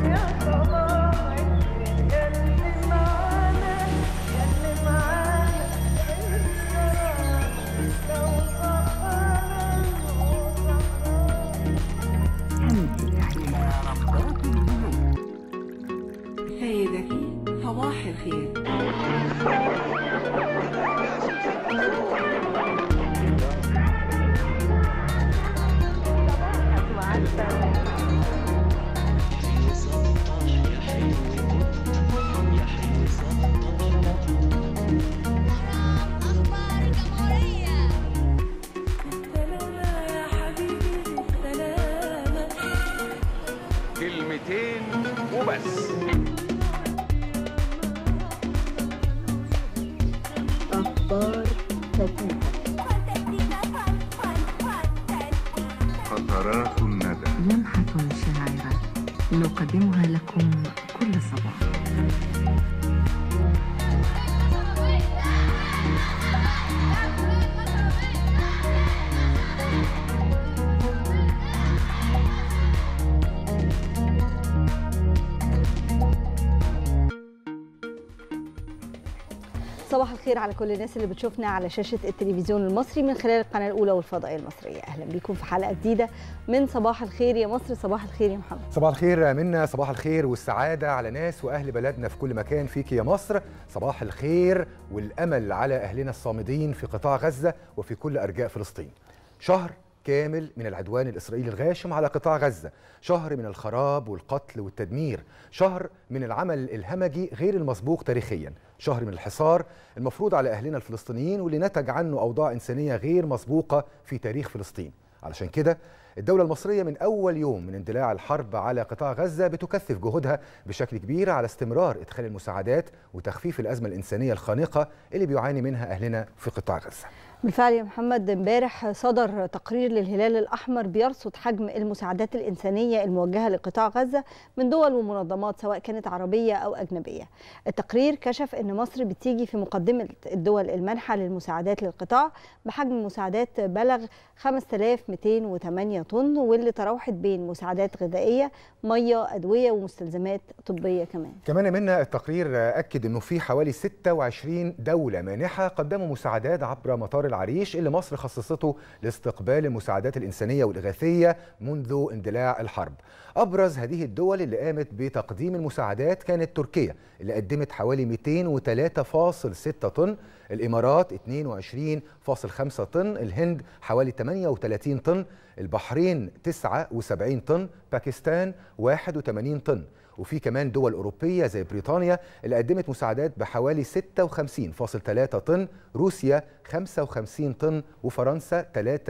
سيدتي صباح الخير أخبار الجمهورية سلامة يا حبيبي سلامة كلمتين وبس فانتستيكا فان فان فانتستيكا قطرات الندى لمحة شاعرة نقدمها لكم كل صباح صباح الخير على كل الناس اللي بتشوفنا على شاشة التلفزيون المصري من خلال القناة الأولى والفضائية المصرية أهلا بكم في حلقة جديدة من صباح الخير يا مصر صباح الخير يا محمد صباح الخير منا صباح الخير والسعادة على ناس وأهل بلدنا في كل مكان فيك يا مصر صباح الخير والأمل على أهلنا الصامدين في قطاع غزة وفي كل أرجاء فلسطين شهر كامل من العدوان الإسرائيلي الغاشم على قطاع غزة شهر من الخراب والقتل والتدمير شهر من العمل الهمجي غير المسبوق تاريخيا شهر من الحصار المفروض على أهلنا الفلسطينيين واللي نتج عنه أوضاع إنسانية غير مسبوقة في تاريخ فلسطين علشان كده الدولة المصرية من أول يوم من اندلاع الحرب على قطاع غزة بتكثف جهودها بشكل كبير على استمرار إدخال المساعدات وتخفيف الأزمة الإنسانية الخانقة اللي بيعاني منها أهلنا في قطاع غزة بالفعل يا محمد امبارح صدر تقرير للهلال الأحمر بيرصد حجم المساعدات الإنسانية الموجهة لقطاع غزة من دول ومنظمات سواء كانت عربية أو أجنبية التقرير كشف أن مصر بتيجي في مقدمة الدول المنحة للمساعدات للقطاع بحجم مساعدات بلغ 5208 طن واللي تراوحت بين مساعدات غذائية مية أدوية ومستلزمات طبية كمان كمان منا التقرير أكد أنه في حوالي 26 دولة مانحة قدموا مساعدات عبر مطار العريش اللي مصر خصصته لاستقبال المساعدات الإنسانية والإغاثية منذ اندلاع الحرب أبرز هذه الدول اللي قامت بتقديم المساعدات كانت تركيا اللي قدمت حوالي 203.6 طن الإمارات 22.5 طن الهند حوالي 38 طن البحرين 79 طن باكستان 81 طن وفي كمان دول أوروبية زي بريطانيا اللي قدمت مساعدات بحوالي 56.3 طن روسيا 55 طن وفرنسا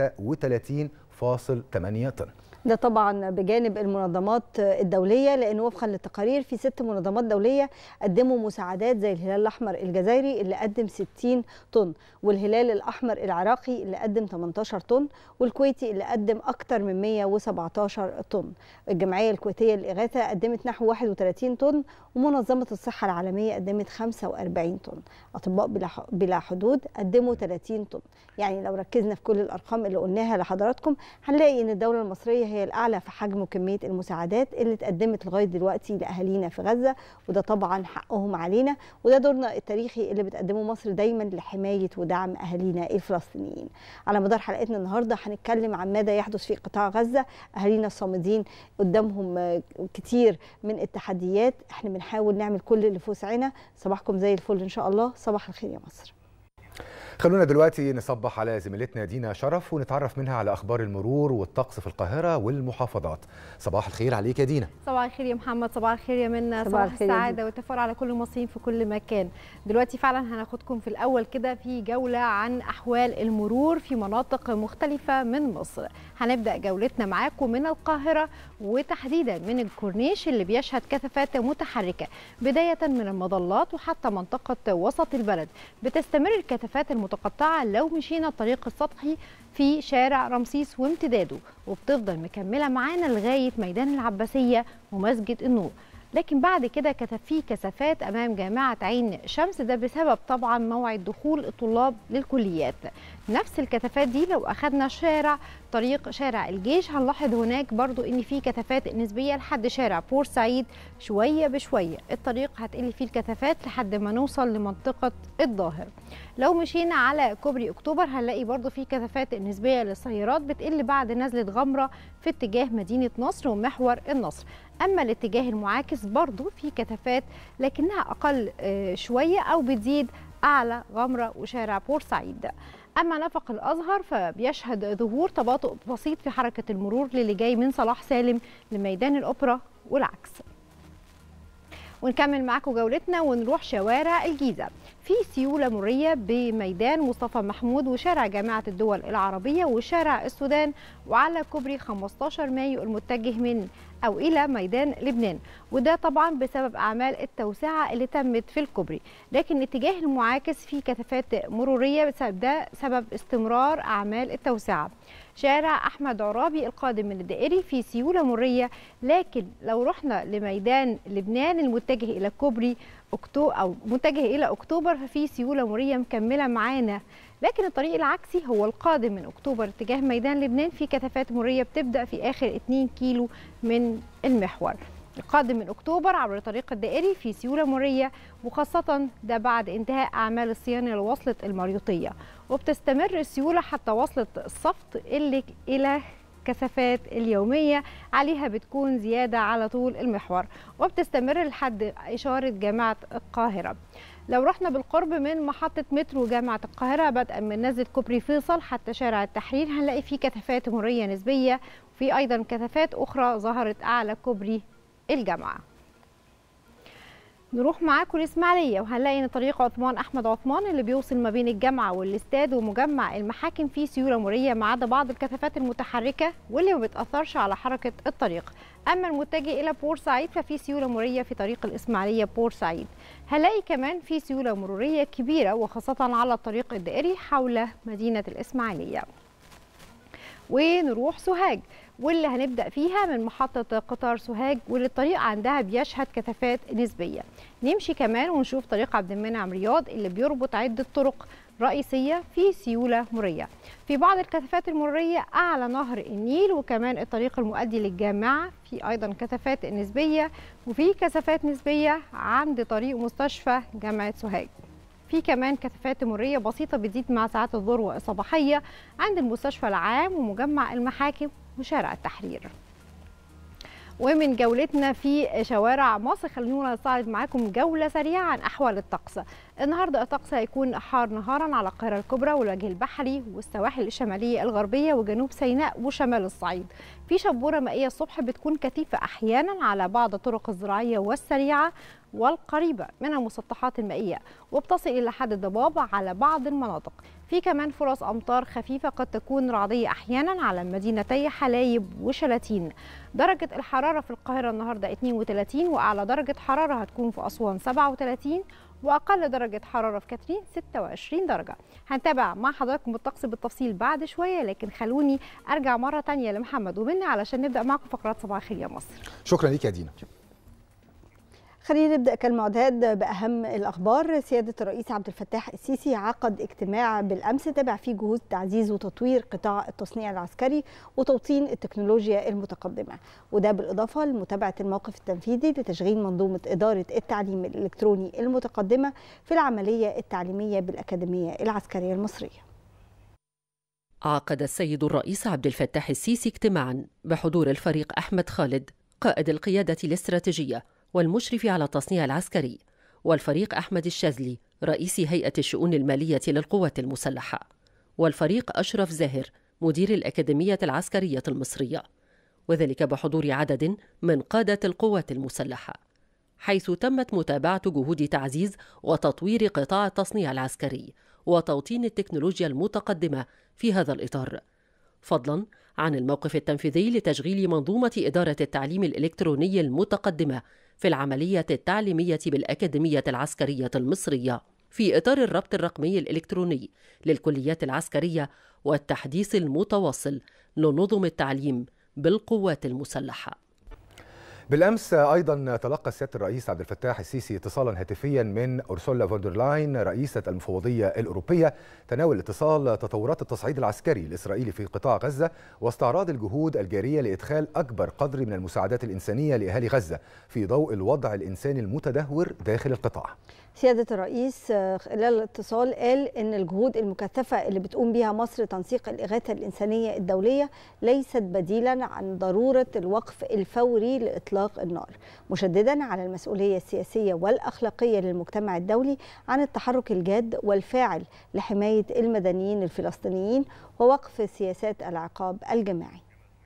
33.8 طن ده طبعا بجانب المنظمات الدوليه لان وفقا للتقارير في ست منظمات دوليه قدموا مساعدات زي الهلال الاحمر الجزائري اللي قدم 60 طن والهلال الاحمر العراقي اللي قدم 18 طن والكويتي اللي قدم اكثر من 117 طن الجمعيه الكويتيه للاغاثه قدمت نحو 31 طن ومنظمه الصحه العالميه قدمت 45 طن اطباء بلا ح- بلا حدود قدموا 30 طن يعني لو ركزنا في كل الارقام اللي قلناها لحضراتكم هنلاقي ان الدوله المصريه هي الاعلى في حجم وكميه المساعدات اللي اتقدمت لغايه دلوقتي لاهالينا في غزه وده طبعا حقهم علينا وده دورنا التاريخي اللي بتقدمه مصر دايما لحمايه ودعم اهالينا الفلسطينيين على مدار حلقتنا النهارده هنتكلم عن ماذا يحدث في قطاع غزه اهالينا الصامدين قدامهم آه، كتير من التحديات احنا بنحاول نعمل كل اللي في وسعنا صباحكم زي الفل ان شاء الله صباح الخير يا مصر خلونا دلوقتي نصبح على زميلتنا دينا شرف ونتعرف منها على أخبار المرور والطقس في القاهرة والمحافظات صباح الخير عليك يا دينا صباح الخير يا محمد صباح الخير يا منى صباح صباح الخير يا السعاده والتفاؤل على كل المصريين في كل مكان دلوقتي فعلا هناخدكم في الاول كده في جوله عن احوال المرور في مناطق مختلفه من مصر هنبدا جولتنا معاكم من القاهره وتحديدا من الكورنيش اللي بيشهد كثافات متحركه بدايه من المظلات وحتى منطقه وسط البلد بتستمر الكثافات المتقطعه لو مشينا الطريق السطحي في شارع رمسيس وامتداده وبتفضل مكمله معانا لغايه ميدان العباسيه ومسجد النور لكن بعد كده كتب فيه كثافات امام جامعه عين شمس ده بسبب طبعا موعد دخول الطلاب للكليات نفس الكثافات دي لو اخذنا شارع طريق شارع الجيش هنلاحظ هناك برضو ان في كثافات نسبيه لحد شارع بورسعيد شويه بشويه الطريق هتقل فيه الكثافات لحد ما نوصل لمنطقه الظاهر لو مشينا على كوبري اكتوبر هنلاقي برضو في كثافات نسبيه للسيارات بتقل بعد نزله غمره في اتجاه مدينه نصر ومحور النصر اما الاتجاه المعاكس برضو في كثافات لكنها اقل آه، شويه او بتزيد اعلى غمره وشارع بورسعيد اما نفق الازهر فبيشهد ظهور تباطؤ بسيط في حركه المرور للي جاي من صلاح سالم لميدان الاوبرا والعكس ونكمل معاكم جولتنا ونروح شوارع الجيزه في سيوله مريه بميدان مصطفى محمود وشارع جامعه الدول العربيه وشارع السودان وعلى كوبري 15 مايو المتجه من او الى ميدان لبنان وده طبعا بسبب اعمال التوسعه اللي تمت في الكوبري لكن الاتجاه المعاكس فيه كثافات مروريه بسبب ده سبب استمرار اعمال التوسعه شارع احمد عرابي القادم من الدائري في سيوله مريه لكن لو رحنا لميدان لبنان المتجه الى كوبري أكتو أو متجه إلى أكتوبر ففي سيولة مرية مكملة معانا لكن الطريق العكسي هو القادم من أكتوبر اتجاه ميدان لبنان في كثافات مرية بتبدأ في آخر 2 كيلو من المحور القادم من أكتوبر عبر طريق الدائري في سيولة مرية وخاصة ده بعد انتهاء أعمال الصيانة لوصلة المريوطية وبتستمر السيولة حتى وصلة الصفت اللي إلى كثافات اليومية عليها بتكون زيادة على طول المحور وبتستمر لحد إشارة جامعة القاهرة لو رحنا بالقرب من محطة مترو جامعة القاهرة بدءا من نزلة كوبري فيصل حتى شارع التحرير هنلاقي فيه كثافات مرية نسبية وفي أيضا كثافات أخرى ظهرت أعلى كوبري الجامعة نروح معاكم الإسماعيلية وهنلاقي إن طريق عثمان أحمد عثمان اللي بيوصل ما بين الجامعة والاستاد ومجمع المحاكم فيه سيولة مرية ما عدا بعض الكثافات المتحركة واللي ما بتأثرش على حركة الطريق أما المتجه إلى بورسعيد ففي سيولة مرية في طريق الإسماعيلية بورسعيد هنلاقي كمان في سيولة مرورية كبيرة وخاصة على الطريق الدائري حول مدينة الإسماعيلية ونروح سوهاج واللي هنبدا فيها من محطه قطار سوهاج واللي الطريق عندها بيشهد كثافات نسبيه نمشي كمان ونشوف طريق عبد المنعم رياض اللي بيربط عده طرق رئيسيه في سيوله مريه في بعض الكثافات المريه اعلى نهر النيل وكمان الطريق المؤدي للجامعه في ايضا كثافات نسبيه وفي كثافات نسبيه عند طريق مستشفى جامعه سوهاج في كمان كثافات مرية بسيطة بتزيد مع ساعات الذروة الصباحية عند المستشفى العام ومجمع المحاكم وشارع التحرير ومن جولتنا في شوارع مصر خلونا نستعرض معاكم جولة سريعة عن أحوال الطقس النهاردة الطقس هيكون حار نهارا على القاهرة الكبرى والوجه البحري والسواحل الشمالية الغربية وجنوب سيناء وشمال الصعيد في شبورة مائية الصبح بتكون كثيفة أحيانا على بعض الطرق الزراعية والسريعة والقريبة من المسطحات المائية وبتصل إلى حد الضباب على بعض المناطق في كمان فرص أمطار خفيفة قد تكون رعدية أحيانا على مدينتي حلايب وشلاتين درجة الحرارة في القاهرة النهاردة 32 وأعلى درجة حرارة هتكون في أسوان 37 واقل درجه حراره في كاترين 26 درجه هنتابع مع حضراتكم الطقس بالتفصيل بعد شويه لكن خلوني ارجع مره تانية لمحمد ومنى علشان نبدا معكم فقرات صباح الخير يا مصر شكرا ليك يا دينا خلينا نبدا كالمعتاد باهم الاخبار سياده الرئيس عبد الفتاح السيسي عقد اجتماع بالامس تابع فيه جهود تعزيز وتطوير قطاع التصنيع العسكري وتوطين التكنولوجيا المتقدمه وده بالاضافه لمتابعه الموقف التنفيذي لتشغيل منظومه اداره التعليم الالكتروني المتقدمه في العمليه التعليميه بالاكاديميه العسكريه المصريه عقد السيد الرئيس عبد الفتاح السيسي اجتماعا بحضور الفريق أحمد خالد قائد القيادة الاستراتيجية والمشرف على التصنيع العسكري والفريق أحمد الشاذلي رئيس هيئة الشؤون المالية للقوات المسلحة والفريق أشرف زاهر مدير الأكاديمية العسكرية المصرية وذلك بحضور عدد من قادة القوات المسلحة حيث تمت متابعة جهود تعزيز وتطوير قطاع التصنيع العسكري وتوطين التكنولوجيا المتقدمة في هذا الإطار فضلا عن الموقف التنفيذي لتشغيل منظومة إدارة التعليم الإلكتروني المتقدمة في العملية التعليمية بالأكاديمية العسكرية المصرية في إطار الربط الرقمي الإلكتروني للكليات العسكرية والتحديث المتواصل لنظم التعليم بالقوات المسلحة بالامس ايضا تلقى سياده الرئيس عبد الفتاح السيسي اتصالا هاتفيا من اورسولا فوندرلاين رئيسه المفوضيه الاوروبيه تناول الاتصال تطورات التصعيد العسكري الاسرائيلي في قطاع غزه واستعراض الجهود الجاريه لادخال اكبر قدر من المساعدات الانسانيه لاهالي غزه في ضوء الوضع الانساني المتدهور داخل القطاع. سيادة الرئيس آه، خلال الاتصال قال إن الجهود المكثفة اللي بتقوم بها مصر تنسيق الإغاثة الإنسانية الدولية ليست بديلا عن ضرورة الوقف الفوري لإطلاق النار مشددا على المسؤولية السياسية والأخلاقية للمجتمع الدولي عن التحرك الجاد والفاعل لحماية المدنيين الفلسطينيين ووقف سياسات العقاب الجماعي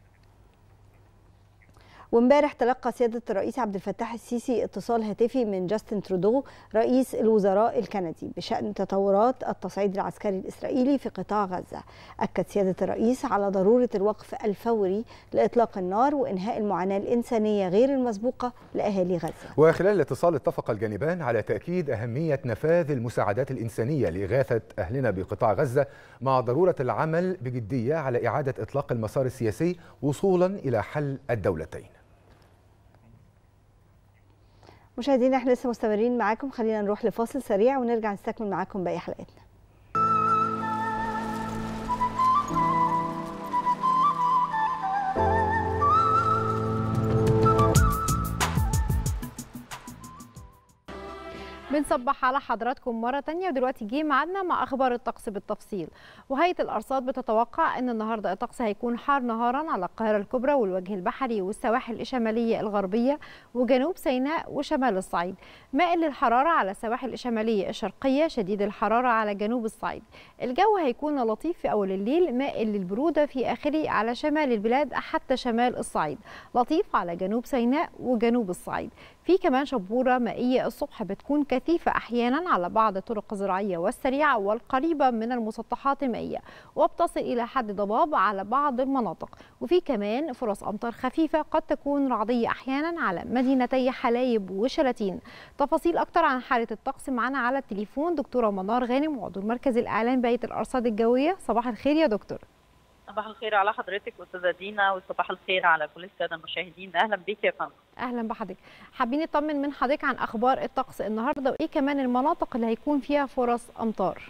وامبارح تلقى سيادة الرئيس عبد الفتاح السيسي اتصال هاتفي من جاستن ترودو رئيس الوزراء الكندي بشأن تطورات التصعيد العسكري الإسرائيلي في قطاع غزة أكد سيادة الرئيس على ضرورة الوقف الفوري لإطلاق النار وإنهاء المعاناة الإنسانية غير المسبوقة لأهالي غزة وخلال الاتصال اتفق الجانبان على تأكيد أهمية نفاذ المساعدات الإنسانية لإغاثة أهلنا بقطاع غزة مع ضرورة العمل بجدية على إعادة إطلاق المسار السياسي وصولا إلى حل الدولتين مشاهدينا احنا لسه مستمرين معاكم خلينا نروح لفاصل سريع ونرجع نستكمل معاكم باقي حلقتنا بنصبح على حضراتكم مرة تانية ودلوقتي جه ميعادنا مع أخبار الطقس بالتفصيل وهيئة الأرصاد بتتوقع أن النهاردة الطقس هيكون حار نهارا على القاهرة الكبرى والوجه البحري والسواحل الشمالية الغربية وجنوب سيناء وشمال الصعيد مائل للحرارة على السواحل الشمالية الشرقية شديد الحرارة على جنوب الصعيد الجو هيكون لطيف في أول الليل مائل للبرودة في آخره على شمال البلاد حتى شمال الصعيد لطيف على جنوب سيناء وجنوب الصعيد في كمان شبورة مائية الصبح بتكون كثيفة أحيانا على بعض الطرق الزراعية والسريعة والقريبة من المسطحات المائية وبتصل إلى حد ضباب على بعض المناطق وفي كمان فرص أمطار خفيفة قد تكون رعدية أحيانا على مدينتي حلايب وشلاتين تفاصيل أكتر عن حالة الطقس معنا على التليفون دكتورة منار غانم عضو مركز الإعلام بهيئة الأرصاد الجوية صباح الخير يا دكتور صباح الخير على حضرتك استاذه دينا وصباح الخير على كل الساده المشاهدين اهلا بيك يا فندم اهلا بحضرتك حابين نطمن من حضرتك عن اخبار الطقس النهارده وايه كمان المناطق اللي هيكون فيها فرص امطار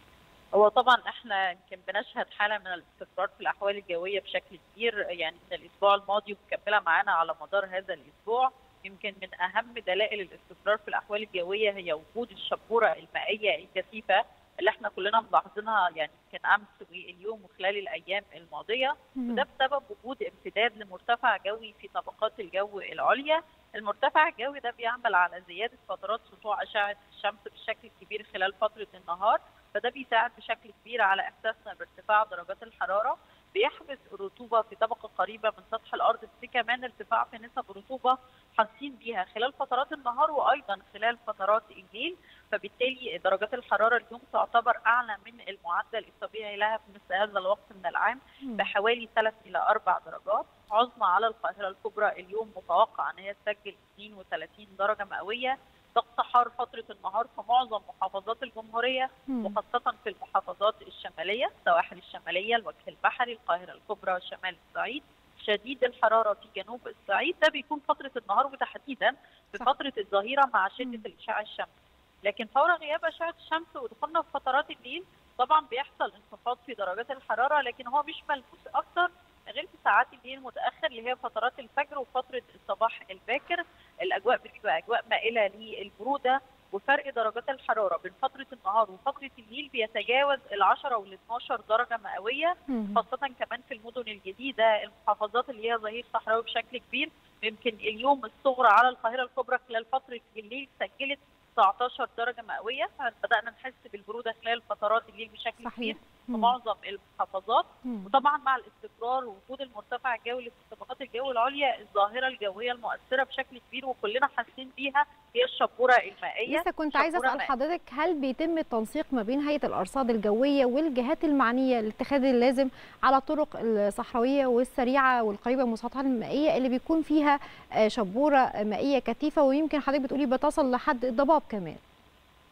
هو طبعا احنا يمكن بنشهد حاله من الاستقرار في الاحوال الجويه بشكل كبير يعني من الاسبوع الماضي ومكمله معانا على مدار هذا الاسبوع يمكن من اهم دلائل الاستقرار في الاحوال الجويه هي وجود الشبوره المائيه الكثيفه اللي احنا كلنا ملاحظينها يعني يمكن امس واليوم وخلال الايام الماضيه وده بسبب وجود امتداد لمرتفع جوي في طبقات الجو العليا المرتفع الجوي ده بيعمل على زياده فترات سطوع اشعه الشمس بشكل كبير خلال فتره النهار فده بيساعد بشكل كبير على احساسنا بارتفاع درجات الحراره بيحبس الرطوبه في طبقه قريبه من سطح الارض في كمان ارتفاع في نسب الرطوبه حاسين بيها خلال فترات النهار وايضا خلال فترات الليل فبالتالي درجات الحراره اليوم تعتبر اعلى من المعدل الطبيعي لها في مثل هذا الوقت من العام بحوالي 3 الى 4 درجات عظمى على القاهره الكبرى اليوم متوقع ان هي تسجل 32 درجه مئويه طقس حار فتره النهار في معظم محافظات الجمهوريه وخاصه في المحافظات الشماليه السواحل الشماليه الوجه البحري القاهره الكبرى شمال الصعيد شديد الحراره في جنوب الصعيد ده بيكون فتره النهار وتحديدا في فتره الظهيره مع شده الاشعاع الشمسي لكن فور غياب اشعه الشمس ودخولنا في فترات الليل طبعا بيحصل انخفاض في درجات الحراره لكن هو مش ملموس اكتر غير في ساعات الليل المتاخر اللي هي فترات الفجر وفتره الصباح الباكر الاجواء بتبقى اجواء مائله للبروده وفرق درجات الحراره بين فتره النهار وفتره الليل بيتجاوز ال 10 وال 12 درجه مئويه خاصه كمان في المدن الجديده المحافظات اللي هي ظهير صحراوي بشكل كبير يمكن اليوم الصغرى على القاهره الكبرى خلال فتره الليل سجلت 19 درجه مئويه فبدانا نحس بالبروده خلال فترات الليل بشكل صحيح. كبير في مم. معظم المحافظات مم. وطبعا مع الاستقرار ووجود المرتفع الجوي اللي في طبقات الجو العليا الظاهره الجويه المؤثره بشكل كبير وكلنا حاسين بيها هي الشبوره المائيه لسه كنت عايزه شبورة اسال مائية. حضرتك هل بيتم التنسيق ما بين هيئه الارصاد الجويه والجهات المعنيه لاتخاذ اللازم على الطرق الصحراويه والسريعه والقريبه من المسطحات المائيه اللي بيكون فيها آه، شبوره مائيه كثيفه ويمكن حضرتك بتقولي بتصل لحد الضباب كمان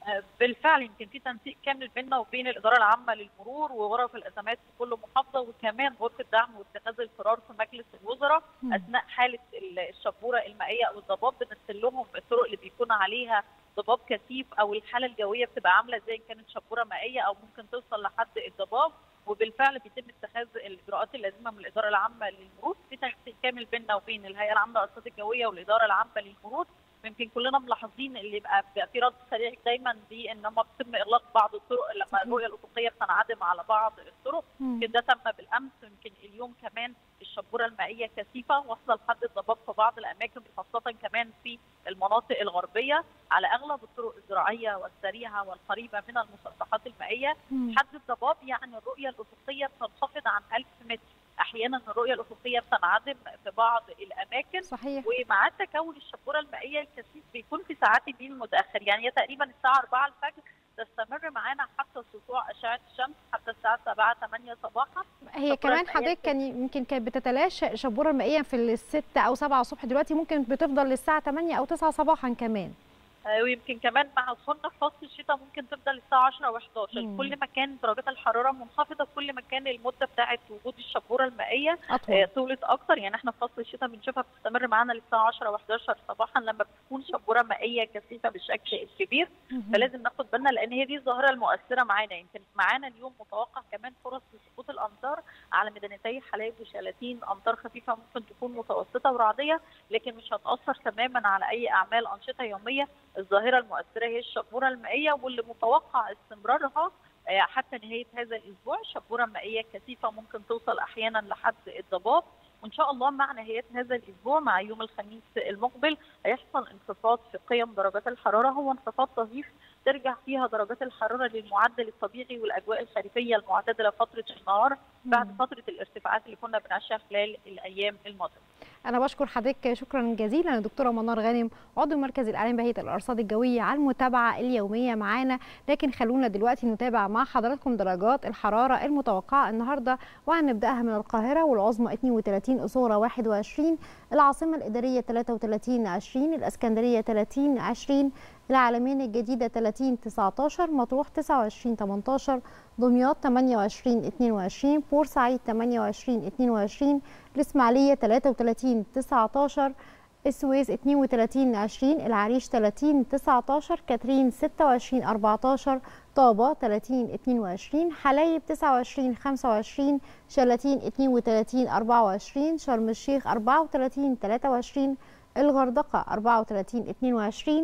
آه، بالفعل يمكن في تنسيق كامل بيننا وبين الاداره العامه للمرور وغرف الازمات في كل محافظه وكمان غرفه دعم واتخاذ القرار في مجلس الوزراء مم. اثناء حاله ال- الشبوره المائيه او الضباب بنرسل لهم الطرق اللي بيكون عليها ضباب كثيف او الحاله الجويه بتبقى عامله ازاي إن كانت شبوره مائيه او ممكن توصل لحد الضباب وبالفعل بيتم اتخاذ الاجراءات اللازمه من الاداره العامه للمرور في تنسيق كامل بيننا وبين الهيئه العامه للارصاد الجويه والاداره العامه للمرور يمكن كلنا ملاحظين اللي يبقى بيبقى في رد سريع دايما بان هم بيتم اغلاق بعض الطرق لما صحيح. الرؤيه الافقيه بتنعدم على بعض الطرق مم. يمكن ده تم بالامس يمكن اليوم كمان الشبوره المائيه كثيفه واصله لحد الضباب في بعض الاماكن خاصه كمان في المناطق الغربيه على اغلب الطرق الزراعيه والسريعه والقريبه من المسطحات المائيه مم. حد الضباب يعني الرؤيه الافقيه بتنخفض عن 1000 متر احيانا الرؤيه الافقيه بتنعدم في بعض الاماكن صحيح ومع تكون الشبوره المائيه الكثيف بيكون في ساعات الليل المتاخر يعني هي تقريبا الساعه 4 الفجر تستمر معانا حتى سطوع اشعه الشمس حتى الساعه 7 8 صباحا هي الشبورة كمان المائية حضرتك كان يمكن كانت بتتلاشى الشبوره المائيه في الستة او سبعة الصبح دلوقتي ممكن بتفضل للساعه 8 او 9 صباحا كمان آه، ويمكن كمان مع دخولنا في فصل الشتاء ممكن تفضل الساعه 10 و11 مم. كل ما كان درجات الحراره منخفضه كل ما كان المده بتاعه وجود الشبوره المائيه آه، اطول طولت اكتر يعني احنا في فصل الشتاء بنشوفها بتستمر معانا للساعه 10 و11 صباحا لما بتكون شبوره مائيه كثيفه بالشكل الكبير مهم. فلازم ناخد بالنا لان هي دي الظاهره المؤثره معانا يمكن معانا اليوم متوقع كمان فرص لسقوط الامطار على ميدانيتي حلايب وشلاتين امطار خفيفه ممكن تكون متوسطه ورعديه لكن مش هتاثر تماما على اي اعمال انشطه يوميه الظاهره المؤثره هي الشبوره المائيه واللي متوقع استمرارها آه، حتى نهايه هذا الاسبوع شبوره مائيه كثيفه ممكن توصل احيانا لحد الضباب وان شاء الله مع نهايه هذا الاسبوع مع يوم الخميس المقبل هيحصل انخفاض في قيم درجات الحراره هو انخفاض طفيف ترجع فيها درجات الحراره للمعدل الطبيعي والاجواء الخريفيه المعتدله فتره النهار بعد مم. فتره الارتفاعات اللي كنا بنعيشها خلال الايام الماضيه. انا بشكر حضرتك شكرا جزيلا الدكتوره منار غانم عضو مركز الاعلام بهيئه الارصاد الجويه على المتابعه اليوميه معانا لكن خلونا دلوقتي نتابع مع حضراتكم درجات الحراره المتوقعه النهارده وهنبداها من القاهره والعظمى 32 اسوره 21 العاصمه الاداريه 33 20 الاسكندريه 30 20 العالمين الجديده 30 19 مطروح 29 18 دمياط 28 22 بورسعيد 28 22 الإسماعيلية 33 19 السويس 32 20 العريش 30 19 كاترين 26 14 طابة 30 22 حلايب 29 25 شلاتين 32 24 شرم الشيخ 34 23 الغردقة 34 22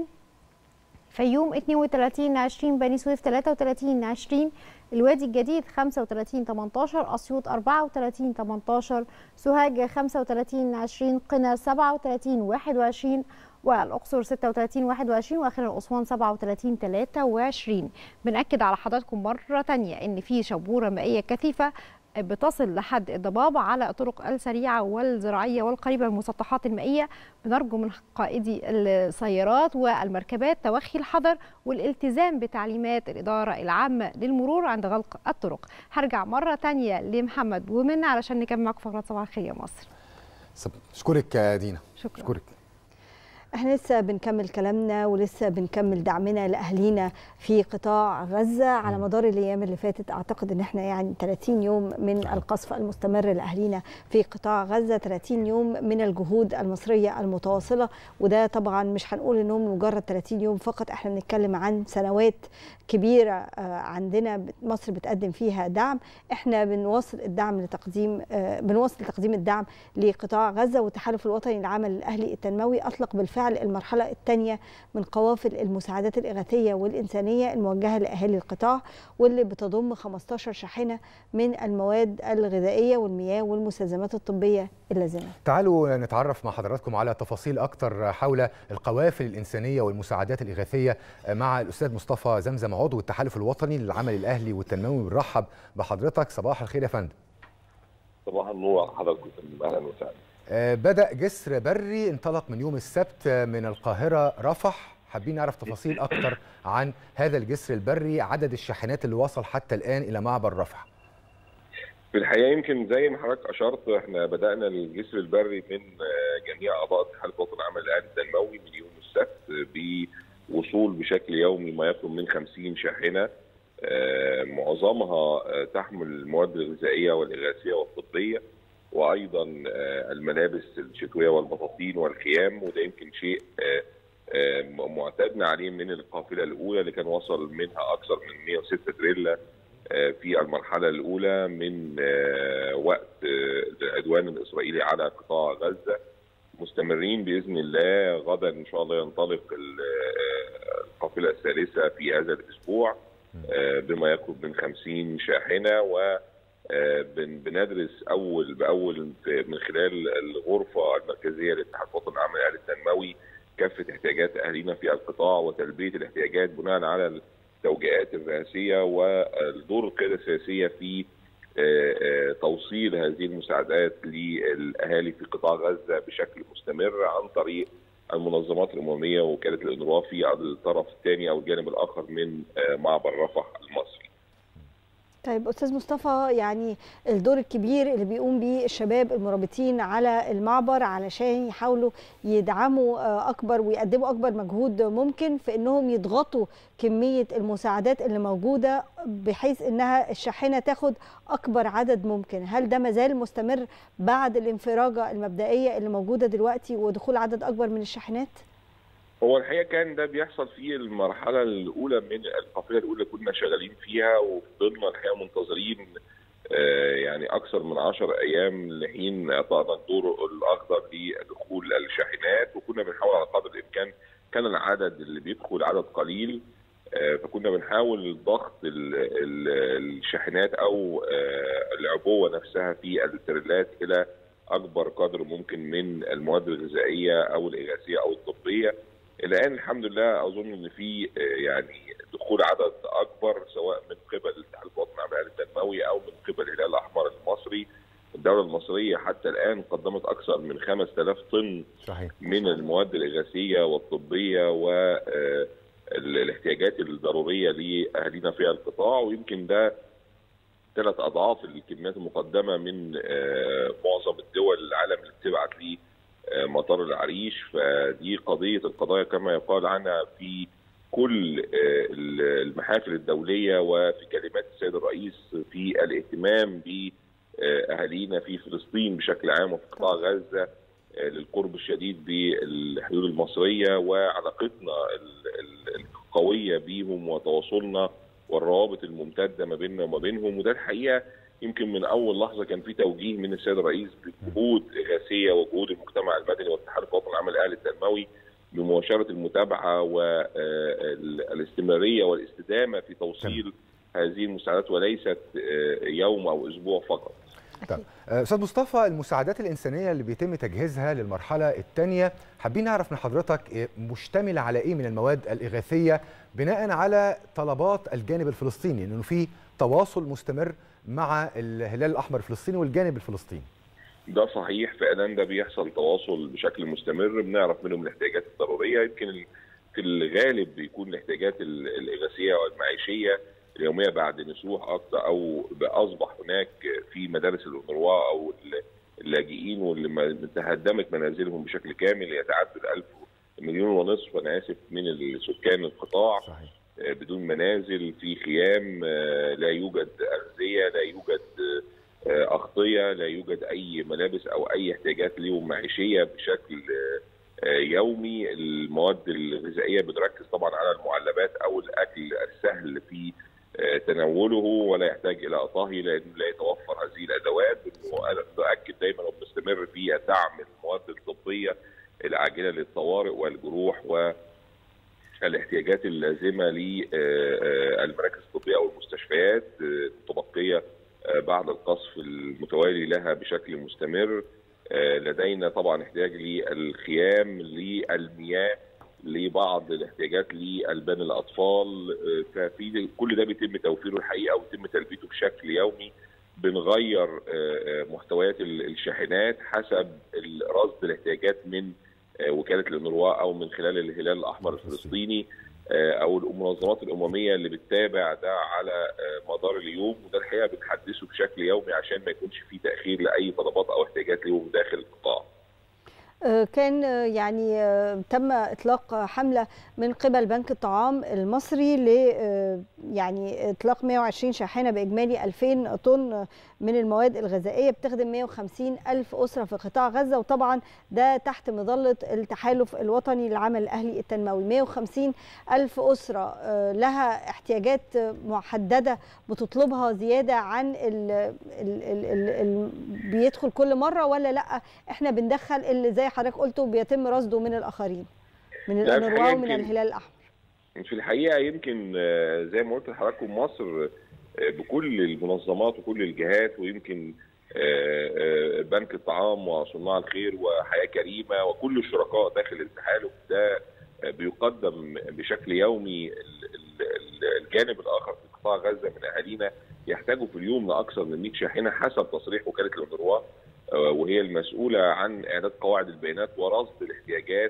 فيوم 32 20 بني سويف 33 20 الوادي الجديد 35 18 اسيوط 34 18 سوهاج 35 20 قنا 37 21 والاقصر 36 21 واخيرا اسوان 37 23 بناكد على حضراتكم مره تانية ان في شبوره مائيه كثيفه بتصل لحد الضباب على الطرق السريعه والزراعيه والقريبه من المسطحات المائيه بنرجو من قائدي السيارات والمركبات توخي الحذر والالتزام بتعليمات الاداره العامه للمرور عند غلق الطرق هرجع مره تانية لمحمد ومن علشان نكمل معاكم فقرات صباح الخير يا مصر اشكرك يا دينا شكرا اشكرك احنا لسه بنكمل كلامنا ولسه بنكمل دعمنا لاهالينا في قطاع غزه على مدار الايام اللي فاتت اعتقد ان احنا يعني 30 يوم من القصف المستمر لاهالينا في قطاع غزه 30 يوم من الجهود المصريه المتواصله وده طبعا مش هنقول انهم مجرد 30 يوم فقط احنا بنتكلم عن سنوات كبيره آه، عندنا بت- مصر بتقدم فيها دعم احنا بنواصل الدعم لتقديم آه، بنواصل تقديم الدعم لقطاع غزه والتحالف الوطني للعمل الاهلي التنموي اطلق بالفعل المرحله الثانيه من قوافل المساعدات الاغاثيه والانسانيه الموجهه لاهالي القطاع واللي بتضم 15 شاحنه من المواد الغذائيه والمياه والمستلزمات الطبيه اللازمه تعالوا نتعرف مع حضراتكم على تفاصيل أكتر حول القوافل الإنسانية والمساعدات الإغاثية مع الأستاذ مصطفى زمزم عضو التحالف الوطني للعمل الأهلي والتنموي بنرحب بحضرتك صباح الخير يا فندم صباح النور على حضراتكم اهلا وسهلا آه، بدأ جسر بري انطلق من يوم السبت من القاهرة رفح حابين نعرف تفاصيل أكتر عن هذا الجسر البري عدد الشاحنات اللي وصل حتى الآن إلى معبر رفح في الحقيقه يمكن زي ما حضرتك اشرت احنا بدانا الجسر البري من آه، جميع اعضاء اتحاد الوطني العمل الاهلي التنموي من يوم السبت للوصول بشكل يومي ما يقرب من 50 شاحنه آه، معظمها آه، تحمل المواد الغذائيه والاغاثيه والطبيه وايضا آه، الملابس الشتويه والبطاطين والخيام وده يمكن شيء آه، آه، معتدنا عليه من القافله الاولى اللي كان وصل منها اكثر من 106 تريلا آه، في المرحله الاولى من آه، وقت آه، العدوان الاسرائيلي على قطاع غزه مستمرين باذن الله غدا ان شاء الله ينطلق ال- آه، القافله الثالثه في هذا الاسبوع آه، بما يقرب من 50 شاحنه و آه، بن- بندرس اول باول في- من خلال الغرفه المركزيه لاتحاد الوطني العام للاهلي التنموي كافه احتياجات اهالينا في القطاع وتلبيه الاحتياجات بناء على التوجيهات الرئاسيه والدور القياده السياسيه في آه، آه، توصيل هذه المساعدات للاهالي في قطاع غزه بشكل مستمر عن طريق المنظمات الامميه ووكاله الانروا في الطرف الثاني او الجانب الاخر من آه، معبر رفح المصري. طيب استاذ مصطفى يعني الدور الكبير اللي بيقوم بيه الشباب المرابطين على المعبر علشان يحاولوا يدعموا آه، اكبر ويقدموا اكبر مجهود ممكن في انهم يضغطوا كميه المساعدات اللي موجوده بحيث انها الشاحنه تاخد اكبر عدد ممكن هل ده مازال مستمر بعد الانفراجه المبدئيه اللي موجوده دلوقتي ودخول عدد اكبر من الشاحنات هو الحقيقه كان ده بيحصل في المرحله الاولى من القافله الاولى اللي كنا شغالين فيها وفضلنا الحقيقه منتظرين آه، يعني اكثر من 10 ايام لحين اعطانا الدور الاخضر لدخول الشاحنات وكنا بنحاول على قدر الامكان كان العدد اللي بيدخل عدد قليل آه، فكنا بنحاول ضغط ال- ال- الشاحنات او آه، العبوه نفسها في التريلات الى اكبر قدر ممكن من المواد الغذائيه او الاغاثيه او الطبيه الان الحمد لله اظن ان في آه، يعني دخول عدد اكبر سواء من قبل الاتحاد الوطني العام للاهلي التنموي او من قبل الهلال الاحمر المصري الدوله المصريه حتى الان قدمت اكثر من 5000 طن صحيح من المواد الاغاثيه والطبيه والاحتياجات الضروريه لاهالينا في القطاع ويمكن ده ثلاث اضعاف الكميات المقدمه من آه، معظم الدول العالم اللي بتبعت لي آه، مطار العريش فدي قضيه القضايا كما يقال عنها في كل آه، المحافل الدوليه وفي كلمات السيد الرئيس في الاهتمام باهالينا في فلسطين بشكل عام وفي قطاع غزه آه، للقرب الشديد بالحدود المصريه وعلاقتنا ال- ال- القويه بيهم وتواصلنا والروابط الممتده ما بيننا وما بينهم وده الحقيقه يمكن من اول لحظه كان في توجيه من السيد الرئيس بجهود اغاثيه وجهود المجتمع المدني والاتحاد الوطني العام الاهلي التنموي بمباشره المتابعه والاستمراريه والاستدامه في توصيل هذه المساعدات وليست آه، يوم او اسبوع فقط. طيب آه، استاذ مصطفى المساعدات الانسانيه اللي بيتم تجهيزها للمرحله الثانيه حابين نعرف من حضرتك آه، مشتمله على ايه من المواد الاغاثيه بناء على طلبات الجانب الفلسطيني انه في تواصل مستمر مع الهلال الاحمر الفلسطيني والجانب الفلسطيني ده صحيح فعلا ده بيحصل تواصل بشكل مستمر بنعرف منهم الاحتياجات الضروريه يمكن ال- في الغالب بيكون الاحتياجات ال- الاغاثيه والمعيشيه اليوميه بعد نسوح اكثر او اصبح هناك في مدارس الانروا او ال- اللاجئين واللي ما- تهدمت منازلهم بشكل كامل يتعدى الألف مليون ونصف انا اسف من السكان القطاع صحيح آه، بدون منازل في خيام آه، لا يوجد أغذية لا يوجد آه، أغطية لا يوجد أي ملابس أو أي احتياجات ليهم معيشية بشكل آه، آه، يومي المواد الغذائية بتركز طبعا على المعلبات أو الأكل السهل في آه، تناوله ولا يحتاج إلى طهي لأنه لا يتوفر هذه الأدوات وأنا بأكد دايما وبنستمر في دعم المواد الطبية العاجلة للطوارئ والجروح و الاحتياجات اللازمه للمراكز الطبيه او المستشفيات آه، متبقيه آه، بعد القصف المتوالي لها بشكل مستمر آه، لدينا طبعا احتياج للخيام للمياه لبعض الاحتياجات لالبان الاطفال آه، ففي كل ده بيتم توفيره الحقيقه ويتم تلبيته بشكل يومي بنغير آه، آه، محتويات ال- الشاحنات حسب ال- رصد الاحتياجات من آه، وكاله الانروا او من خلال الهلال الاحمر الفلسطيني آه، او المنظمات الامميه اللي بتتابع ده على آه، مدار اليوم وده الحقيقه بنحدثه بشكل يومي عشان ما يكونش في تاخير لاي طلبات او احتياجات ليهم داخل القطاع. آه، كان آه، يعني آه، تم اطلاق حمله من قبل بنك الطعام المصري ل آه، يعني اطلاق 120 شاحنه باجمالي 2000 طن من المواد الغذائيه بتخدم 150 الف اسره في قطاع غزه وطبعا ده تحت مظله التحالف الوطني للعمل الاهلي التنموي 150 الف اسره آه، لها احتياجات آه، محدده بتطلبها زياده عن ال ال ال ال ال بيدخل كل مره ولا لا احنا بندخل اللي زي حضرتك قلته بيتم رصده من الاخرين من لا، الانروا الحقيقة ومن يمكن- الهلال الاحمر في الحقيقه يمكن آه، زي ما قلت لحضراتكم مصر آه، بكل المنظمات وكل الجهات ويمكن آه، آه، بنك الطعام وصناع الخير وحياه كريمه وكل الشركاء داخل التحالف ده آه، بيقدم بشكل يومي ال- ال- ال- الجانب الاخر في قطاع غزه من اهالينا يحتاجوا في اليوم لاكثر من 100 شاحنه حسب تصريح وكاله الانروا آه، وهي المسؤوله عن اعداد قواعد البيانات ورصد الاحتياجات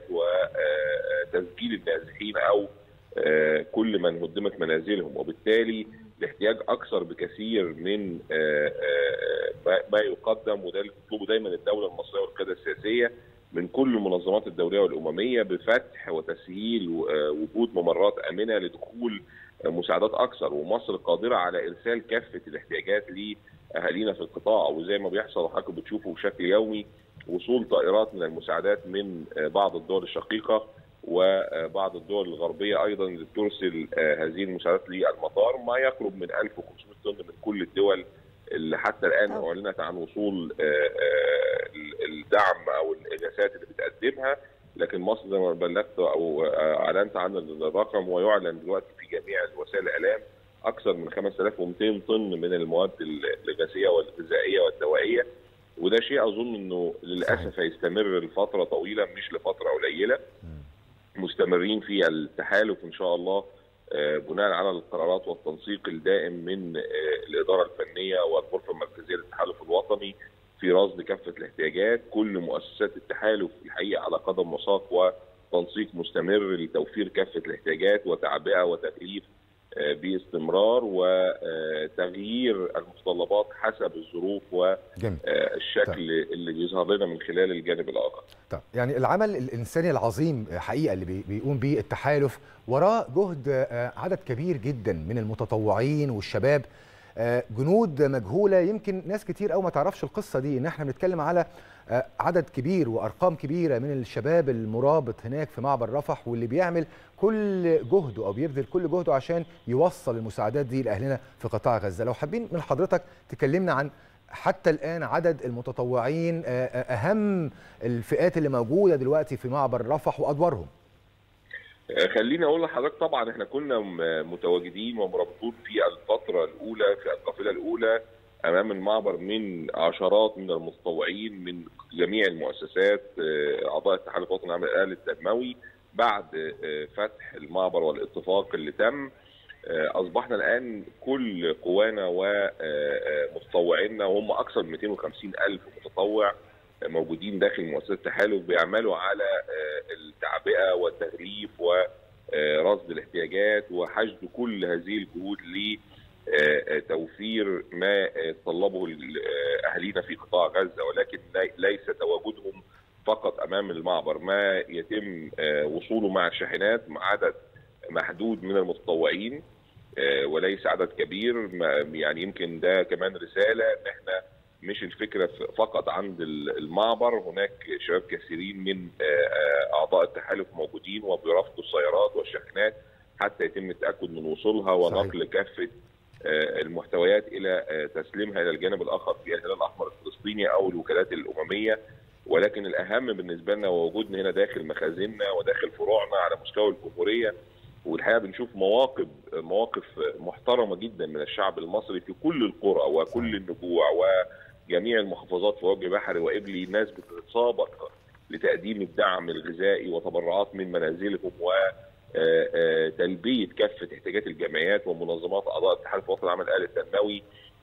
وتسجيل النازحين او آه، كل من هدمت منازلهم وبالتالي الاحتياج اكثر بكثير من آه، آه، ما- ما يقدم وده اللي بتطلبه دايما الدوله المصريه والقياده السياسيه من كل المنظمات الدوليه والامميه بفتح وتسهيل و- آه، وجود ممرات امنه لدخول آه، مساعدات اكثر ومصر قادره على ارسال كافه الاحتياجات لاهالينا في القطاع وزي ما بيحصل وحضراتكم بتشوفوا بشكل يومي وصول طائرات من المساعدات من آه، بعض الدول الشقيقه وبعض الدول الغربيه ايضا اللي بترسل آه، هذه المساعدات للمطار ما يقرب من 1500 طن من كل الدول اللي حتى الان أوه. اعلنت عن وصول آه، آه، الدعم او الاغاثات اللي بتقدمها لكن مصر زي ما بلغت او آه، اعلنت عن الرقم ويعلن دلوقتي في جميع وسائل الاعلام اكثر من 5200 طن من المواد الاغاثيه والغذائيه والدوائيه وده شيء اظن انه للاسف هيستمر لفتره طويله مش لفتره قليله مستمرين في التحالف ان شاء الله آه، بناء على القرارات والتنسيق الدائم من آه، الاداره الفنيه والغرفه المركزيه للتحالف الوطني في رصد كافه الاحتياجات كل مؤسسات التحالف الحقيقه على قدم وساق وتنسيق مستمر لتوفير كافه الاحتياجات وتعبئه وتكليف آه، باستمرار وتغيير المتطلبات حسب الظروف جميل والشكل اللي بيظهر لنا من خلال الجانب الاخر طب يعني العمل الانساني العظيم حقيقه اللي بي- بيقوم به التحالف وراه جهد آه، عدد كبير جدا من المتطوعين والشباب آه، جنود مجهوله يمكن ناس كتير قوي ما تعرفش القصه دي ان احنا بنتكلم على آه، عدد كبير وارقام كبيره من الشباب المرابط هناك في معبر رفح واللي بيعمل كل جهده او بيبذل كل جهده عشان يوصل المساعدات دي لاهلنا في قطاع غزه لو حابين من حضرتك تكلمنا عن حتى الان عدد المتطوعين آه، آه، اهم الفئات اللي موجوده دلوقتي في معبر رفح وادوارهم آه، خليني اقول لحضرتك طبعا احنا كنا م- متواجدين ومرابطون في الفتره الاولى في القافله الاولى امام المعبر من عشرات من المتطوعين من جميع المؤسسات آه، اعضاء التحالف الوطني العام الاهلي التنموي بعد آه، فتح المعبر والاتفاق اللي تم آه، اصبحنا الان كل قوانا ومتطوعينا وهم اكثر من 250 الف متطوع موجودين داخل مؤسسات التحالف بيعملوا على آه، التعبئه والتغليف ورصد الاحتياجات وحشد كل هذه الجهود لتوفير ما آه، طلبه ال- آه، اهالينا في قطاع غزه ولكن لي- ليس تواجدهم فقط امام المعبر ما يتم آه، وصوله مع الشاحنات مع عدد محدود من المتطوعين آه، وليس عدد كبير ما- يعني يمكن ده كمان رساله ان احنا مش الفكره ف- فقط عند ال- المعبر هناك شباب كثيرين من آه، آه، اعضاء التحالف موجودين وبيرافقوا السيارات والشاحنات حتى يتم التاكد من وصولها ونقل كافه آه، المحتويات الى آه، تسليمها الى الجانب الاخر في الهلال الاحمر الفلسطيني او الوكالات الامميه ولكن الاهم بالنسبه لنا هو وجودنا هنا داخل مخازننا وداخل فروعنا على مستوى الجمهوريه والحقيقه بنشوف مواقف مواقف محترمه جدا من الشعب المصري في كل القرى وكل النجوع وجميع المحافظات في وجه بحري وقبلي ناس بتتسابق لتقديم الدعم الغذائي وتبرعات من منازلهم و آه، آه، تلبيه كافه احتياجات الجمعيات ومنظمات اعضاء الاتحاد الوطني العام الاهلي التنموي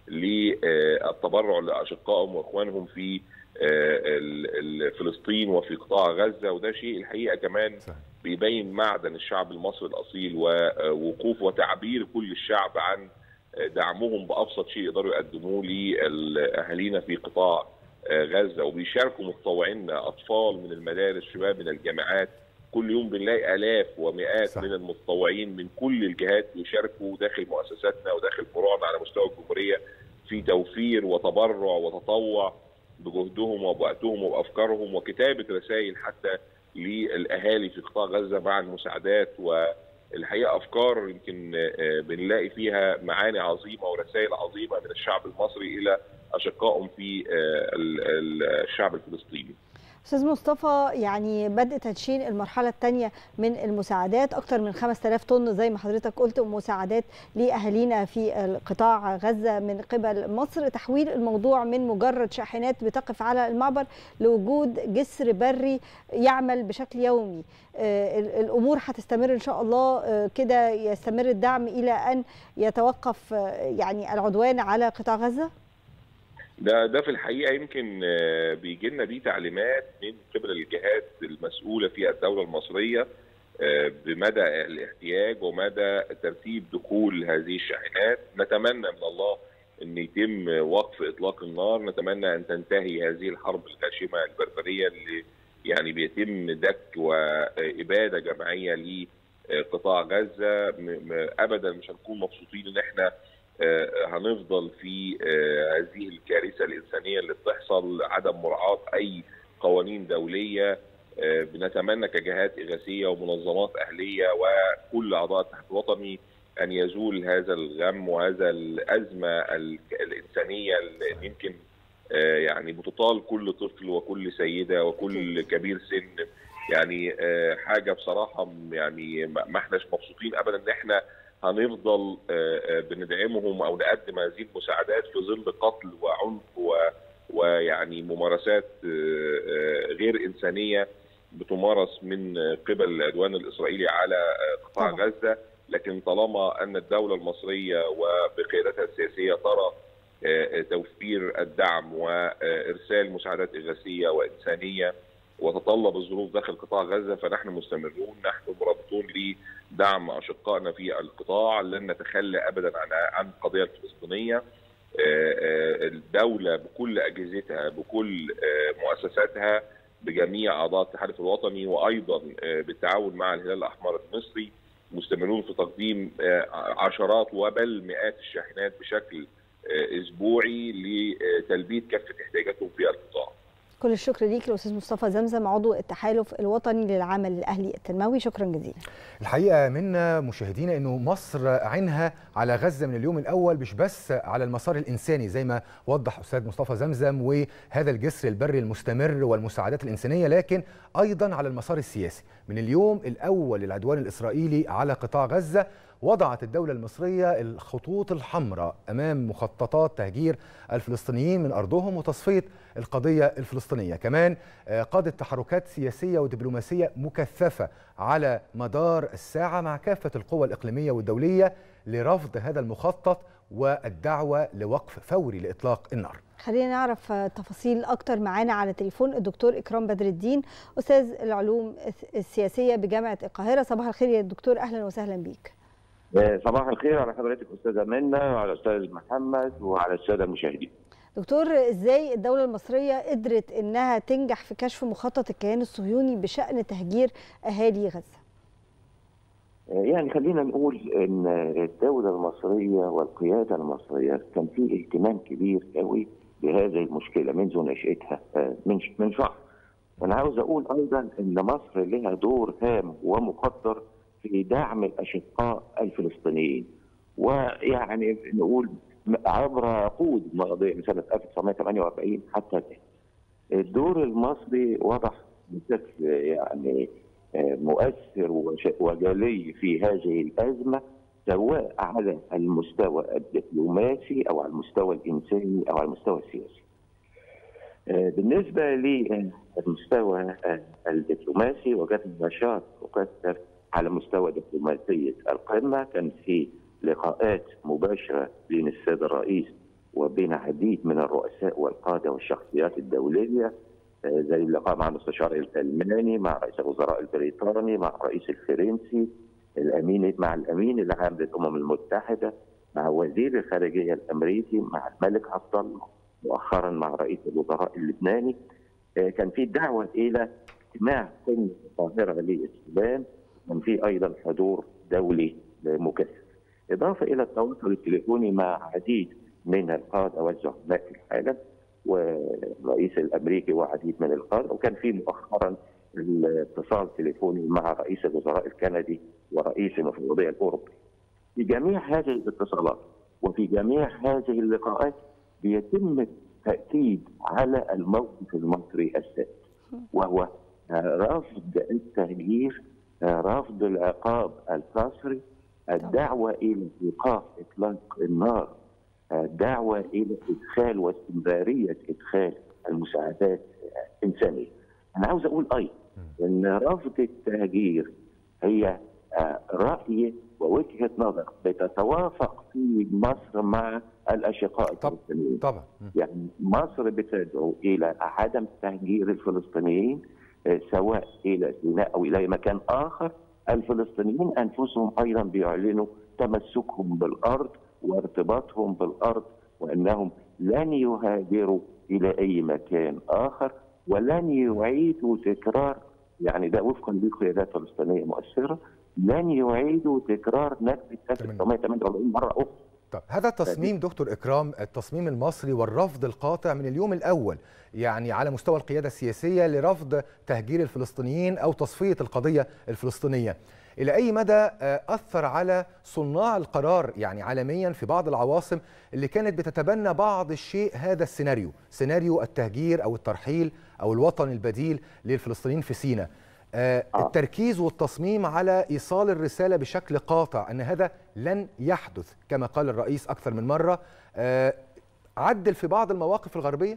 للتبرع لاشقائهم واخوانهم في آه، ال- ال- فلسطين وفي قطاع غزه وده شيء الحقيقه كمان بيبين معدن الشعب المصري الاصيل ووقوف وتعبير كل الشعب عن دعمهم بابسط شيء يقدروا يقدموه لاهالينا في قطاع آه، غزه وبيشاركوا متطوعينا اطفال من المدارس شباب من الجامعات كل يوم بنلاقي الاف ومئات صح. من المتطوعين من كل الجهات يشاركوا داخل مؤسساتنا وداخل فروعنا على مستوى الجمهوريه في توفير وتبرع وتطوع بجهدهم وبوقتهم وبافكارهم وكتابه رسائل حتى للاهالي في قطاع غزه مع المساعدات والحقيقه افكار يمكن آه، بنلاقي فيها معاني عظيمه ورسائل عظيمه من الشعب المصري الى اشقائهم في آه، ال- ال- الشعب الفلسطيني. استاذ مصطفى يعني بدء تدشين المرحله الثانيه من المساعدات اكثر من 5000 طن زي ما حضرتك قلت مساعدات لاهالينا في قطاع غزه من قبل مصر تحويل الموضوع من مجرد شاحنات بتقف على المعبر لوجود جسر بري يعمل بشكل يومي آه، ال- الامور هتستمر ان شاء الله آه، كده يستمر الدعم الى ان يتوقف آه، يعني العدوان على قطاع غزه ده ده في الحقيقه يمكن آه، بيجي لنا دي تعليمات من قبل الجهات المسؤوله في الدوله المصريه آه، بمدى الاحتياج ومدى ترتيب دخول هذه الشاحنات نتمنى من الله ان يتم وقف اطلاق النار نتمنى ان تنتهي هذه الحرب الغاشمه البربريه اللي يعني بيتم دك واباده جماعيه لقطاع غزه م- م- ابدا مش هنكون مبسوطين ان احنا آه، هنفضل في آه، هذه الكارثه الانسانيه اللي بتحصل عدم مراعاه اي قوانين دوليه آه، بنتمنى كجهات اغاثيه ومنظمات اهليه وكل اعضاء التحالف الوطني ان يزول هذا الغم وهذا الازمه ال- الانسانيه اللي يمكن آه، يعني بتطال كل طفل وكل سيده وكل كبير سن يعني آه، حاجه بصراحه يعني ما ما احناش مبسوطين ابدا ان احنا هنفضل آه، آه، بندعمهم او نقدم هذه المساعدات في ظل قتل وعنف و ويعني ممارسات آه، آه، غير انسانيه بتمارس من آه، قبل العدوان الاسرائيلي على آه، قطاع طبعا. غزه لكن طالما ان الدوله المصريه وبقيادتها السياسيه ترى آه، آه، توفير الدعم وارسال مساعدات اغاثيه وانسانيه وتطلب الظروف داخل قطاع غزه فنحن مستمرون نحن مرابطون لدعم اشقائنا في القطاع لن نتخلى ابدا عن عن القضيه الفلسطينيه آه، آه، الدوله بكل اجهزتها بكل آه، مؤسساتها بجميع اعضاء التحالف الوطني وايضا آه، بالتعاون مع الهلال الاحمر المصري مستمرون في تقديم آه، عشرات وبل مئات الشاحنات بشكل آه، اسبوعي لتلبيه كافه احتياجاتهم في القطاع. كل الشكر ليك الاستاذ مصطفى زمزم عضو التحالف الوطني للعمل الاهلي التنموي شكرا جزيلا الحقيقه منا مشاهدينا انه مصر عينها على غزه من اليوم الاول مش بس على المسار الانساني زي ما وضح استاذ مصطفى زمزم وهذا الجسر البري المستمر والمساعدات الانسانيه لكن ايضا على المسار السياسي من اليوم الاول للعدوان الاسرائيلي على قطاع غزه وضعت الدولة المصرية الخطوط الحمراء أمام مخططات تهجير الفلسطينيين من أرضهم وتصفية القضية الفلسطينية كمان آه، قادت تحركات سياسية ودبلوماسية مكثفة على مدار الساعة مع كافة القوى الإقليمية والدولية لرفض هذا المخطط والدعوة لوقف فوري لإطلاق النار خلينا نعرف آه، تفاصيل اكتر معانا على تليفون الدكتور اكرام بدر الدين استاذ العلوم الس- السياسيه بجامعه القاهره صباح الخير يا دكتور اهلا وسهلا بيك آه، صباح الخير على حضرتك استاذه منى وعلى استاذ محمد وعلى الساده المشاهدين. دكتور ازاي الدوله المصريه قدرت انها تنجح في كشف مخطط الكيان الصهيوني بشان تهجير اهالي غزه آه، يعني خلينا نقول ان الدوله المصريه والقياده المصريه كان في اهتمام كبير قوي بهذه المشكله منذ نشاتها آه، من من شهر. انا عاوز اقول ايضا ان مصر لها دور هام ومقدر في دعم الاشقاء الفلسطينيين. ويعني نقول عبر عقود ماضيه من سنه 1948 حتى الان. الدور المصري واضح بشكل يعني آه، مؤثر وش- وجلي في هذه الازمه سواء على المستوى الدبلوماسي او على المستوى الانساني او على المستوى السياسي. آه، بالنسبه للمستوى آه، الدبلوماسي وجدنا نشاط مكثف على مستوى دبلوماسيه القمه كان في لقاءات مباشره بين السيد الرئيس وبين عديد من الرؤساء والقاده والشخصيات الدوليه آه، زي اللقاء مع المستشار الالماني مع رئيس الوزراء البريطاني مع الرئيس الفرنسي الامين مع الامين العام للامم المتحده مع وزير الخارجيه الامريكي مع الملك عبد الله مؤخرا مع رئيس الوزراء اللبناني آه، كان في دعوه الى اجتماع قمه القاهره للسودان كان في ايضا حضور دولي مكثف اضافه الى التواصل التليفوني مع عديد من القاده والزعماء في العالم والرئيس الامريكي وعديد من القاده وكان في مؤخرا الاتصال تليفوني مع رئيس الوزراء الكندي ورئيس المفوضيه الاوروبي. في جميع هذه الاتصالات وفي جميع هذه اللقاءات بيتم التاكيد على الموقف المصري الثابت وهو آه، رفض التغيير آه، رفض العقاب القسري الدعوه الى ايقاف اطلاق النار الدعوه الى ادخال واستمراريه ادخال المساعدات الانسانيه. انا عاوز اقول ايضا ان رفض التهجير هي آه، راي ووجهه نظر بتتوافق في مصر مع الاشقاء طب الفلسطينيين. طبعا مم. يعني مصر بتدعو الى عدم تهجير الفلسطينيين آه، سواء الى سيناء او الى أي مكان اخر الفلسطينيين انفسهم ايضا بيعلنوا تمسكهم بالارض وارتباطهم بالارض وانهم لن يهاجروا الى اي مكان اخر ولن يعيدوا تكرار يعني ده وفقا لقيادات فلسطينيه مؤثره لن يعيدوا تكرار نكبه 1948 مره اخرى طب هذا التصميم دكتور إكرام التصميم المصري والرفض القاطع من اليوم الأول يعني على مستوى القيادة السياسية لرفض تهجير الفلسطينيين أو تصفية القضية الفلسطينية إلى أي مدى آه، أثر على صناع القرار يعني عالميا في بعض العواصم اللي كانت بتتبنى بعض الشيء هذا السيناريو سيناريو التهجير أو الترحيل أو الوطن البديل للفلسطينيين في سيناء آه، آه. التركيز والتصميم على ايصال الرساله بشكل قاطع ان هذا لن يحدث كما قال الرئيس اكثر من مره آه، عدل في بعض المواقف الغربيه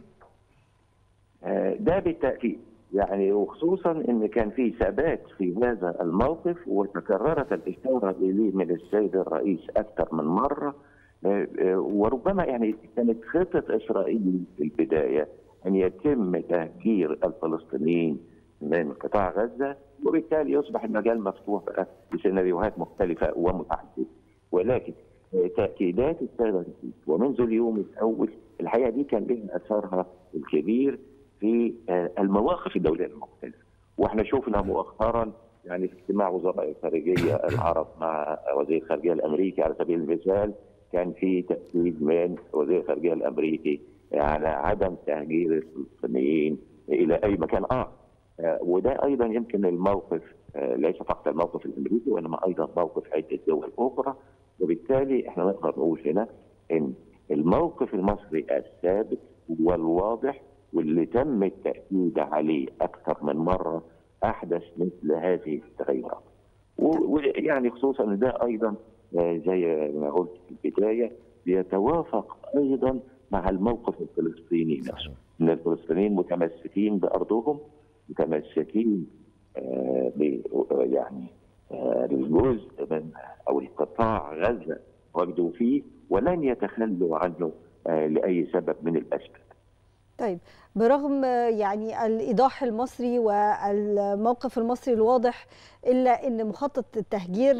آه، ده بالتاكيد يعني وخصوصا ان كان في ثبات في هذا الموقف وتكررت الاشاره اليه من السيد الرئيس اكثر من مره آه، آه، وربما يعني كانت خطه اسرائيل في البدايه ان يتم تهجير الفلسطينيين من قطاع غزه وبالتالي يصبح المجال مفتوح بقى لسيناريوهات مختلفه ومتعدده ولكن آه، تاكيدات السيد الرئيس ومنذ اليوم الاول الحقيقه دي كان لها اثرها الكبير في آه، المواقف الدوليه المختلفه واحنا شفنا مؤخرا يعني في اجتماع وزراء الخارجيه العرب مع وزير الخارجيه الامريكي على سبيل المثال كان في تاكيد من وزير الخارجيه الامريكي على عدم تهجير الفلسطينيين الى اي مكان اخر آه، وده ايضا يمكن الموقف آه، ليس فقط الموقف الامريكي وانما ايضا موقف عده دول اخرى وبالتالي احنا نقدر نقول هنا ان الموقف المصري الثابت والواضح واللي تم التاكيد عليه اكثر من مره احدث مثل هذه التغيرات. و- ويعني خصوصا ان ده ايضا آه، زي ما قلت في البدايه بيتوافق ايضا مع الموقف الفلسطيني نفسه ان الفلسطينيين متمسكين بارضهم متمسكين آه، ب يعني آه، الجزء من او القطاع غزه وجدوا فيه ولن يتخلوا عنه آه، لاي سبب من الاسباب. طيب برغم يعني الايضاح المصري والموقف المصري الواضح الا ان مخطط التهجير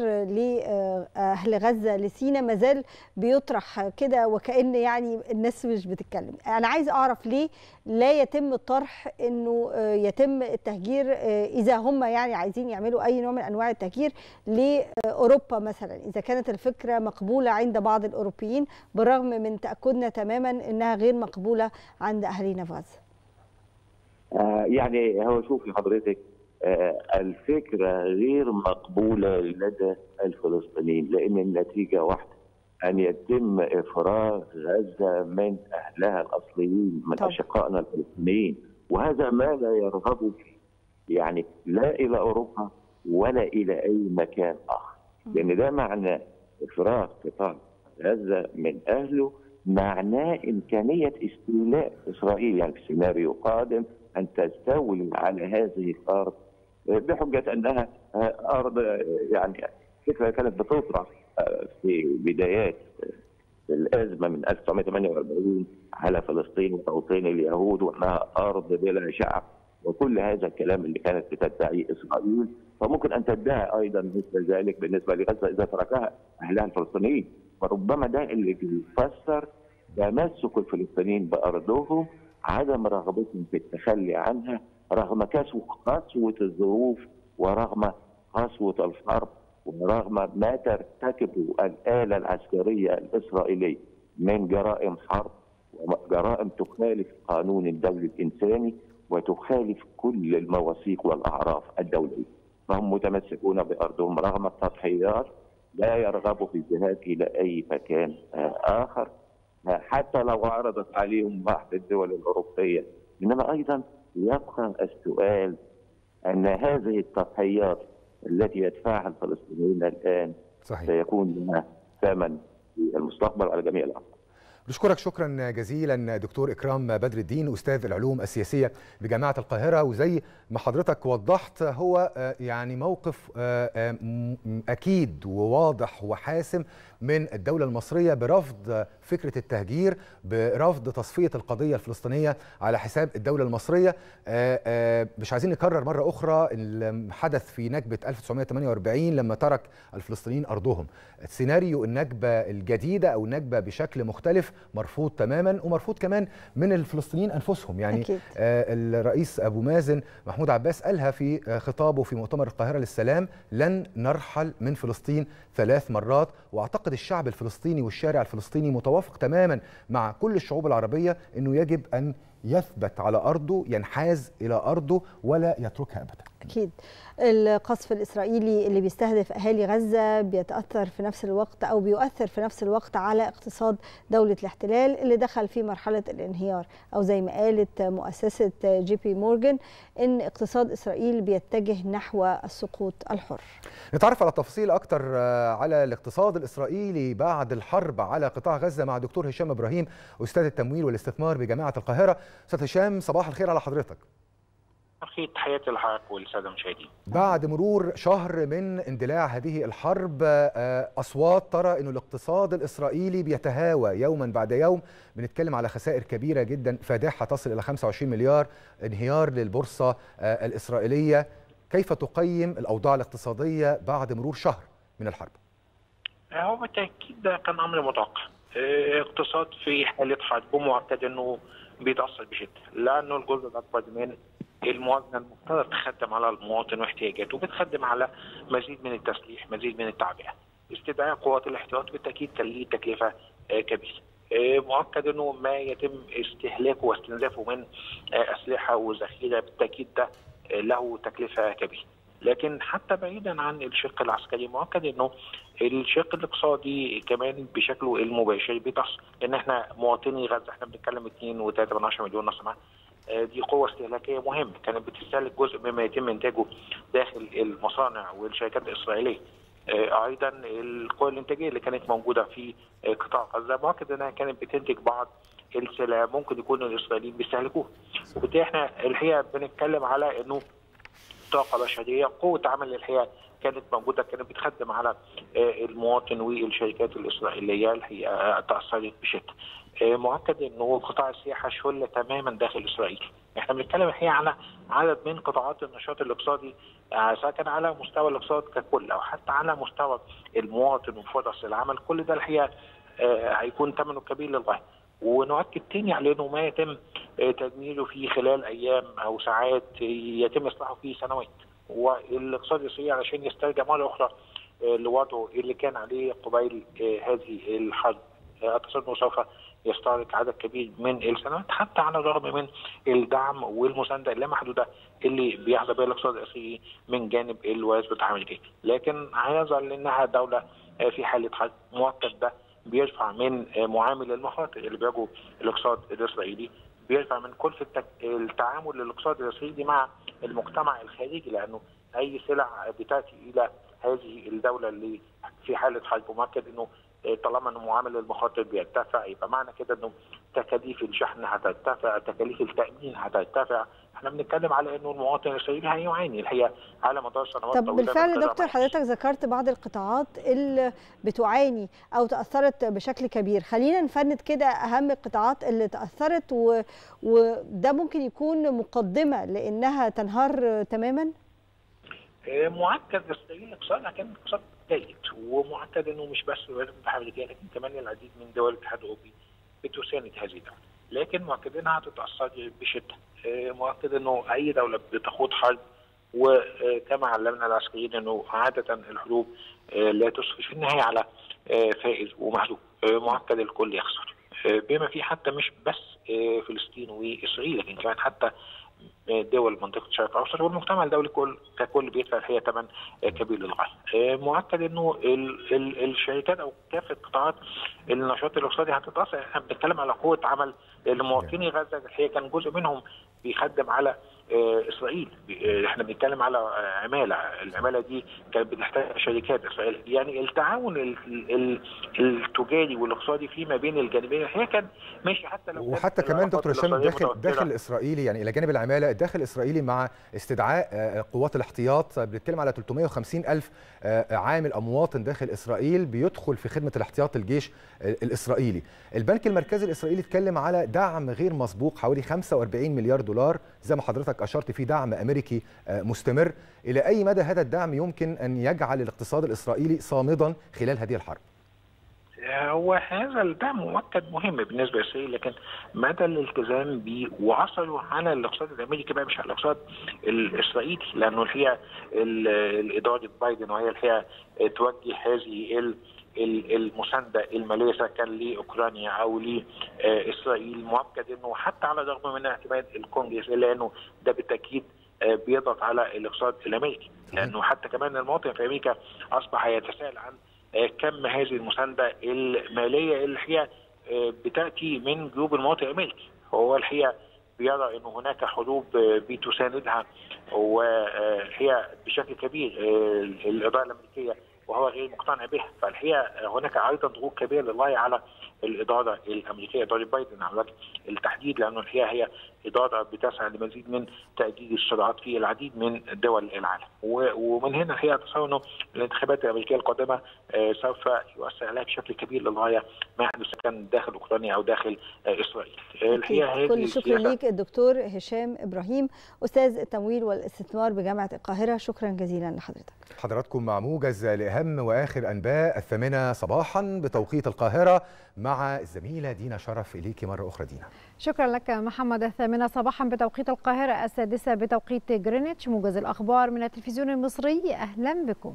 لاهل غزه لسينا مازال بيطرح كده وكان يعني الناس مش بتتكلم انا عايز اعرف ليه لا يتم الطرح انه يتم التهجير اذا هم يعني عايزين يعملوا اي نوع من انواع التهجير لاوروبا مثلا اذا كانت الفكره مقبوله عند بعض الاوروبيين بالرغم من تاكدنا تماما انها غير مقبوله عند اهالينا في غزه آه، يعني هو شوفي حضرتك آه، الفكرة غير مقبولة لدى الفلسطينيين لأن النتيجة واحدة أن يتم إفراغ غزة من أهلها الأصليين من طبعا. أشقائنا الفلسطينيين وهذا ما لا يرغبوا فيه يعني لا إلى أوروبا ولا إلى أي مكان آخر لأن ده معنى إفراغ قطاع غزة من أهله معناه إمكانية استيلاء إسرائيل يعني في سيناريو قادم أن تستولي على هذه الأرض بحجة أنها أرض يعني فكرة كانت بتطرح في بدايات الأزمة من 1948 على فلسطين وتوطين اليهود وأنها أرض بلا شعب وكل هذا الكلام اللي كانت بتدعيه إسرائيل فممكن أن تدعي أيضا مثل ذلك بالنسبة لغزة إذا تركها أهلها الفلسطينيين فربما ده اللي بيفسر تمسك الفلسطينيين بارضهم عدم رغبتهم في التخلي عنها رغم كسو- قسوه الظروف ورغم قسوه الحرب ورغم ما ترتكبه الاله العسكريه الاسرائيليه من جرائم حرب وجرائم تخالف قانون الدولي الانساني وتخالف كل المواثيق والاعراف الدوليه فهم متمسكون بارضهم رغم التضحيات لا يرغبوا في الذهاب الى اي مكان آه، اخر آه، حتى لو عرضت عليهم بعض الدول الاوروبيه انما ايضا يبقى السؤال ان هذه التضحيات التي يدفعها الفلسطينيون الان صحيح سيكون لها ثمن في المستقبل على جميع الاطراف نشكرك شكرا جزيلا دكتور اكرام بدر الدين استاذ العلوم السياسيه بجامعه القاهره وزي ما حضرتك وضحت هو آه، يعني موقف آه، آه، م- اكيد وواضح وحاسم من الدوله المصريه برفض فكره التهجير برفض تصفيه القضيه الفلسطينيه على حساب الدوله المصريه آه، آه، مش عايزين نكرر مره اخرى اللي حدث في نكبه 1948 لما ترك الفلسطينيين ارضهم سيناريو النكبه الجديده او النكبه بشكل مختلف مرفوض تماما ومرفوض كمان من الفلسطينيين انفسهم يعني أكيد. آه، الرئيس ابو مازن محمود عباس قالها في آه، خطابه في مؤتمر القاهره للسلام لن نرحل من فلسطين ثلاث مرات واعتقد الشعب الفلسطيني والشارع الفلسطيني متوافق تماما مع كل الشعوب العربيه انه يجب ان يثبت على ارضه ينحاز الى ارضه ولا يتركها ابدا أكيد القصف الإسرائيلي اللي بيستهدف أهالي غزة بيتأثر في نفس الوقت أو بيؤثر في نفس الوقت على اقتصاد دولة الاحتلال اللي دخل في مرحلة الانهيار أو زي ما قالت مؤسسة جي بي مورجان إن اقتصاد إسرائيل بيتجه نحو السقوط الحر نتعرف على تفاصيل اكتر آه، على الاقتصاد الاسرائيلي بعد الحرب على قطاع غزه مع دكتور هشام ابراهيم استاذ التمويل والاستثمار بجامعه القاهره استاذ هشام صباح الخير على حضرتك أخي تحياتي لحضرتك والسادة المشاهدين بعد مرور شهر من اندلاع هذه الحرب آه، اصوات ترى انه الاقتصاد الاسرائيلي بيتهاوى يوما بعد يوم بنتكلم على خسائر كبيره جدا فادحه تصل الى 25 مليار انهيار للبورصه آه، الاسرائيليه كيف تقيم الاوضاع الاقتصاديه بعد مرور شهر من الحرب هو بالتأكيد ده كان أمر متوقع آه، اقتصاد في حالة حرب مؤكد أنه بيتأثر بشدة لأنه الجزء الأكبر من الموازنة المفترض تخدم على المواطن واحتياجاته بتخدم على مزيد من التسليح مزيد من التعبئة استدعاء قوات الاحتياط بالتأكيد كان ليه تكلفة آه، كبيرة آه، مؤكد انه ما يتم استهلاكه واستنزافه من آه، اسلحه وذخيره بالتاكيد ده آه، له تكلفه كبيره. لكن حتى بعيدا عن الشق العسكري مؤكد انه الشق الاقتصادي كمان بشكله المباشر بيتأثر لان احنا مواطني غزه احنا بنتكلم 2.3 مليون نسمه آه، دي قوة استهلاكية مهمة كانت بتستهلك جزء مما يتم إنتاجه داخل المصانع والشركات الإسرائيلية آه، أيضا القوى الإنتاجية اللي كانت موجودة في آه، قطاع غزة مؤكد إنها كانت بتنتج بعض السلع ممكن يكون الإسرائيليين بيستهلكوها وبالتالي احنا الحقيقة بنتكلم على إنه طاقه بشريه قوه عمل الحقيقه كانت موجوده كانت بتخدم على آه، المواطن والشركات الاسرائيليه الحقيقه تاثرت بشده. آه، مؤكد انه قطاع السياحه شل تماما داخل اسرائيل. احنا بنتكلم الحقيقه على عدد من قطاعات النشاط الاقتصادي آه، سواء كان على مستوى الاقتصاد ككل او حتى على مستوى المواطن وفرص العمل كل ده الحقيقه آه، هيكون ثمنه كبير للغايه. ونؤكد تاني على انه ما يتم آه، تدميره في خلال ايام او ساعات آه، يتم اصلاحه في سنوات والاقتصاد الاسرائيلي علشان يسترجع مره اخرى آه، لوضعه اللي كان عليه قبيل آه، هذه الحرب آه، اعتقد انه سوف يستغرق عدد كبير من السنوات حتى على الرغم من الدعم والمسانده اللامحدوده اللي بيحظى بها الاقتصاد الاسرائيلي من جانب الولايات المتحده الامريكيه، لكن هيظل انها دوله آه، في حاله حرب مؤكد ده بيرفع من آه، معامل المخاطر اللي بيواجهه الاقتصاد الاسرائيلي بيرفع من كلفه التك- التعامل للاقتصاد الاسرائيلي مع المجتمع الخارجي لانه اي سلع بتاتي الى هذه الدوله اللي في حاله حرب مؤكد انه آه، طالما انه معامل المخاطر بيرتفع يبقى معنى كده انه تكاليف الشحن هترتفع، تكاليف التامين هترتفع، احنا بنتكلم على انه المواطن الاسرائيلي هيعاني الحقيقه على مدار سنوات طب طويله بالفعل من قطع دكتور حضرتك ذكرت بعض القطاعات اللي بتعاني او تاثرت بشكل كبير خلينا نفند كده اهم القطاعات اللي تاثرت و... وده ممكن يكون مقدمه لانها تنهار تماما آه، مؤكد اسرائيل اقتصادها كان اقتصاد جيد ومؤكد انه مش بس الولايات المتحده الامريكيه لكن كمان العديد من دول الاتحاد الاوروبي بتساند هذه الدوله لكن مؤكد انها هتتاثر بشده آه، مؤكد انه اي دوله بتخوض حرب وكما علمنا العسكريين انه عاده الحروب آه، لا تصفي في النهايه على آه، فائز ومهزوم آه، مؤكد الكل يخسر آه، بما فيه حتى مش بس آه، فلسطين واسرائيل لكن كمان حتى دول منطقه الشرق الاوسط والمجتمع الدولي كل ككل بيدفع الحقيقه ثمن كبير للغايه. آه، مؤكد انه ال ال الشركات او كافه قطاعات النشاط الاقتصادي هتتاثر، احنا بنتكلم على قوه عمل لمواطني غزه الحقيقه كان جزء منهم بيخدم على آه، اسرائيل آه، احنا بنتكلم على آه، عماله العماله دي كانت بتحتاج شركات اسرائيل يعني التعاون ال- ال- التجاري والاقتصادي فيما بين الجانبين الحقيقه كان ماشي حتى لو كانت وحتى كمان العلاقات دكتور هشام الاقتصادية داخل متوترة. داخل الاسرائيلي يعني الى جانب العماله الداخل الاسرائيلي مع استدعاء آه، قوات الاحتياط بنتكلم على 350 الف آه، عامل او مواطن داخل اسرائيل بيدخل في خدمه الاحتياط الجيش آه، الاسرائيلي البنك المركزي الاسرائيلي اتكلم على دعم غير مسبوق حوالي 45 مليار دولار زي ما حضرتك اشرت في دعم امريكي آه، مستمر الى اي مدى هذا الدعم يمكن ان يجعل الاقتصاد الاسرائيلي صامدا خلال هذه الحرب هو هذا الدعم مؤكد مهم بالنسبه لاسرائيل لكن مدى الالتزام به وعصره على الاقتصاد الامريكي بقى مش على الاقتصاد الاسرائيلي لانه الحقيقه ال- الاداره بايدن وهي الحقيقه توجه هذه ال- ال- المسانده الماليه سواء كان لاوكرانيا او لاسرائيل مؤكد انه حتى على الرغم من اعتماد الكونجرس الا انه ده بالتاكيد آه، بيضغط على الاقتصاد الامريكي لانه حتى كمان المواطن في امريكا اصبح يتساءل عن آه، كم هذه المسانده الماليه اللي هي آه، بتاتي من جيوب المواطن الامريكي هو الحقيقه بيرى ان هناك حروب آه، بتساندها وهي بشكل كبير آه، الاداره الامريكيه وهو غير مقتنع بها فالحقيقه هناك ايضا ضغوط كبيره للغايه على الاداره الامريكيه اداره بايدن على وجه التحديد لانه الحقيقه هي اداره بتسعى لمزيد من تاجيل الصراعات في العديد من دول العالم و- ومن هنا الحقيقه اتصور انه الانتخابات الامريكيه القادمه آه، سوف يؤثر عليها بشكل كبير للغايه ما يحدث كان داخل اوكرانيا او داخل آه، اسرائيل آه، الحقيقه هذه كل الشكر السياسة- ليك الدكتور هشام ابراهيم استاذ التمويل والاستثمار بجامعه القاهره شكرا جزيلا لحضرتك حضراتكم مع موجز لأهم وآخر أنباء الثامنة صباحا بتوقيت القاهرة مع الزميلة دينا شرف إليك مرة أخرى دينا شكرا لك محمد الثامنة صباحا بتوقيت القاهرة السادسة بتوقيت جرينتش موجز الأخبار من التلفزيون المصري أهلا بكم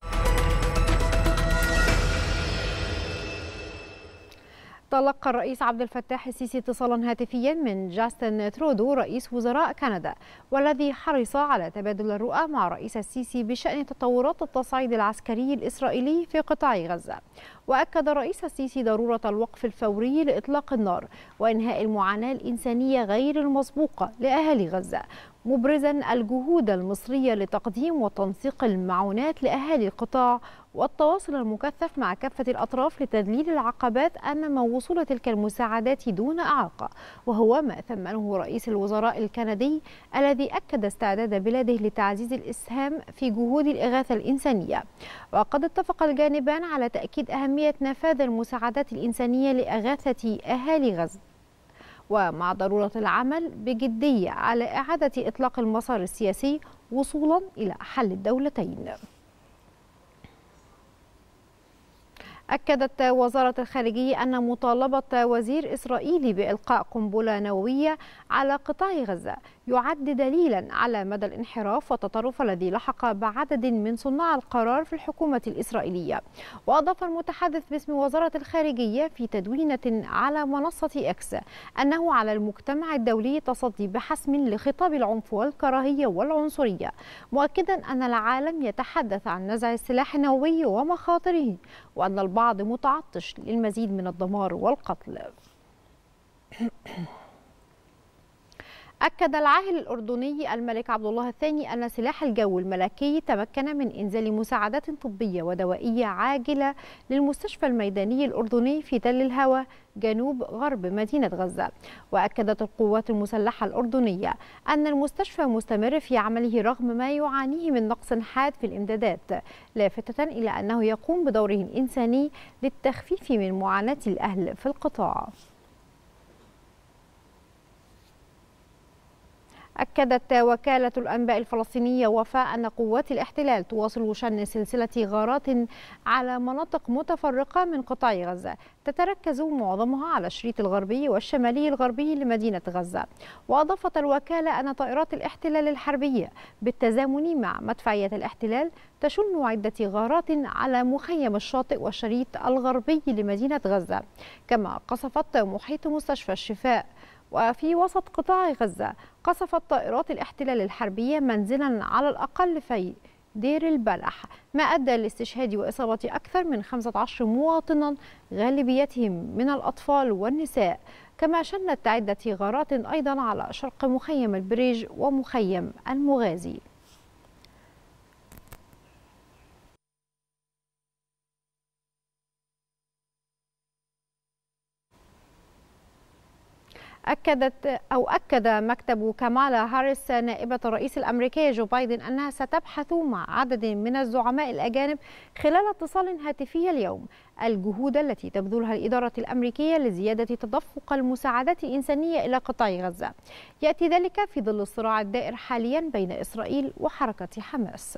تلقى الرئيس عبد الفتاح السيسي اتصالا هاتفيا من جاستن ترودو رئيس وزراء كندا والذي حرص على تبادل الرؤى مع الرئيس السيسي بشأن تطورات التصعيد العسكري الإسرائيلي في قطاع غزة وأكد الرئيس السيسي ضرورة الوقف الفوري لإطلاق النار وإنهاء المعاناة الإنسانية غير المسبوقة لأهالي غزة مبرزا الجهود المصرية لتقديم وتنسيق المعونات لأهالي القطاع والتواصل المكثف مع كافة الأطراف لتذليل العقبات أمام وصول تلك المساعدات دون إعاقة وهو ما ثمنه رئيس الوزراء الكندي الذي أكد استعداد بلاده لتعزيز الإسهام في جهود الإغاثة الإنسانية وقد اتفق الجانبان على تأكيد أهمية نفاذ المساعدات الإنسانية لإغاثة أهالي غزة ومع ضرورة العمل بجدية على إعادة إطلاق المسار السياسي وصولا إلى حل الدولتين أكدت وزارة الخارجية أن مطالبة وزير إسرائيلي بإلقاء قنبلة نووية على قطاع غزة يعد دليلا على مدى الانحراف والتطرف الذي لحق بعدد من صناع القرار في الحكومة الإسرائيلية وأضاف المتحدث باسم وزارة الخارجية في تدوينة على منصة إكس أنه على المجتمع الدولي التصدي بحسم لخطاب العنف والكراهية والعنصرية مؤكدا أن العالم يتحدث عن نزع السلاح النووي ومخاطره وأن البعض متعطش للمزيد من الدمار والقتل أكد العاهل الأردني الملك عبد الله الثاني أن سلاح الجو الملكي تمكن من إنزال مساعدات طبية ودوائية عاجلة للمستشفى الميداني الأردني في تل الهوى جنوب غرب مدينة غزة وأكدت القوات المسلحة الأردنية أن المستشفى مستمر في عمله رغم ما يعانيه من نقص حاد في الإمدادات لافتة إلى أنه يقوم بدوره الإنساني للتخفيف من معاناة الأهل في القطاع أكدت وكالة الأنباء الفلسطينية وفاء أن قوات الاحتلال تواصل شن سلسلة غارات على مناطق متفرقة من قطاع غزة تتركز معظمها على الشريط الغربي والشمالي الغربي لمدينة غزة وأضافت الوكالة أن طائرات الاحتلال الحربية بالتزامن مع مدفعية الاحتلال تشن عدة غارات على مخيم الشاطئ والشريط الغربي لمدينة غزة كما قصفت محيط مستشفى الشفاء وفي وسط قطاع غزة قصفت طائرات الاحتلال الحربية منزلا على الأقل في دير البلح ما أدى لاستشهاد وإصابة أكثر من 15 مواطنا غالبيتهم من الأطفال والنساء كما شنت عدة غارات أيضا على شرق مخيم البريج ومخيم المغازي أكدت أو أكد مكتب كامالا هاريس نائبة الرئيس الأمريكي جو بايدن أنها ستبحث مع عدد من الزعماء الأجانب خلال اتصال هاتفي اليوم الجهود التي تبذلها الإدارة الأمريكية لزيادة تدفق المساعدات الإنسانية إلى قطاع غزة يأتي ذلك في ظل الصراع الدائر حاليا بين إسرائيل وحركة حماس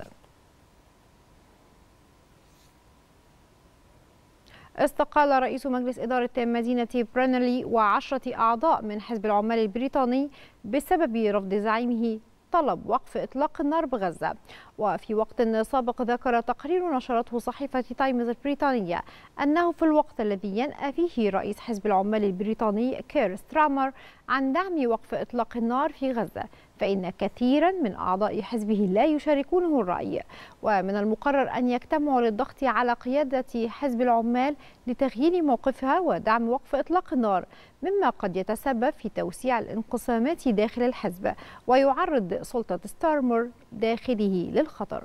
استقال رئيس مجلس إدارة مدينة برينلي وعشرة أعضاء من حزب العمال البريطاني بسبب رفض زعيمه طلب وقف إطلاق النار بغزة وفي وقت سابق ذكر تقرير نشرته صحيفة تايمز البريطانية أنه في الوقت الذي ينأى فيه رئيس حزب العمال البريطاني كير سترامر عن دعم وقف إطلاق النار في غزة فإن كثيرا من أعضاء حزبه لا يشاركونه الرأي ومن المقرر أن يجتمعوا للضغط على قيادة حزب العمال لتغيير موقفها ودعم وقف إطلاق النار مما قد يتسبب في توسيع الانقسامات داخل الحزب ويعرض سلطة ستارمر داخله للخطر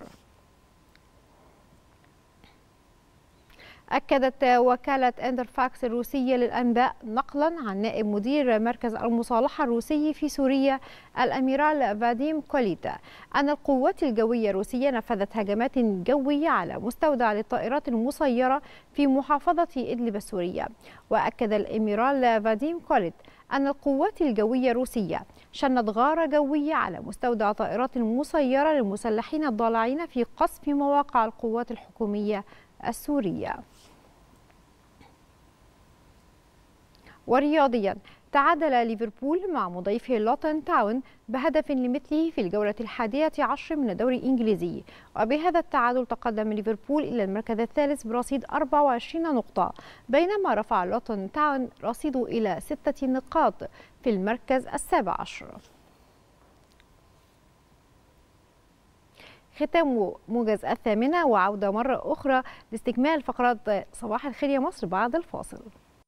أكدت وكالة اندرفاكس الروسية للأنباء نقلا عن نائب مدير مركز المصالحة الروسي في سوريا الأميرال فاديم كوليتا أن القوات الجوية الروسية نفذت هجمات جوية على مستودع للطائرات المسيرة في محافظة إدلب السورية وأكد الأميرال فاديم كوليت أن القوات الجوية الروسية شنت غارة جوية على مستودع طائرات مسيرة للمسلحين الضالعين في قصف مواقع القوات الحكومية السورية ورياضيا تعادل ليفربول مع مضيفه لوتن تاون بهدف لمثله في الجولة الحادية عشر من الدوري الإنجليزي وبهذا التعادل تقدم ليفربول إلى المركز الثالث برصيد 24 نقطة بينما رفع لوتن تاون رصيده إلى ستة نقاط في المركز السابع عشر ختام موجز الثامنة وعودة مرة أخرى لاستكمال فقرات صباح الخير يا مصر بعد الفاصل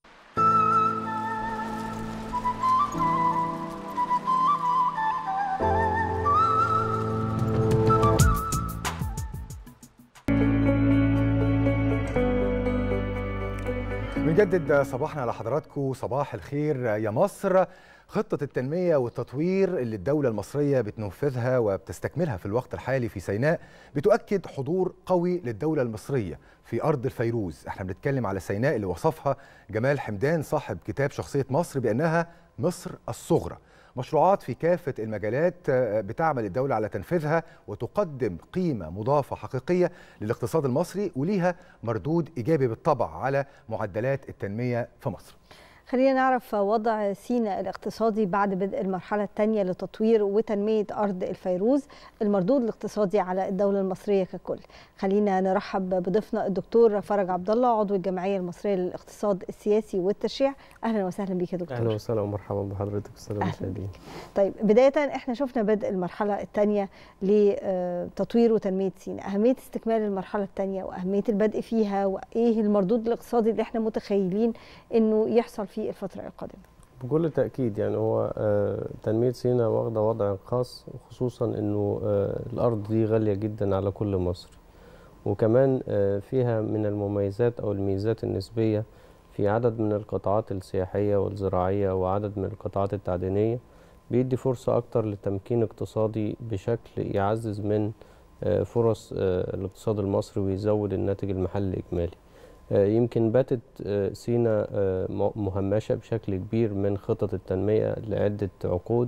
بنجدد صباحنا على حضراتكم صباح الخير يا مصر خطة التنمية والتطوير اللي الدولة المصرية بتنفذها وبتستكملها في الوقت الحالي في سيناء بتؤكد حضور قوي للدولة المصرية في أرض الفيروز احنا بنتكلم على سيناء اللي وصفها جمال حمدان صاحب كتاب شخصية مصر بأنها مصر الصغرى مشروعات في كافة المجالات بتعمل الدولة على تنفيذها وتقدم قيمة مضافة حقيقية للاقتصاد المصري وليها مردود إيجابي بالطبع على معدلات التنمية في مصر خلينا نعرف وضع سيناء الاقتصادي بعد بدء المرحلة الثانية لتطوير وتنمية أرض الفيروز المردود الاقتصادي على الدولة المصرية ككل خلينا نرحب بضيفنا الدكتور فرج عبد الله عضو الجمعية المصرية للاقتصاد السياسي والتشريع أهلا وسهلا بك يا دكتور اهلا وسهلا ومرحبا بحضرتك الساده المشاهدين طيب بداية احنا شفنا بدء المرحلة الثانية لتطوير وتنمية سيناء أهمية استكمال المرحلة الثانية وأهمية البدء فيها وإيه المردود الاقتصادي اللي احنا متخيلين إنه يحصل في الفترة القادمة بكل تاكيد يعني هو آه، تنميه سيناء واخده وضع خاص خصوصا انه آه، الارض دي غاليه جدا على كل مصر وكمان آه، فيها من المميزات او الميزات النسبيه في عدد من القطاعات السياحيه والزراعيه وعدد من القطاعات التعدينيه بيدي فرصه اكتر لتمكين اقتصادي بشكل يعزز من آه، فرص آه، الاقتصاد المصري ويزود الناتج المحلي الاجمالي آه، يمكن باتت آه، سينا آه، م- مهمشة بشكل كبير من خطط التنمية لعدة عقود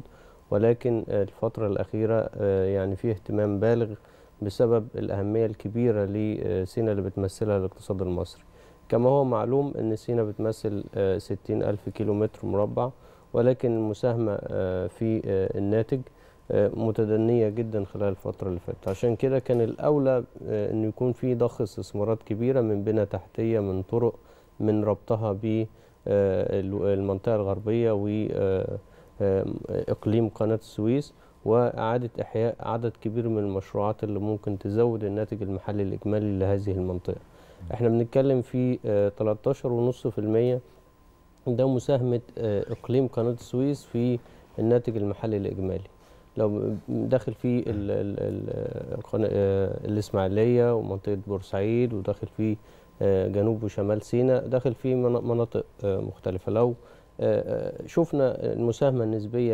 ولكن آه، الفترة الأخيرة آه، يعني في اهتمام بالغ بسبب الأهمية الكبيرة لسينا اللي بتمثلها الاقتصاد المصري كما هو معلوم أن سينا بتمثل آه، 60 ألف كيلومتر مربع ولكن المساهمة آه، في آه، الناتج آه، متدنية جدا خلال الفترة اللي فاتت عشان كده كان الأولى آه، أن يكون في ضخ استثمارات كبيرة من بنى تحتية من طرق من ربطها بالمنطقة الغربية وإقليم قناة السويس وإعادة إحياء عدد كبير من المشروعات اللي ممكن تزود الناتج المحلي الإجمالي لهذه المنطقة احنا بنتكلم في آه، 13.5% ده مساهمة آه، إقليم قناة السويس في الناتج المحلي الإجمالي لو داخل فيه ال ال ال القنا- آه، الإسماعيلية ومنطقة بورسعيد وداخل فيه آه، جنوب وشمال سيناء داخل فيه من- مناطق آه، مختلفة لو آه، آه، شفنا المساهمة النسبية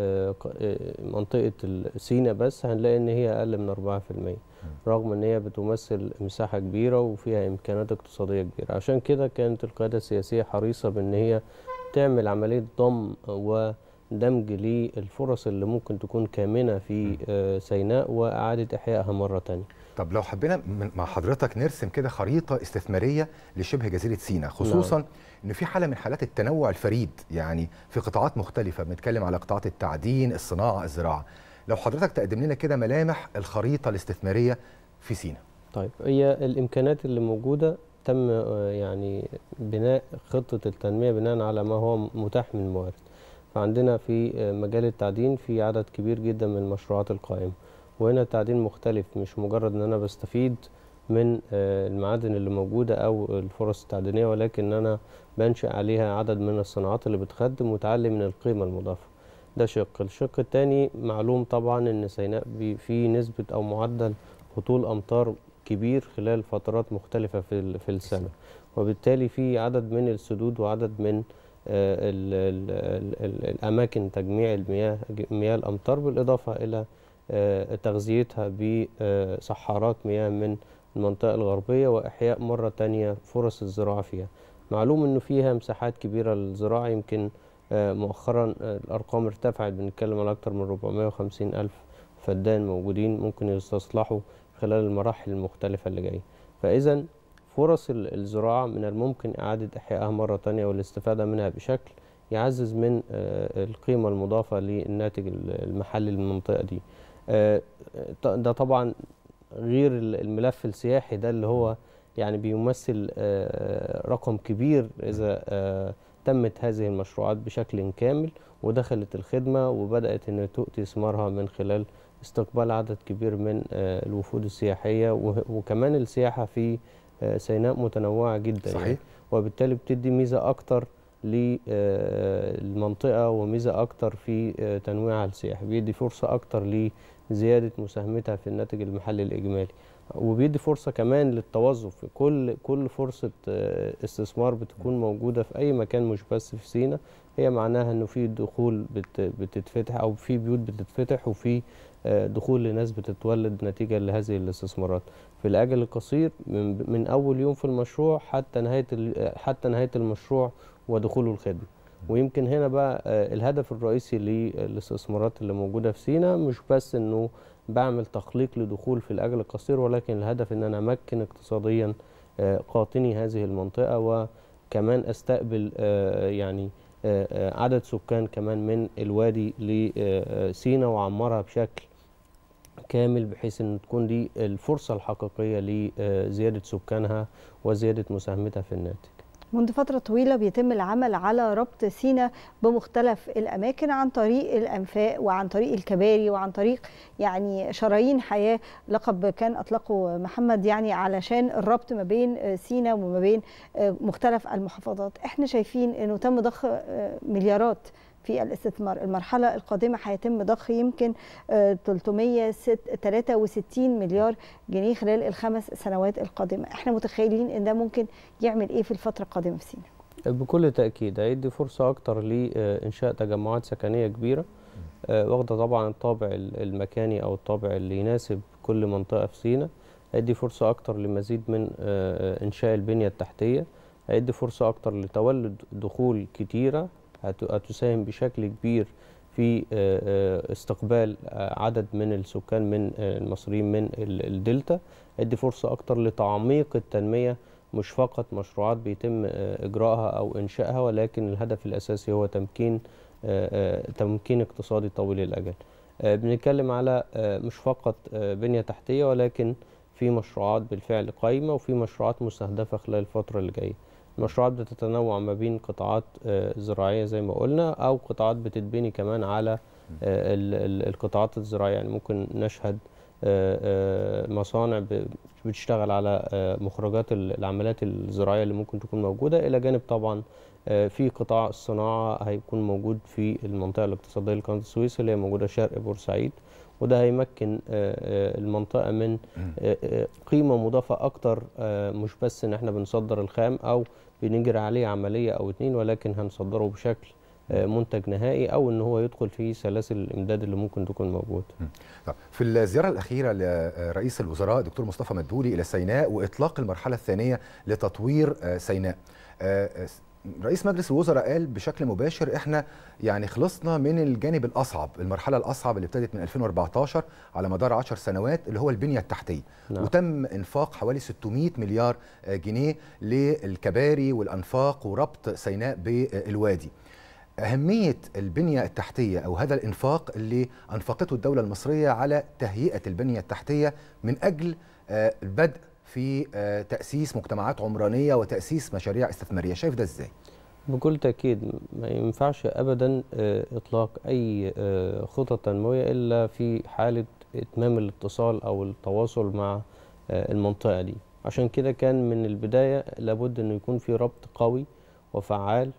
لمنطقة سيناء بس هنلاقي إن هي أقل من 4% رغم إن هي بتمثل مساحة كبيرة وفيها إمكانات اقتصادية كبيرة عشان كده كانت القيادة السياسية حريصة بإن هي تعمل عملية ضم ودمج للفرص اللي ممكن تكون كامنة في آه، سيناء وإعادة إحيائها مرة تانية طب لو حبينا من- مع حضرتك نرسم كده خريطه استثماريه لشبه جزيره سيناء خصوصا نعم. ان في حاله من حالات التنوع الفريد يعني في قطاعات مختلفه بنتكلم على قطاعات التعدين الصناعه الزراعه لو حضرتك تقدم لنا كده ملامح الخريطه الاستثماريه في سيناء طيب هي الإمكانات اللي موجودة تم آه، يعني بناء خطة التنمية بناء على ما هو متاح من موارد فعندنا في آه، مجال التعدين في عدد كبير جدا من المشروعات القائمة وهنا التعدين مختلف مش مجرد ان انا بستفيد من آه، المعادن اللي موجودة او الفرص التعدينية ولكن انا بنشئ عليها عدد من الصناعات اللي بتخدم وتعلي من القيمة المضافة ده شق الشق الثاني معلوم طبعا ان سيناء بي- في نسبة او معدل هطول امطار كبير خلال فترات مختلفة في ال- في السنة وبالتالي في عدد من السدود وعدد من آه، ال ال ال ال الأماكن تجميع المياه مياه الأمطار بالإضافة إلى آه، تغذيتها بصحارات مياه من المنطقة الغربية وإحياء مرة تانية فرص الزراعة فيها معلوم إنه فيها مساحات كبيرة للزراعة يمكن آه، مؤخرا آه، الأرقام ارتفعت بنتكلم على أكتر من 450 ألف فدان موجودين ممكن يستصلحوا خلال المراحل المختلفة اللي جاية فإذا فرص ال- الزراعة من الممكن إعادة إحيائها مرة تانية والاستفادة منها بشكل يعزز من آه، القيمة المضافة للناتج ال- المحلي للمنطقة دي آه، ط- ده طبعا غير ال- الملف السياحي ده اللي هو يعني بيمثل آه، رقم كبير إذا آه، تمت هذه المشروعات بشكل كامل ودخلت الخدمة وبدأت أن تؤتي ثمارها من خلال استقبال عدد كبير من آه، الوفود السياحية وه- وكمان السياحة في آه، سيناء متنوعة جدا صحيح. يعني وبالتالي بتدي ميزة أكتر للمنطقة وميزة أكتر في آه، تنويعها السياحي بيدي فرصة أكتر لزيادة مساهمتها في الناتج المحلي الإجمالي وبيدي فرصة كمان للتوظف كل كل فرصة آه، استثمار بتكون موجودة في أي مكان مش بس في سينا هي معناها إنه في دخول بت- بتتفتح أو في بيوت بتتفتح وفي آه، دخول لناس بتتولد نتيجة لهذه الاستثمارات في الأجل القصير من, من أول يوم في المشروع حتى نهاية ال- حتى نهاية المشروع ودخوله الخدمة ويمكن هنا بقى آه، الهدف الرئيسي للاستثمارات اللي موجودة في سينا مش بس إنه بعمل تخليق لدخول في الأجل القصير ولكن الهدف إن أنا أمكن اقتصاديا آه، قاطني هذه المنطقة وكمان أستقبل آه، يعني آه، آه، عدد سكان كمان من الوادي لسينا وعمرها بشكل كامل بحيث ان تكون دي الفرصه الحقيقيه لزياده سكانها وزياده مساهمتها في الناتج منذ فترة طويلة بيتم العمل على ربط سينا بمختلف الأماكن عن طريق الأنفاق وعن طريق الكباري وعن طريق يعني شرايين حياة لقب كان أطلقه محمد يعني علشان الربط ما بين سينا وما بين مختلف المحافظات احنا شايفين أنه تم ضخ مليارات في الاستثمار المرحلة القادمة هيتم ضخ يمكن آه، 363 مليار جنيه خلال الخمس سنوات القادمة احنا متخيلين ان ده ممكن يعمل ايه في الفترة القادمة في سينا بكل تاكيد هيدي فرصه اكتر لانشاء تجمعات سكنيه كبيره آه، واخده طبعا الطابع ال- المكاني او الطابع اللي يناسب كل منطقه في سينا هيدي فرصه اكتر لمزيد من آه، انشاء البنيه التحتيه هيدي فرصه اكتر لتولد دخول كتيره هت- هتساهم بشكل كبير في آه، آه، استقبال آه، عدد من السكان من آه، المصريين من ال- الدلتا ادي فرصه اكتر لتعميق التنميه مش فقط مشروعات بيتم آه، اجراءها او انشائها ولكن الهدف الاساسي هو تمكين آه، آه، تمكين اقتصادي طويل الاجل آه، بنتكلم على آه، مش فقط آه، بنيه تحتيه ولكن في مشروعات بالفعل قايمه وفي مشروعات مستهدفه خلال الفتره اللي جايه المشروعات بتتنوع ما بين قطاعات آه، زراعيه زي ما قلنا او قطاعات بتتبني كمان على آه، ال- ال- القطاعات الزراعيه يعني ممكن نشهد آه، آه، مصانع ب- بتشتغل على آه، مخرجات ال- العمليات الزراعيه اللي ممكن تكون موجوده الى جانب طبعا آه، في قطاع الصناعه هيكون موجود في المنطقه الاقتصاديه لقناه السويس اللي هي موجوده شرق بورسعيد وده هيمكن آه، آه، المنطقه من آه، آه، قيمه مضافه اكتر آه، مش بس ان احنا بنصدر الخام او بنجري عليه عمليه او اتنين ولكن هنصدره بشكل آه، منتج نهائي او ان هو يدخل في سلاسل الامداد اللي ممكن تكون موجوده طب في الزيارة الأخيرة لرئيس الوزراء دكتور مصطفى مدبولي إلى سيناء وإطلاق المرحلة الثانية لتطوير آه، سيناء آه، آه، رئيس مجلس الوزراء قال بشكل مباشر احنا يعني خلصنا من الجانب الأصعب المرحلة الأصعب اللي ابتدت من 2014 على مدار 10 سنوات اللي هو البنية التحتية نعم. وتم إنفاق حوالي 600 مليار آه، جنيه للكباري والأنفاق وربط سيناء بالوادي أهمية البنية التحتية أو هذا الإنفاق اللي أنفقته الدولة المصرية على تهيئة البنية التحتية من أجل آه، البدء في آه، تأسيس مجتمعات عمرانية وتأسيس مشاريع استثمارية شايف ده إزاي؟ بكل تأكيد ما ينفعش أبدا آه، إطلاق أي آه، خطط تنموية إلا في حالة إتمام الاتصال أو التواصل مع آه، المنطقة دي عشان كده كان من البداية لابد أنه يكون في ربط قوي وفعال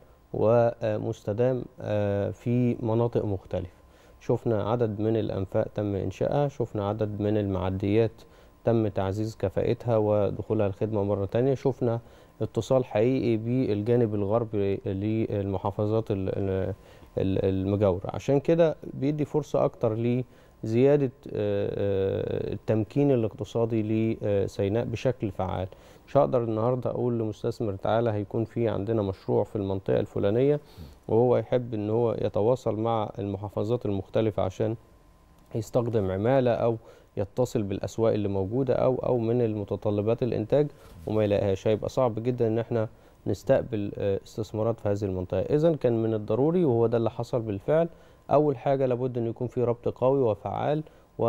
ومستدام آه، في مناطق مختلفة شفنا عدد من الأنفاق تم إنشائها شفنا عدد من المعديات تم تعزيز كفاءتها ودخولها الخدمة مرة تانية شفنا اتصال حقيقي بالجانب الغربي للمحافظات ال- ال- ال- المجاورة عشان كده بيدي فرصة أكتر لزيادة آه، آه، التمكين الاقتصادي لسيناء بشكل فعال مش هقدر النهاردة أقول لمستثمر تعالى هيكون في عندنا مشروع في المنطقة الفلانية وهو يحب إن هو يتواصل مع المحافظات المختلفة عشان يستخدم عمالة أو يتصل بالأسواق اللي موجودة أو أو من المتطلبات الإنتاج وما يلاقيهاش هيبقى صعب جدا إن إحنا نستقبل آه، استثمارات في هذه المنطقة إذا كان من الضروري وهو ده اللي حصل بالفعل أول حاجة لابد أن يكون في ربط قوي وفعال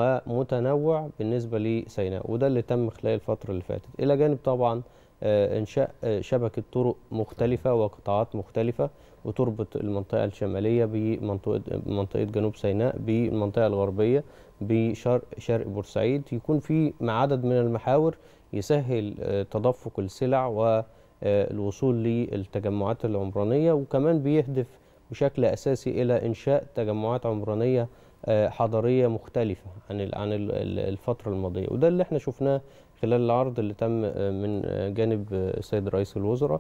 ومتنوع بالنسبة لسيناء وده اللي تم خلال الفترة اللي فاتت إلى جانب طبعا آه، إنشاء آه، شبكة طرق مختلفة وقطاعات مختلفة وتربط المنطقة الشمالية بمنطقة منطقة جنوب سيناء بالمنطقة الغربية بشرق شرق بورسعيد يكون في مع عدد من المحاور يسهل آه، تدفق السلع والوصول للتجمعات العمرانية وكمان بيهدف بشكل أساسي إلى إنشاء تجمعات عمرانية آه، حضارية مختلفة عن ال- عن ال- ال- الفترة الماضية وده اللي احنا شفناه خلال العرض اللي تم آه، من آه، جانب آه، السيد رئيس الوزراء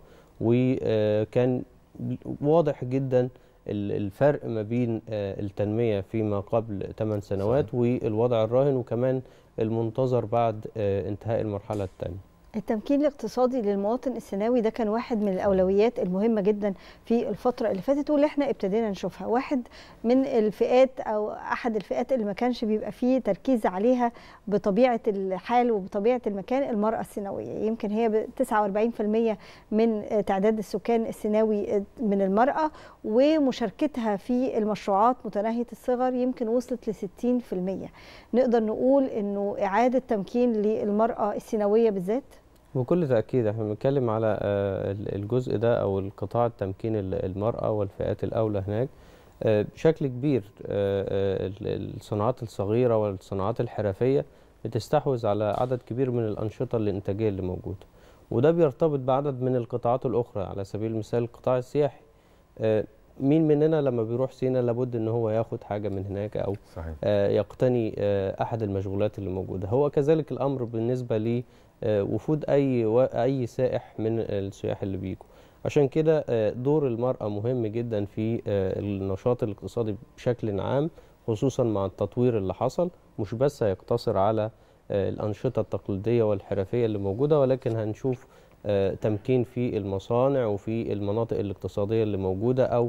وكان واضح جدا ال- الفرق ما بين آه، التنمية فيما قبل 8 سنوات والوضع الراهن وكمان المنتظر بعد آه، انتهاء المرحلة الثانية التمكين الاقتصادي للمواطن السيناوي ده كان واحد من الاولويات المهمه جدا في الفتره اللي فاتت واللي احنا ابتدينا نشوفها واحد من الفئات او احد الفئات اللي ما كانش بيبقى فيه تركيز عليها بطبيعه الحال وبطبيعه المكان المراه السيناويه يمكن هي ب 49% من تعداد السكان السيناوي من المراه ومشاركتها في المشروعات متناهيه الصغر يمكن وصلت ل 60% نقدر نقول انه اعاده تمكين للمراه السيناويه بالذات بكل تأكيد احنا بنتكلم على آه، ال- الجزء ده أو القطاع التمكين ال- المرأة والفئات الأولى هناك آه، بشكل كبير آه، آه، ال- الصناعات الصغيرة والصناعات الحرفية بتستحوذ على عدد كبير من الأنشطة الإنتاجية اللي موجودة وده بيرتبط بعدد من القطاعات الأخرى على سبيل المثال القطاع السياحي آه، مين مننا لما بيروح سينا لابد ان هو ياخد حاجه من هناك او صحيح. آه، يقتني آه، احد المشغولات اللي موجوده هو كذلك الامر بالنسبه لوفود اي و- اي سائح من السياح اللي بيجوا عشان كده آه، دور المرأة مهم جدا في آه، النشاط الاقتصادي بشكل عام خصوصا مع التطوير اللي حصل مش بس هيقتصر على آه، الأنشطة التقليدية والحرفية اللي موجودة ولكن هنشوف آه، تمكين في المصانع وفي المناطق الاقتصادية اللي موجودة أو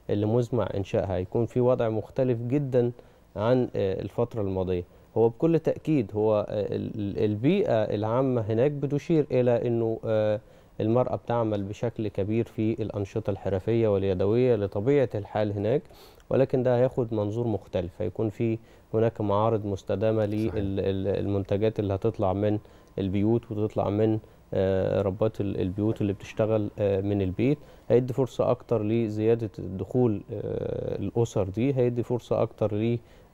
اللي مزمع انشائها هيكون في وضع مختلف جدا عن آه، الفتره الماضيه هو بكل تاكيد هو آه، ال- البيئه العامه هناك بتشير الى انه آه، المرأة بتعمل بشكل كبير في الأنشطة الحرفية واليدوية لطبيعة الحال هناك ولكن ده هياخد منظور مختلف هيكون في هناك معارض مستدامة للمنتجات اللي هتطلع من البيوت وتطلع من آه، ربات ال- البيوت اللي بتشتغل آه، من البيت هيدي فرصة أكتر لزيادة دخول آه، الأسر دي هيدي فرصة أكتر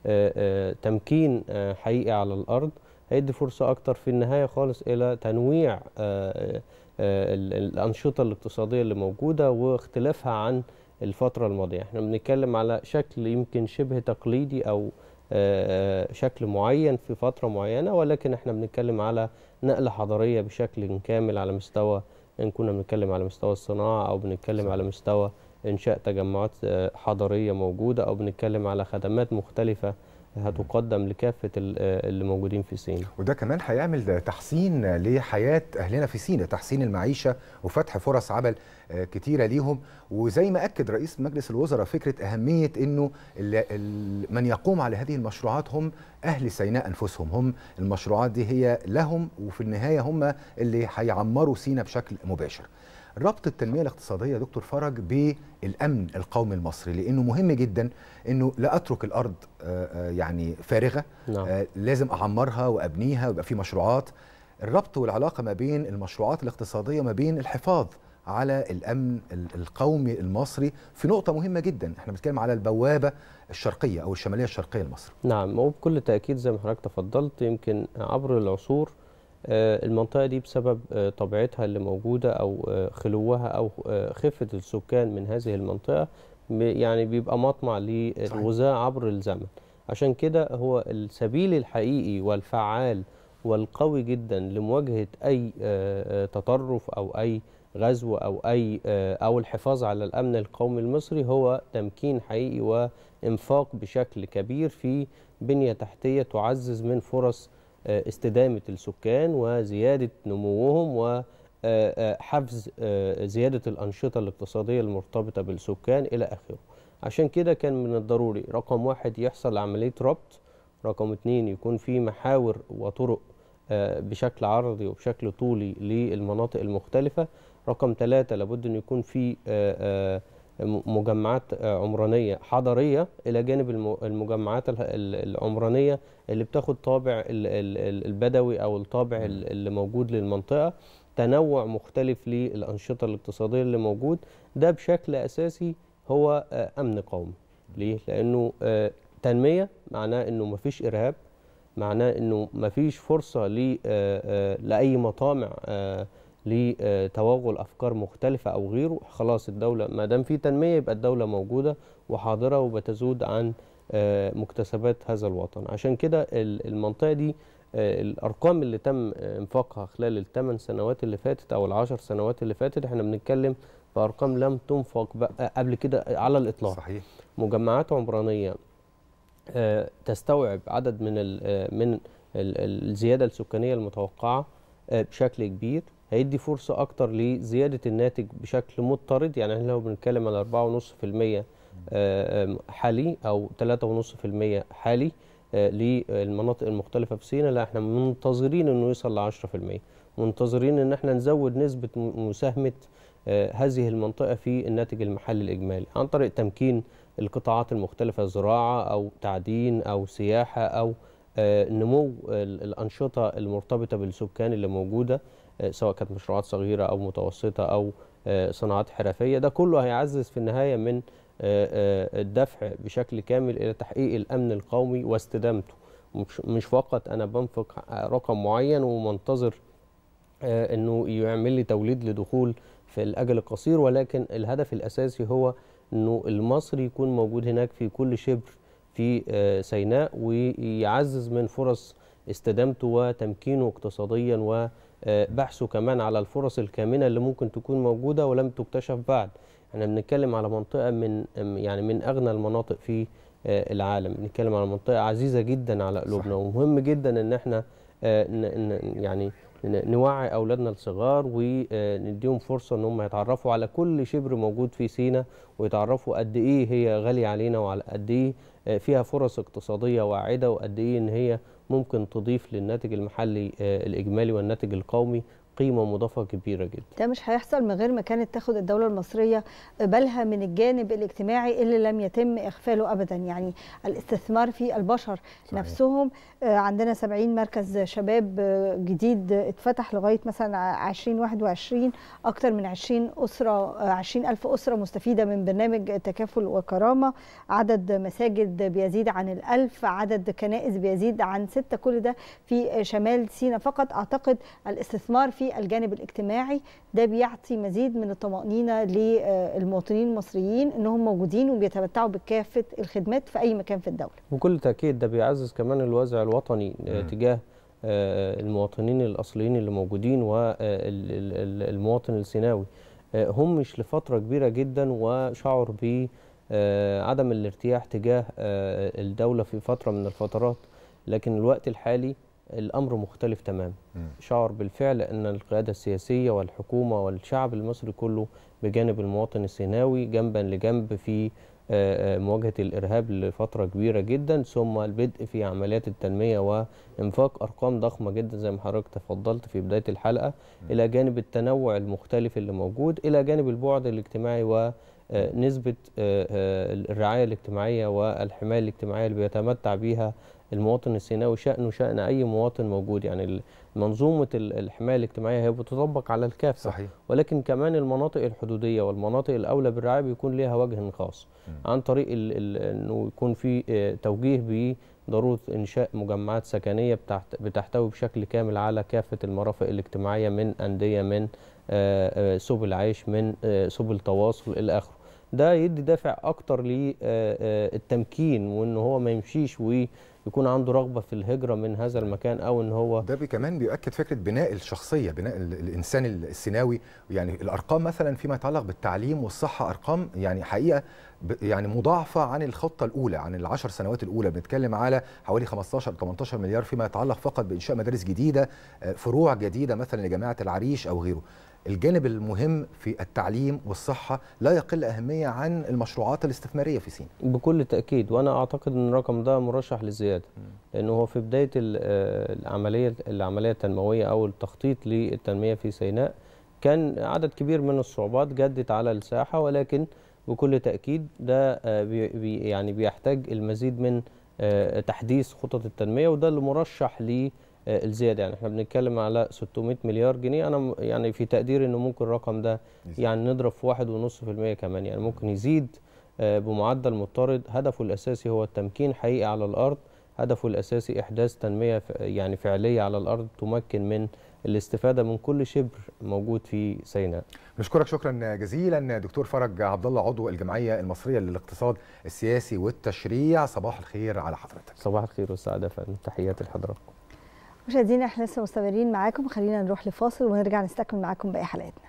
لتمكين حقيقي على الأرض هيدي فرصة أكتر في النهاية خالص إلى تنويع آه، آه، ال- الأنشطة الاقتصادية اللي موجودة واختلافها عن الفترة الماضية احنا بنتكلم على شكل يمكن شبه تقليدي أو آه، شكل معين في فترة معينة ولكن احنا بنتكلم على نقلة حضارية بشكل كامل على مستوى إن كنا بنتكلم على مستوى الصناعة أو بنتكلم على مستوى إنشاء تجمعات آه، حضارية موجودة أو بنتكلم على خدمات مختلفة هتقدم لكافة ال- آه، اللي موجودين في سينا وده كمان هيعمل تحسين لحياة أهلنا في سينا تحسين المعيشة وفتح فرص عمل آه، كتيرة ليهم وزي ما أكد رئيس مجلس الوزراء فكرة أهمية أنه ال- ال- من يقوم على هذه المشروعات هم أهل سيناء أنفسهم هم المشروعات دي هي لهم وفي النهاية هم اللي هيعمروا سينا بشكل مباشر ربط التنمية الاقتصادية يا دكتور فرج بالأمن القومي المصري لأنه مهم جدا أنه لا أترك الأرض آه، آه، يعني فارغة نعم. آه، لازم أعمرها وأبنيها ويبقى في مشروعات الربط والعلاقة ما بين المشروعات الاقتصادية وما بين الحفاظ على الأمن ال- القومي المصري في نقطة مهمة جدا احنا بنتكلم على البوابة الشرقية أو الشمالية الشرقية لمصر نعم وبكل تأكيد زي ما حضرتك تفضلت يمكن عبر العصور آه، المنطقة دي بسبب آه، طبيعتها اللي موجودة أو آه، خلوها أو آه، خفة السكان من هذه المنطقة ب- يعني بيبقى مطمع للغذاء عبر الزمن عشان كده هو السبيل الحقيقي والفعال والقوي جدا لمواجهة أي آه، آه، تطرف أو أي غزو أو أي آه، أو الحفاظ على الأمن القومي المصري هو تمكين حقيقي وإنفاق بشكل كبير في بنية تحتية تعزز من فرص آه، استدامة السكان وزيادة نموهم وحفز زيادة الأنشطة الاقتصادية المرتبطة بالسكان إلى آخره عشان كده كان من الضروري رقم واحد يحصل عملية ربط رقم اتنين يكون في محاور وطرق آه، بشكل عرضي وبشكل طولي للمناطق المختلفة رقم ثلاثة لابد أن يكون في آه، آه، م- مجمعات آه، عمرانية حضرية إلى جانب الم- المجمعات ال- ال- العمرانية اللي بتاخد طابع ال- ال- ال- البدوي أو الطابع ال- اللي موجود للمنطقة تنوع مختلف للأنشطة الاقتصادية اللي موجود ده بشكل أساسي هو آه، أمن قومي ليه؟ لأنه آه، تنمية معناه أنه مفيش إرهاب معناه أنه مفيش فرصة ل- آه، آه، لأي مطامع آه، لتوغل أفكار مختلفة أو غيره خلاص الدولة ما دام في تنمية يبقى الدولة موجودة وحاضرة وبتزود عن آه، مكتسبات هذا الوطن عشان كده ال- المنطقة دي آه، الأرقام اللي تم آه، إنفاقها خلال الثمان سنوات اللي فاتت أو العشر سنوات اللي فاتت احنا بنتكلم بأرقام لم تنفق بقى قبل كده على الإطلاق صحيح مجمعات عمرانية آه، تستوعب عدد من ال آه، من ال- ال- الزيادة السكانية المتوقعة آه، بشكل كبير هيدي فرصة أكتر لزيادة الناتج بشكل مضطرد يعني احنا لو بنتكلم على 4.5% آه، آم، حالي أو 3.5% حالي آه، للمناطق المختلفة في سيناء لا احنا منتظرين انه يوصل ل 10% منتظرين ان احنا نزود نسبة م- مساهمة آه، هذه المنطقة في الناتج المحلي الإجمالي عن طريق تمكين القطاعات المختلفة زراعة أو تعدين أو سياحة أو آه، نمو ال- الأنشطة المرتبطة بالسكان اللي موجودة آه، سواء كانت مشروعات صغيرة أو متوسطة أو آه، صناعات حرفية ده كله هيعزز في النهاية من آه، آه، الدفع بشكل كامل إلى تحقيق الأمن القومي واستدامته مش مش فقط أنا بنفق رقم معين ومنتظر آه، انه يعمل لي توليد لدخول في الاجل القصير ولكن الهدف الاساسي هو انه المصري يكون موجود هناك في كل شبر في آه، سيناء ويعزز من فرص استدامته وتمكينه اقتصاديا وبحثه كمان على الفرص الكامنه اللي ممكن تكون موجوده ولم تكتشف بعد احنا بنتكلم على منطقه من يعني من اغنى المناطق في آه، العالم بنتكلم على منطقه عزيزه جدا على قلوبنا ومهم جدا ان احنا آه، ن- ن- يعني ن- نوعي اولادنا الصغار ونديهم فرصه ان هم يتعرفوا على كل شبر موجود في سينا ويتعرفوا قد ايه هي غاليه علينا وعلى قد ايه آه، فيها فرص اقتصاديه واعده وقد ايه ان هي ممكن تضيف للناتج المحلي آه، الاجمالي والناتج القومي قيمه مضافه كبيره جدا ده مش هيحصل من غير ما كانت تاخد الدولة المصرية بالها من الجانب الاجتماعي اللي لم يتم إغفاله أبدا يعني الاستثمار في البشر صحيح. نفسهم آه، عندنا 70 مركز شباب آه، جديد آه، اتفتح لغاية مثلا 2021 أكتر من 20 أسرة آه، 20 ألف أسرة مستفيدة من برنامج تكافل وكرامة عدد مساجد بيزيد عن الألف عدد كنائس بيزيد عن ستة كل ده في شمال سيناء فقط أعتقد الاستثمار في الجانب الاجتماعي ده بيعطي مزيد من الطمأنينة للمواطنين المصريين انهم موجودين وبيتمتعوا بكافة الخدمات في اي مكان في الدولة بكل تأكيد ده بيعزز كمان الوازع الوطني آه، تجاه آه، المواطنين الأصليين اللي موجودين والمواطن السيناوي آه، هم مش لفترة كبيرة جدا وشعر بعدم الارتياح تجاه آه، الدولة في فترة من الفترات لكن الوقت الحالي الأمر مختلف تماما شعر بالفعل أن القيادة السياسية والحكومة والشعب المصري كله بجانب المواطن السيناوي جنبا لجنب في آه، آه، مواجهة الإرهاب لفترة كبيرة جدا ثم البدء في عمليات التنمية وإنفاق أرقام ضخمة جدا زي ما حضرتك تفضلت في بداية الحلقة إلى جانب التنوع المختلف اللي موجود إلى جانب البعد الاجتماعي ونسبة الرعاية الاجتماعية والحماية الاجتماعية اللي بيتمتع بيها المواطن السيناوي شأنه شأن أي مواطن موجود يعني منظومة ال- الحماية الاجتماعية هي بتطبق على الكافة صحيح. ولكن كمان المناطق الحدودية والمناطق الأولى بالرعاية بيكون ليها وجه خاص عن طريق ال- ال- إنه يكون في آه، توجيه بضرورة إنشاء مجمعات سكنية بتحت- بتحتوي بشكل كامل على كافة المرافق الاجتماعية من أندية من آه، آه، سبل عيش من آه، سبل تواصل إلى آخره ده يدي دافع أكتر للتمكين وإن هو ما يمشيش ويكون عنده رغبة في الهجرة من هذا المكان أو إن هو ده بي- كمان بيؤكد فكره بناء الشخصيه بناء ال- الانسان السيناوي يعني الارقام مثلا فيما يتعلق بالتعليم والصحه ارقام يعني حقيقه ب- يعني مضاعفه عن الخطه الاولى عن العشر سنوات الاولى بنتكلم على حوالي 15 18 مليار فيما يتعلق فقط بانشاء مدارس جديده آه، فروع جديده مثلا لجامعه العريش او غيره الجانب المهم في التعليم والصحه لا يقل اهميه عن المشروعات الاستثماريه في سيناء بكل تأكيد وأنا أعتقد أن الرقم ده مرشح للزيادة لأنه هو في بداية ال- آه، العملية العملية التنموية أو التخطيط للتنمية في سيناء كان عدد كبير من الصعوبات جدت على الساحة ولكن بكل تأكيد ده آه، بي بي- يعني بيحتاج المزيد من آه، تحديث خطط التنمية وده اللي مرشح للزيادة يعني احنا بنتكلم على 600 مليار جنيه أنا م- يعني في تقديري إنه ممكن الرقم ده يعني نضرب في واحد ونص في المية كمان يعني ممكن يزيد آه، بمعدل مضطرد هدفه الأساسي هو التمكين حقيقي على الأرض هدفه الأساسي إحداث تنمية ف- يعني فعلية على الأرض تمكن من الاستفادة من كل شبر موجود في سيناء نشكرك شكرا جزيلا دكتور فرج عبد الله عضو الجمعيه المصريه للاقتصاد السياسي والتشريع صباح الخير على حضرتك صباح الخير والسعادة فندم تحياتي لحضراتكم مشاهدينا احنا لسه مستمرين معاكم خلينا نروح لفاصل ونرجع نستكمل معاكم باقي حلقاتنا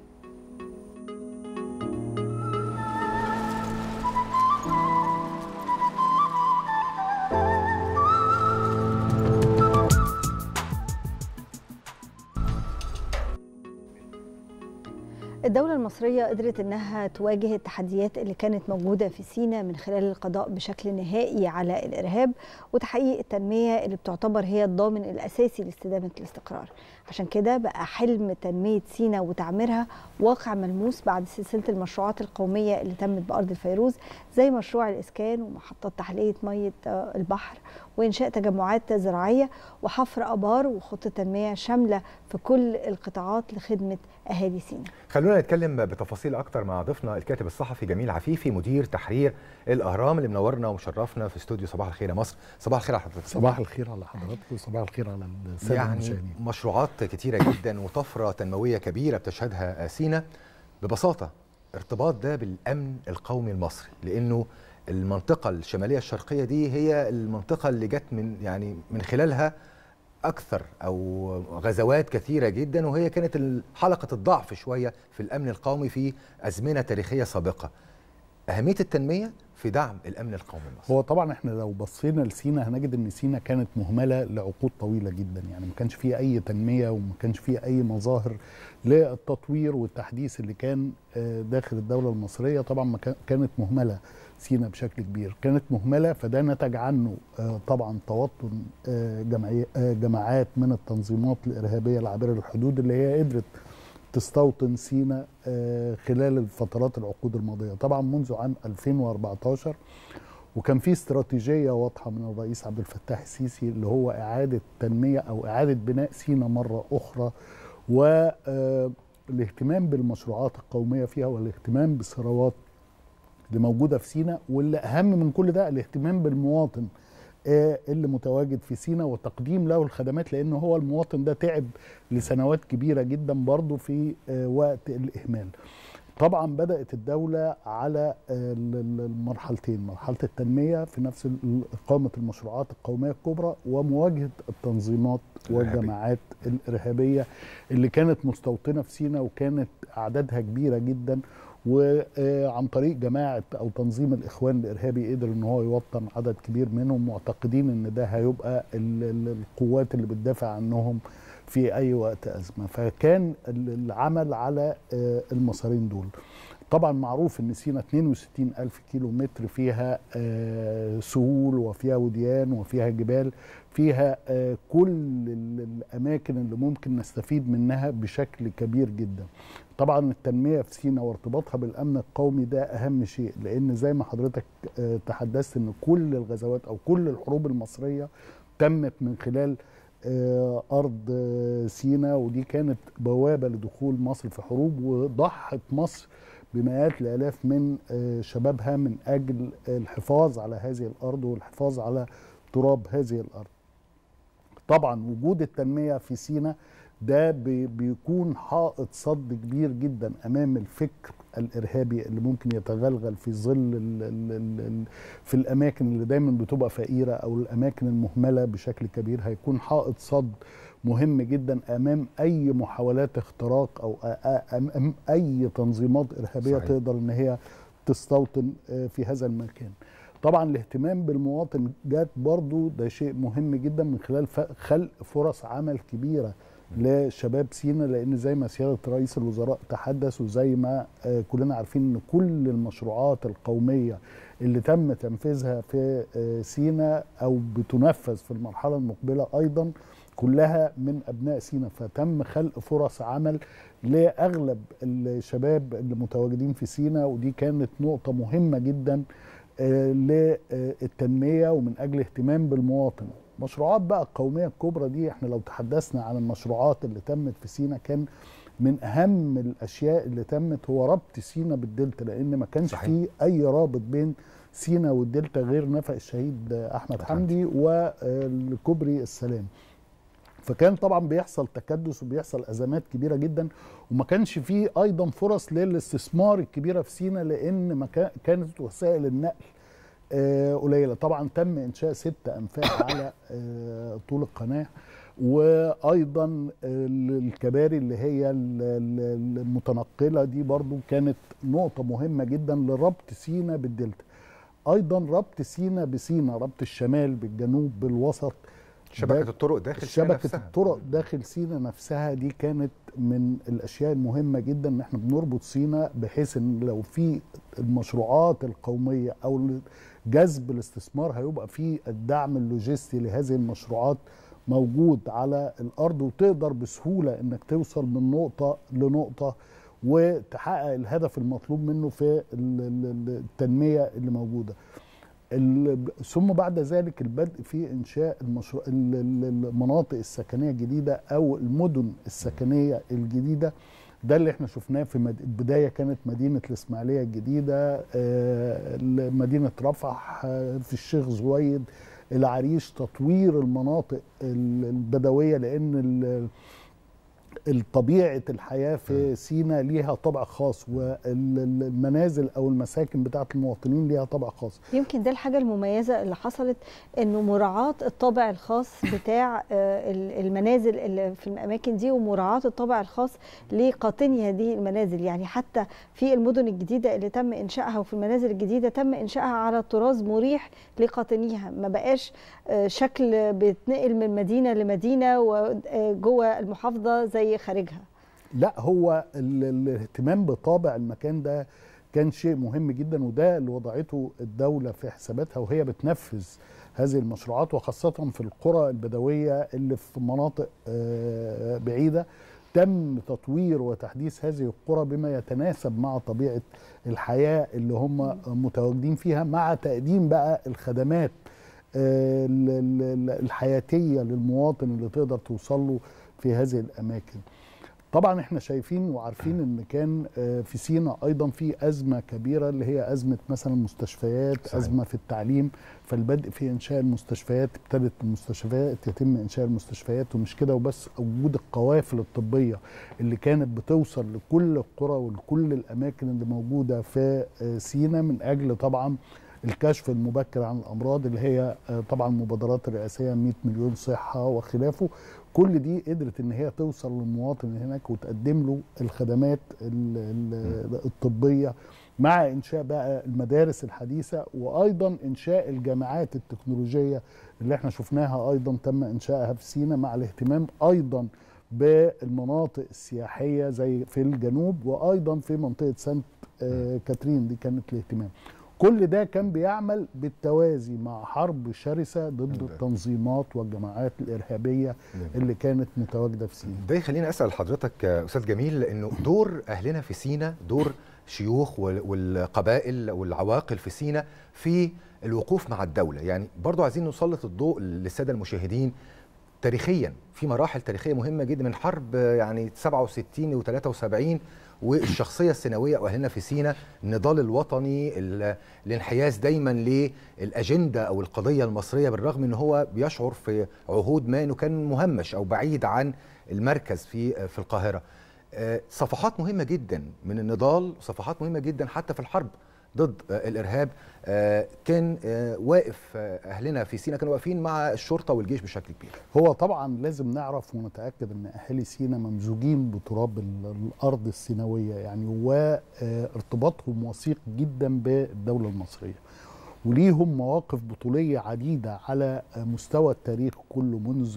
الدولة المصرية قدرت انها تواجه التحديات اللي كانت موجودة في سيناء من خلال القضاء بشكل نهائي على الارهاب وتحقيق التنمية اللي بتعتبر هي الضامن الاساسي لاستدامة الاستقرار عشان كده بقى حلم تنمية سيناء وتعميرها واقع ملموس بعد سلسلة المشروعات القومية اللي تمت بأرض الفيروز زي مشروع الإسكان ومحطات تحلية مية آه، البحر وإنشاء تجمعات زراعية وحفر آبار وخطة تنمية شاملة في كل القطاعات لخدمة أهالي سيناء خلونا نتكلم بتفاصيل اكتر مع ضيفنا الكاتب الصحفي جميل عفيفي مدير تحرير الاهرام اللي منورنا ومشرفنا في استوديو صباح الخير يا مصر صباح الخير على حضرتك صباح الخير على حضراتكم وصباح الخير على الساده يعني المشاهدين مشروعات كتيره جدا وطفره تنمويه كبيره بتشهدها سينا ببساطه ارتباط ده بالامن القومي المصري لانه المنطقه الشماليه الشرقيه دي هي المنطقه اللي جت من يعني من خلالها اكثر او غزوات كثيره جدا وهي كانت ال- حلقه الضعف شويه في الامن القومي في ازمنه تاريخيه سابقه اهميه التنميه في دعم الامن القومي المصري هو طبعا احنا لو بصينا لسينا هنجد ان سينا كانت مهمله لعقود طويله جدا يعني ما كانش فيها اي تنميه وما كانش فيها اي مظاهر للتطوير والتحديث اللي كان آه، داخل الدوله المصريه طبعا ما كان- كانت مهمله سينا بشكل كبير كانت مهمله فده نتج عنه آه، طبعا توطن آه، جمعي- آه، جماعات من التنظيمات الارهابيه العابره للحدود اللي هي قدرت تستوطن سينا آه، خلال الفترات العقود الماضيه طبعا منذ عام 2014 وكان في استراتيجيه واضحه من الرئيس عبد الفتاح السيسي اللي هو اعاده تنميه او اعاده بناء سينا مره اخرى والاهتمام بالمشروعات القوميه فيها والاهتمام بالثروات اللي موجوده في سينا واللي اهم من كل ده الاهتمام بالمواطن آه، اللي متواجد في سينا وتقديم له الخدمات لان هو المواطن ده تعب لسنوات كبيره جدا برضه في آه، وقت الاهمال طبعا بدات الدوله على آه، ال- ال- المرحلتين مرحله التنميه في نفس ال- اقامه المشروعات القوميه الكبرى ومواجهه التنظيمات والجماعات الارهابيه اللي كانت مستوطنه في سينا وكانت اعدادها كبيره جدا وعن طريق جماعه او تنظيم الاخوان الارهابي قدر ان هو يوطن عدد كبير منهم معتقدين ان ده هيبقى ال- ال- القوات اللي بتدافع عنهم في اي وقت ازمه فكان ال- العمل على آه، المسارين دول طبعا معروف ان سينا 62 الف كيلو متر فيها آه، سهول وفيها وديان وفيها جبال فيها آه، كل ال- الاماكن اللي ممكن نستفيد منها بشكل كبير جدا طبعا التنميه في سينا وارتباطها بالامن القومي ده اهم شيء لان زي ما حضرتك آه، تحدثت ان كل الغزوات او كل الحروب المصريه تمت من خلال آه، ارض آه، سينا ودي كانت بوابه لدخول مصر في حروب وضحت مصر بمئات الالاف من آه، شبابها من اجل الحفاظ على هذه الارض والحفاظ على تراب هذه الارض. طبعا وجود التنميه في سينا ده بي- بيكون حائط صد كبير جدا امام الفكر الارهابي اللي ممكن يتغلغل في ظل ال ال ال ال في الاماكن اللي دايما بتبقى فقيره او الاماكن المهمله بشكل كبير هيكون حائط صد مهم جدا امام اي محاولات اختراق او أ- أ- امام اي تنظيمات ارهابيه صحيح. صحيح. تقدر ان هي تستوطن آه، في هذا المكان طبعا الاهتمام بالمواطن جات برضو ده شيء مهم جدا من خلال ف- خلق فرص عمل كبيره لشباب سينا لان زي ما سياده رئيس الوزراء تحدث وزي ما آه، كلنا عارفين ان كل المشروعات القوميه اللي تم تنفيذها في آه، سينا او بتنفذ في المرحله المقبله ايضا كلها من ابناء سينا فتم خلق فرص عمل لاغلب الشباب اللي متواجدين في سينا ودي كانت نقطه مهمه جدا آه، للتنميه ومن اجل اهتمام بالمواطن مشروعات بقى القوميه الكبرى دي احنا لو تحدثنا عن المشروعات اللي تمت في سينا كان من اهم الاشياء اللي تمت هو ربط سينا بالدلتا لان ما كانش صحيح. فيه اي رابط بين سينا والدلتا غير نفق الشهيد احمد حمدي والكوبري السلام فكان طبعا بيحصل تكدس وبيحصل ازمات كبيره جدا وما كانش فيه ايضا فرص للاستثمار الكبيره في سينا لان ما كان- كانت وسائل النقل آه، قليله طبعا تم انشاء ست انفاق على آه، طول القناه وايضا ال- الكباري اللي هي ال- ال- المتنقله دي برضو كانت نقطه مهمه جدا لربط سينا بالدلتا ايضا ربط سينا بسينا ربط الشمال بالجنوب بالوسط شبكه ده- الطرق داخل سينا شبكه نفسها. الطرق داخل سينا نفسها دي كانت من الاشياء المهمه جدا ان احنا بنربط سينا بحيث ان لو في المشروعات القوميه او جذب الاستثمار هيبقى في الدعم اللوجستي لهذه المشروعات موجود على الارض وتقدر بسهوله انك توصل من نقطه لنقطه وتحقق الهدف المطلوب منه في ال- ال- التنميه اللي موجوده. ال- ثم بعد ذلك البدء في انشاء المشروع ال- ال- المناطق السكنيه الجديده او المدن السكنيه الجديده ده اللي احنا شفناه في مد... البدايه كانت مدينه الاسماعيليه الجديده آه، مدينه رفح آه، في الشيخ زويد العريش تطوير المناطق ال- البدويه لان ال- طبيعه الحياه في سينا ليها طابع خاص والمنازل او المساكن بتاعه المواطنين ليها طابع خاص يمكن ده الحاجة المميزة اللي حصلت انه مراعاة الطابع الخاص بتاع آه، ال- المنازل اللي في الاماكن دي ومراعاة الطابع الخاص لقاطني هذه المنازل يعني حتى في المدن الجديدة اللي تم انشائها وفي المنازل الجديدة تم انشائها على طراز مريح لقاطنيها ما بقاش آه، شكل بيتنقل من مدينة لمدينة وجوه المحافظة زي خارجها لا هو ال- الاهتمام بطابع المكان ده كان شيء مهم جدا وده اللي وضعته الدولة في حساباتها وهي بتنفذ هذه المشروعات وخاصة في القرى البدوية اللي في مناطق آه، بعيدة تم تطوير وتحديث هذه القرى بما يتناسب مع طبيعة الحياة اللي هم متواجدين فيها مع تقديم بقى الخدمات آه، ال- ال- الحياتية للمواطن اللي تقدر توصل له في هذه الأماكن طبعا احنا شايفين وعارفين ان كان آه، في سينا ايضا في ازمه كبيره اللي هي ازمه مثلا المستشفيات صحيح. صحيح. ازمه في التعليم فالبدء في انشاء المستشفيات ابتدت المستشفيات يتم انشاء المستشفيات ومش كده وبس وجود القوافل الطبيه اللي كانت بتوصل لكل القرى ولكل الاماكن اللي موجوده في آه، سينا من اجل طبعا الكشف المبكر عن الامراض اللي هي آه، طبعا المبادرات الرئاسيه 100 مليون صحه وخلافه كل دي قدرت ان هي توصل للمواطن اللي هناك وتقدم له الخدمات ال- ال- الطبيه مع انشاء بقى المدارس الحديثه وايضا انشاء الجامعات التكنولوجيه اللي احنا شفناها ايضا تم انشائها في سينا مع الاهتمام ايضا بالمناطق السياحيه زي في الجنوب وايضا في منطقه سانت آه، كاترين دي كانت الاهتمام كل ده كان بيعمل بالتوازي مع حرب شرسه ضد التنظيمات والجماعات الارهابيه اللي كانت متواجده في سينا ده يخليني اسال حضرتك يا استاذ جميل انه دور اهلنا في سينا دور شيوخ وال- والقبائل والعواقل في سينا في الوقوف مع الدوله يعني برضو عايزين نسلط الضوء للساده المشاهدين تاريخيا في مراحل تاريخيه مهمه جدا من حرب يعني 67 و73 والشخصيه السيناويه واهلنا في سينا النضال الوطني ال- الانحياز دايما للاجنده او القضيه المصريه بالرغم ان هو بيشعر في عهود ما انه كان مهمش او بعيد عن المركز في في القاهره آه، صفحات مهمه جدا من النضال صفحات مهمه جدا حتى في الحرب ضد آه، الارهاب آه، كان آه، واقف آه، اهلنا في سينا كانوا واقفين مع الشرطه والجيش بشكل كبير هو طبعا لازم نعرف ونتاكد ان اهالي سينا ممزوجين بتراب ال- الارض السيناويه يعني وارتباطهم وثيق جدا بالدوله المصريه وليهم مواقف بطوليه عديده على مستوى التاريخ كله منذ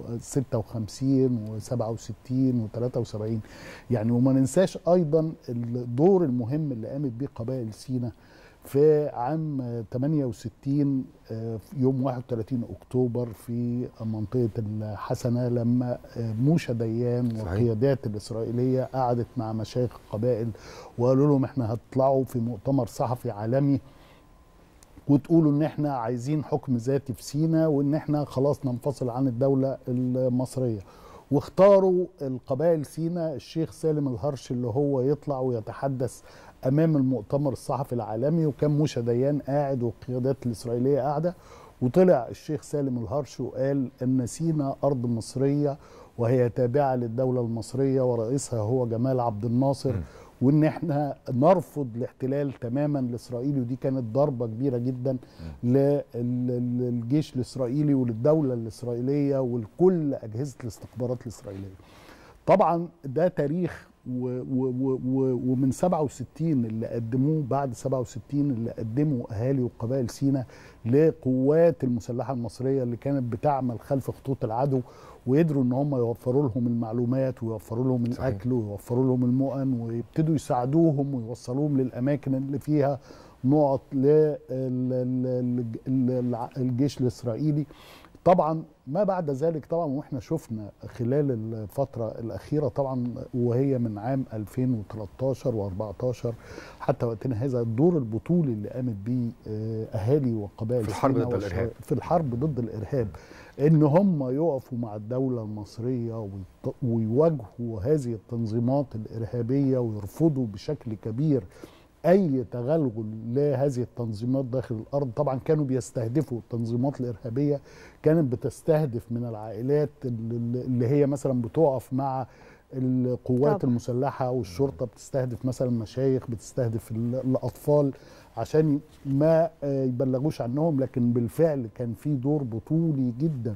56 و67 و73 يعني وما ننساش ايضا الدور المهم اللي قامت بيه قبائل سينا في عام 68 آه، في يوم 31 اكتوبر في منطقه الحسنه لما آه، موشى ديان صحيح. والقيادات الاسرائيليه قعدت مع مشايخ القبائل وقالوا لهم احنا هتطلعوا في مؤتمر صحفي عالمي وتقولوا ان احنا عايزين حكم ذاتي في سينا وان احنا خلاص ننفصل عن الدوله المصريه واختاروا القبائل سينا الشيخ سالم الهرش اللي هو يطلع ويتحدث امام المؤتمر الصحفي العالمي وكان موشى ديان قاعد والقيادات الاسرائيليه قاعده وطلع الشيخ سالم الهرش وقال ان سينا ارض مصريه وهي تابعه للدوله المصريه ورئيسها هو جمال عبد الناصر وان احنا نرفض الاحتلال تماما الاسرائيلي ودي كانت ضربه كبيره جدا للجيش الاسرائيلي وللدوله الاسرائيليه ولكل اجهزه الاستخبارات الاسرائيليه. طبعا ده تاريخ و و و و ومن 67 اللي قدموه بعد 67 اللي قدموا اهالي وقبائل سينا لقوات المسلحه المصريه اللي كانت بتعمل خلف خطوط العدو وقدروا ان هم يوفروا لهم المعلومات ويوفروا لهم صحيح. الاكل ويوفروا لهم المؤن ويبتدوا يساعدوهم ويوصلوهم للاماكن اللي فيها نقط للجيش الاسرائيلي طبعا ما بعد ذلك طبعا واحنا شفنا خلال الفتره الاخيره طبعا وهي من عام 2013 و14 حتى وقتنا هذا الدور البطولي اللي قامت بيه آه، اهالي وقبائل في الحرب سيناء ضد والش- الإرهاب. في الحرب ضد الارهاب ان هم يقفوا مع الدوله المصريه ويط- ويواجهوا هذه التنظيمات الارهابيه ويرفضوا بشكل كبير اي تغلغل لهذه التنظيمات داخل الارض طبعا كانوا بيستهدفوا التنظيمات الارهابيه كانت بتستهدف من العائلات اللي اللي هي مثلا بتقف مع القوات طبعا. المسلحه والشرطه بتستهدف مثلا مشايخ بتستهدف ال- الاطفال عشان ما آه، يبلغوش عنهم لكن بالفعل كان في دور بطولي جدا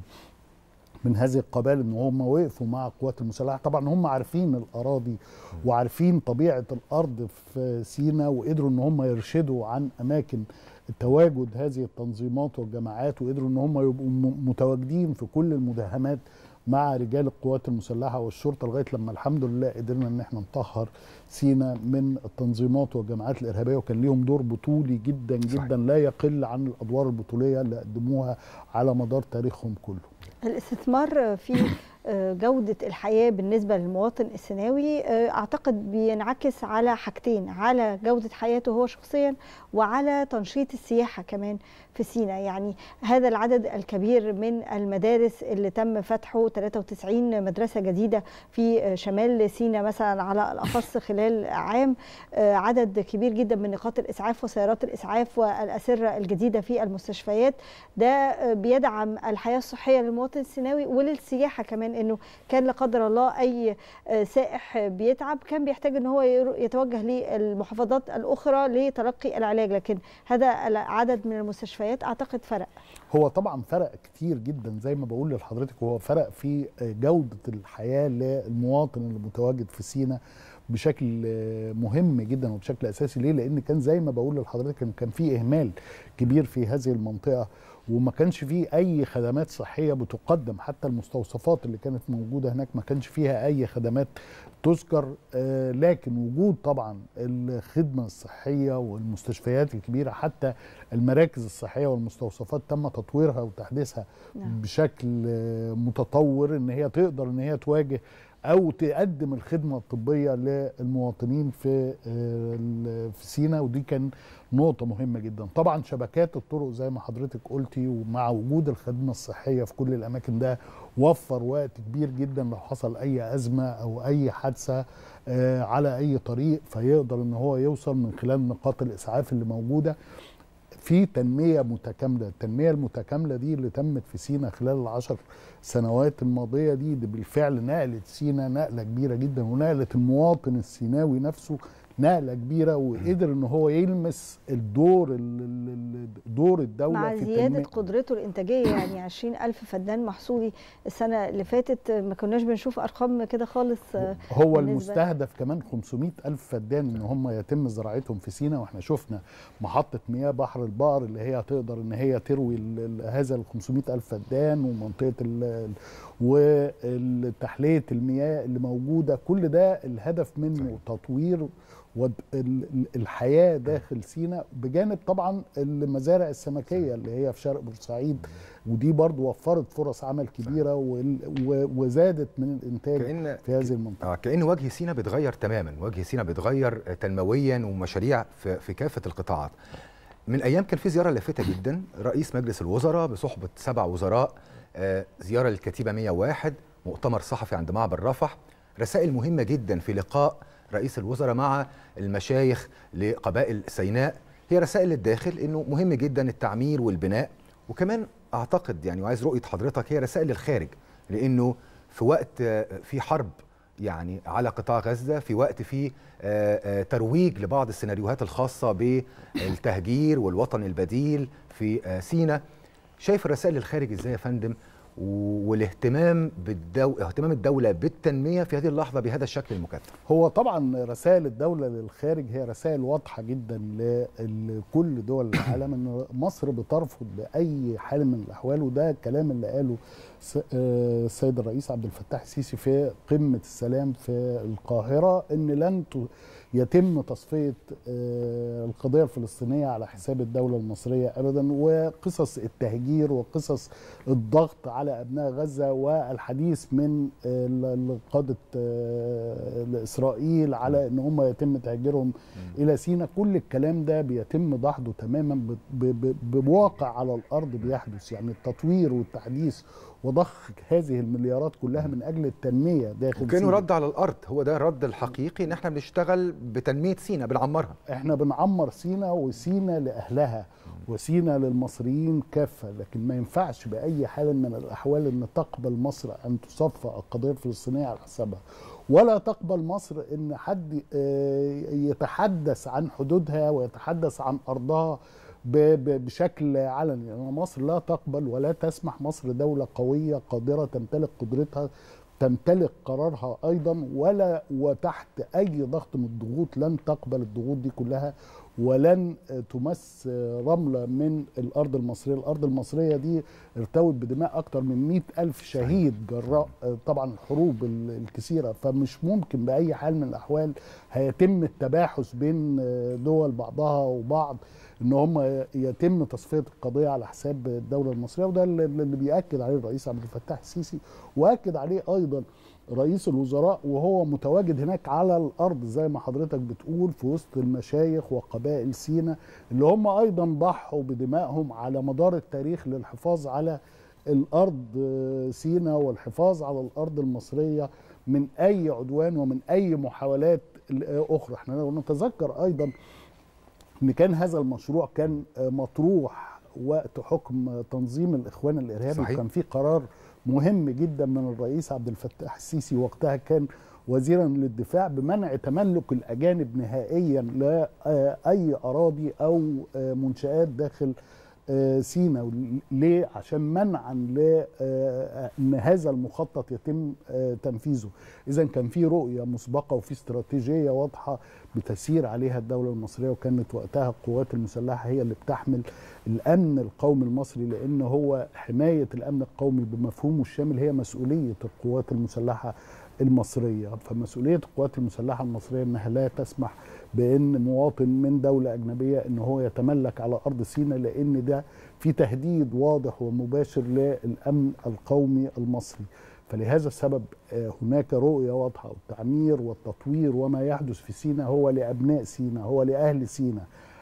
من هذه القبائل ان هم وقفوا مع القوات المسلحه طبعا هم عارفين الاراضي وعارفين طبيعه الارض في سيناء وقدروا ان هم يرشدوا عن اماكن تواجد هذه التنظيمات والجماعات وقدروا ان هم يبقوا م- متواجدين في كل المداهمات مع رجال القوات المسلحه والشرطه لغايه لما الحمد لله قدرنا ان احنا نطهر سينا من التنظيمات والجماعات الارهابيه وكان ليهم دور بطولي جدا جدا لا يقل عن الادوار البطوليه اللي قدموها على مدار تاريخهم كله. الاستثمار في آه، جودة الحياة بالنسبة للمواطن السيناوي آه، أعتقد بينعكس على حاجتين على جودة حياته هو شخصيا وعلى تنشيط السياحة كمان في سينا يعني هذا العدد الكبير من المدارس اللي تم فتحه 93 مدرسة جديدة في آه، شمال سينا مثلا على الأخص خلال عام آه، عدد كبير جدا من نقاط الإسعاف وسيارات الإسعاف والأسرة الجديدة في المستشفيات ده آه، بيدعم الحياة الصحية للمواطن السيناوي وللسياحة كمان انه كان لا قدر الله اي آه، سائح بيتعب كان بيحتاج ان هو يرو- يتوجه للمحافظات الاخرى لتلقي العلاج لكن هذا العدد من المستشفيات اعتقد فرق هو طبعا فرق كتير جدا زي ما بقول لحضرتك هو فرق في جودة الحياة للمواطن اللي متواجد في سينا بشكل مهم جدا وبشكل اساسي ليه؟ لان كان زي ما بقول لحضرتك كان كان في اهمال كبير في هذه المنطقه وما كانش فيه اي خدمات صحيه بتقدم حتى المستوصفات اللي كانت موجوده هناك ما كانش فيها اي خدمات تذكر آه، لكن وجود طبعا الخدمه الصحيه والمستشفيات الكبيره حتى المراكز الصحيه والمستوصفات تم تطويرها وتحديثها نعم. بشكل آه، متطور ان هي تقدر ان هي تواجه او تقدم الخدمه الطبيه للمواطنين في آه، ال- في سينا ودي كان نقطه مهمه جدا طبعا شبكات الطرق زي ما حضرتك قلتي ومع وجود الخدمه الصحيه في كل الاماكن ده وفر وقت كبير جدا لو حصل اي ازمه او اي حادثه آه، على اي طريق فيقدر ان هو يوصل من خلال نقاط الاسعاف اللي موجوده في تنمية متكاملة التنمية المتكاملة دي اللي تمت في سينا خلال العشر سنوات الماضية دي, دي بالفعل نقلت سينا نقلة كبيرة جدا ونقلت المواطن السيناوي نفسه نقلة كبيرة وقدر ان هو يلمس الدور ال- ال- ال- دور الدولة مع في زيادة التنمية قدرته الإنتاجية يعني 20 ألف فدان محصولي السنة اللي فاتت ما كناش بنشوف أرقام كده خالص آه، هو بالنسبة- المستهدف كمان 500 ألف فدان إن هم يتم زراعتهم في سينا وإحنا شفنا محطة مياه بحر البقر اللي هي تقدر إن هي تروي ال- ال- هذا ال 500 ألف فدان ومنطقة ال- ال- وتحلية المياه اللي موجودة كل ده الهدف منه تطوير ود- ال- ال- الحياة داخل سينا بجانب طبعا المزارع السمكية اللي هي في شرق بورسعيد ودي برضو وفرت فرص عمل كبيرة وال- و- وزادت من الإنتاج كأن في هذه المنطقة آه كأن وجه سينا بيتغير تماما وجه سينا بيتغير آه، تنمويا ومشاريع في, في كافة القطاعات من أيام كان في زيارة لافتة جدا رئيس مجلس الوزراء بصحبة سبع وزراء آه، زيارة للكتيبة 101 مؤتمر صحفي عند معبر رفح رسائل مهمة جدا في لقاء رئيس الوزراء مع المشايخ لقبائل سيناء هي رسائل للداخل انه مهم جدا التعمير والبناء وكمان اعتقد يعني وعايز رؤيه حضرتك هي رسائل للخارج لانه في وقت آه، في حرب يعني على قطاع غزه في وقت في آه، آه، ترويج لبعض السيناريوهات الخاصه بالتهجير والوطن البديل في آه، سينا شايف الرسائل للخارج ازاي يا فندم و- والاهتمام بالدو... اهتمام الدوله بالتنميه في هذه اللحظه بهذا الشكل المكثف هو طبعا رسائل الدولة للخارج هي رسائل واضحة جدا لكل دول العالم ان مصر بترفض بأي حال من الأحوال وده الكلام اللي قاله س- آه، السيد الرئيس عبد الفتاح السيسي في قمة السلام في القاهرة ان لن ت- يتم تصفية آه، القضية الفلسطينية على حساب الدولة المصرية أبدا وقصص التهجير وقصص الضغط على أبناء غزة والحديث من آه، ال- ال- قادة آه، إسرائيل على أن هم يتم تهجيرهم إلى سيناء كل الكلام ده بيتم دحضه تماما ب- ب- ب- بواقع على الأرض بيحدث يعني التطوير والتحديث وضخ هذه المليارات كلها من أجل التنمية داخل وكانه سيناء. رد على الارض هو ده الرد الحقيقي ان احنا بنشتغل بتنميه سينا بنعمرها احنا بنعمر سينا وسينا لاهلها وسينا للمصريين كافه لكن ما ينفعش باي حال من الاحوال ان تقبل مصر ان تصفى القضيه الفلسطينيه على حسابها ولا تقبل مصر ان حد آه، يتحدث عن حدودها ويتحدث عن ارضها ب- ب- بشكل علني يعني مصر لا تقبل ولا تسمح مصر دولة قوية قادرة تمتلك قدرتها تمتلك قرارها ايضا ولا وتحت اي ضغط من الضغوط لن تقبل الضغوط دي كلها ولن آه، تمس آه، رملة من الأرض المصرية الأرض المصرية دي ارتوت بدماء أكتر من مئة ألف شهيد جراء آه، طبعا الحروب ال- الكثيرة فمش ممكن بأي حال من الأحوال هيتم التباحث بين آه، دول بعضها وبعض ان هم يتم تصفيه القضيه على حساب الدوله المصريه وده اللي اللي بياكد عليه الرئيس عبد الفتاح السيسي واكد عليه ايضا رئيس الوزراء وهو متواجد هناك على الارض زي ما حضرتك بتقول في وسط المشايخ وقبائل سينا اللي هم ايضا ضحوا بدمائهم على مدار التاريخ للحفاظ على الارض آه، سينا والحفاظ على الارض المصريه من اي عدوان ومن اي محاولات آه، اخرى احنا نتذكر ايضا ان كان هذا المشروع كان آه، مطروح وقت حكم آه، تنظيم الاخوان الارهابي صحيح. وكان في قرار مهم جدا من الرئيس عبد الفتاح السيسي وقتها كان وزيرا للدفاع بمنع تملك الاجانب نهائيا لاي اراضي او آه، منشات داخل آه، سينا ليه عشان منعا ل آه، ان هذا المخطط يتم آه، تنفيذه اذا كان في رؤيه مسبقه وفي استراتيجيه واضحه بتسير عليها الدوله المصريه وكانت وقتها القوات المسلحه هي اللي بتحمل الامن القومي المصري لان هو حمايه الامن القومي بمفهومه الشامل هي مسؤوليه القوات المسلحه المصريه فمسؤوليه القوات المسلحه المصريه انها لا تسمح بان مواطن من دوله اجنبيه ان هو يتملك على ارض سيناء لان ده في تهديد واضح ومباشر للامن القومي المصري فلهذا السبب آه، هناك رؤيه واضحه والتعمير والتطوير وما يحدث في سيناء هو لابناء سيناء هو لاهل سيناء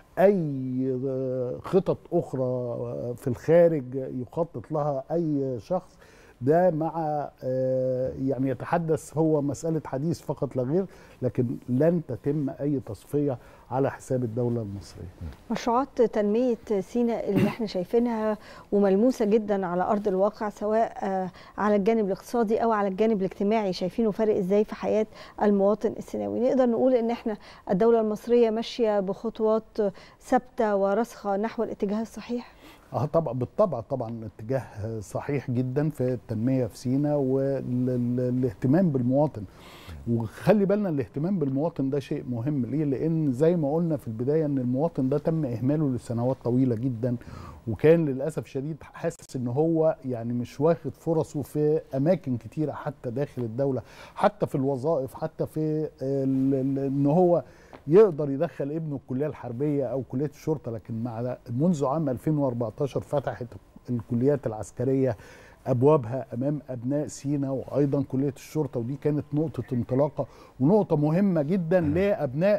اي آه، خطط اخرى آه، في الخارج يخطط لها اي شخص ده مع آه، يعني يتحدث هو مسألة حديث فقط لا غير لكن لن تتم أي تصفية على حساب الدولة المصرية مشروعات تنمية سيناء اللي احنا شايفينها وملموسة جدا على أرض الواقع سواء آه، على الجانب الاقتصادي أو على الجانب الاجتماعي شايفينه فارق ازاي في حياة المواطن السيناوي نقدر نقول ان احنا الدولة المصرية ماشية بخطوات ثابتة وراسخة نحو الاتجاه الصحيح اه طبعا بالطبع طبعا اتجاه صحيح جدا في التنميه في سيناء والاهتمام بالمواطن وخلي بالنا الاهتمام بالمواطن ده شيء مهم ليه لان زي ما قلنا في البدايه ان المواطن ده تم اهماله لسنوات طويله جدا وكان للاسف شديد حاسس ان هو يعني مش واخد فرصه في اماكن كتيره حتى داخل الدوله حتى في الوظائف حتى في ال- ال- ان هو يقدر يدخل ابنه الكليه الحربيه او كليه الشرطه لكن مع منذ عام 2014 فتحت الكليات العسكريه ابوابها امام ابناء سينا وايضا كليه الشرطه ودي كانت نقطه انطلاقه ونقطه مهمه جدا لابناء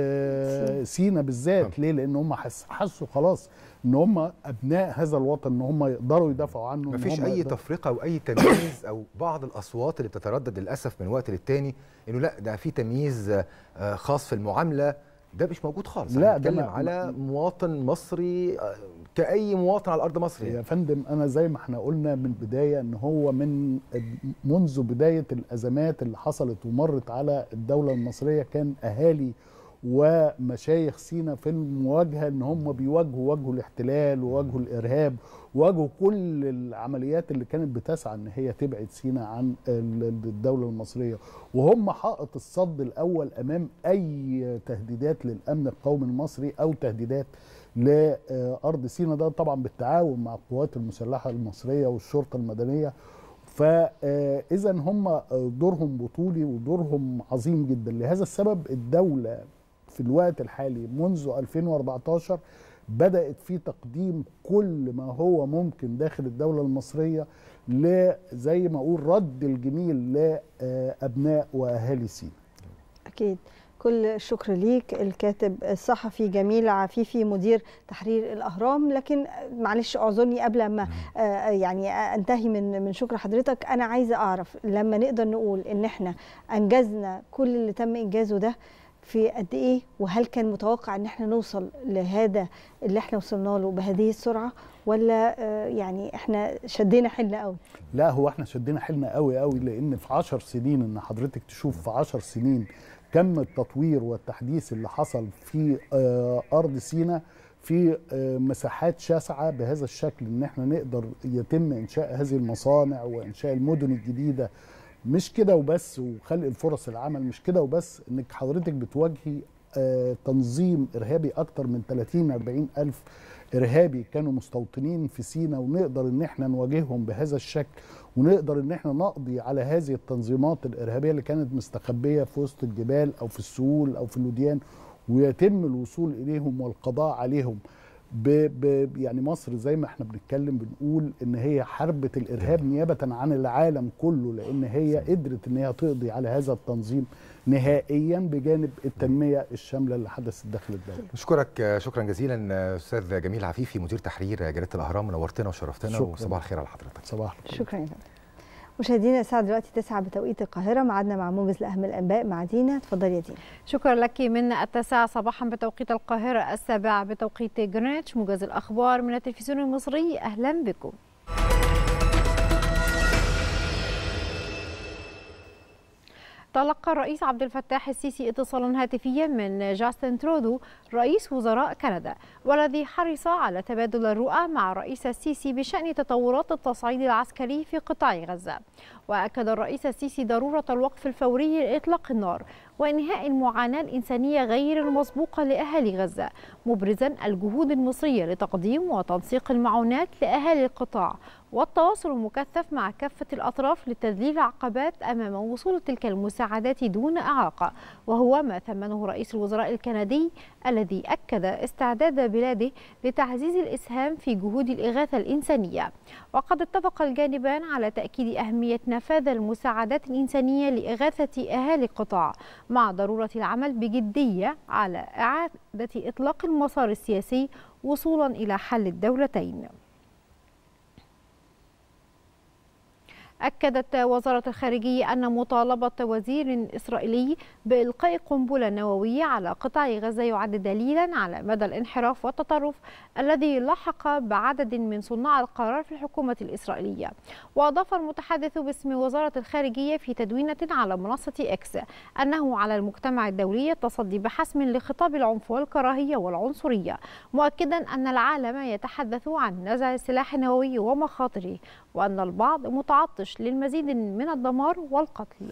آه، سينا بالذات ليه لان هم حس- حسوا خلاص ان هم ابناء هذا الوطن ان هم يقدروا يدافعوا عنه إن مفيش هم اي يقدروا- تفرقه او اي تمييز او بعض الاصوات اللي بتتردد للاسف من وقت للتاني انه لا ده في تمييز آه، خاص في المعامله ده مش موجود خالص لا، لا ده بنتكلم ما- على مواطن مصري آه، كاي مواطن على ارض مصر يا يعني. فندم انا زي ما احنا قلنا من البدايه ان هو من منذ بدايه الازمات اللي حصلت ومرت على الدوله المصريه كان اهالي ومشايخ سينا في المواجهه ان هم بيواجهوا واجهوا الاحتلال وواجهوا الارهاب وواجهوا كل العمليات اللي كانت بتسعى ان هي تبعد سينا عن ال- الدوله المصريه وهم حائط الصد الاول امام اي تهديدات للامن القومي المصري او تهديدات لارض سينا ده طبعا بالتعاون مع القوات المسلحه المصريه والشرطه المدنيه فاذا هم دورهم بطولي ودورهم عظيم جدا لهذا السبب الدوله في الوقت الحالي منذ 2014 بدات في تقديم كل ما هو ممكن داخل الدوله المصريه لزي ما اقول رد الجميل لابناء واهالي سينا أكيد كل الشكر ليك الكاتب الصحفي جميل عفيفي مدير تحرير الأهرام لكن معلش اعذرني قبل ما آه، يعني أنتهي من من شكر حضرتك أنا عايزة أعرف لما نقدر نقول إن إحنا أنجزنا كل اللي تم إنجازه ده في قد ايه وهل كان متوقع ان احنا نوصل لهذا اللي احنا وصلنا له بهذه السرعه ولا آه، يعني احنا شدينا حيلنا قوي لا هو احنا شدينا حيلنا قوي قوي لان في عشر سنين ان حضرتك تشوف في عشر سنين كم التطوير والتحديث اللي حصل في آه، ارض سيناء في آه، مساحات شاسعه بهذا الشكل ان احنا نقدر يتم انشاء هذه المصانع وانشاء المدن الجديده مش كده وبس وخلق الفرص العمل مش كده وبس انك حضرتك بتواجهي آه، تنظيم ارهابي اكتر من 30 40 الف ارهابي كانوا مستوطنين في سينا ونقدر ان احنا نواجههم بهذا الشكل ونقدر ان احنا نقضي على هذه التنظيمات الارهابيه اللي كانت مستخبيه في وسط الجبال او في السهول او في الوديان ويتم الوصول اليهم والقضاء عليهم ب ب يعني مصر زي ما احنا بنتكلم بنقول ان هي حربة الارهاب نيابه عن العالم كله لان هي قدرت ان هي تقضي على هذا التنظيم نهائيا بجانب التنميه الشامله اللي حدثت داخل الدوله نشكرك شكرا جزيلا استاذ جميل عفيفي مدير تحرير جريده الاهرام نورتنا وشرفتنا شكراً. وصباح الخير على حضرتك صباح شكرا يا فندم مشاهدينا الساعه دلوقتي 9 بتوقيت القاهره ميعادنا مع موجز لاهم الانباء مع دينا اتفضلي يا دينا شكرا لك من التاسعة صباحا بتوقيت القاهرة السابعة بتوقيت جرينتش موجز الأخبار من التلفزيون المصري أهلا بكم تلقى الرئيس عبد الفتاح السيسي اتصالا هاتفيا من جاستن ترودو رئيس وزراء كندا والذي حرص على تبادل الرؤى مع الرئيس السيسي بشأن تطورات التصعيد العسكري في قطاع غزة وأكد الرئيس السيسي ضرورة الوقف الفوري لإطلاق النار وإنهاء المعاناة الإنسانية غير المسبوقة لأهالي غزة مبرزا الجهود المصرية لتقديم وتنسيق المعونات لأهالي القطاع والتواصل المكثف مع كافة الأطراف لتذليل العقبات أمام وصول تلك المساعدات دون إعاقة وهو ما ثمنه رئيس الوزراء الكندي الذي أكد استعداد بلاده لتعزيز الإسهام في جهود الإغاثة الإنسانية وقد اتفق الجانبان على تأكيد أهمية نفاذ المساعدات الإنسانية لإغاثة أهالي القطاع مع ضرورة العمل بجدية على إعادة إطلاق المسار السياسي وصولا إلى حل الدولتين أكدت وزارة الخارجية أن مطالبة وزير إسرائيلي بإلقاء قنبلة نووية على قطاع غزة يعد دليلا على مدى الانحراف والتطرف الذي لحق بعدد من صناع القرار في الحكومة الإسرائيلية وأضاف المتحدث باسم وزارة الخارجية في تدوينة على منصة إكس أنه على المجتمع الدولي التصدي بحسم لخطاب العنف والكراهية والعنصرية مؤكدا أن العالم يتحدث عن نزع السلاح النووي ومخاطره وأن البعض متعطش للمزيد من الدمار والقتل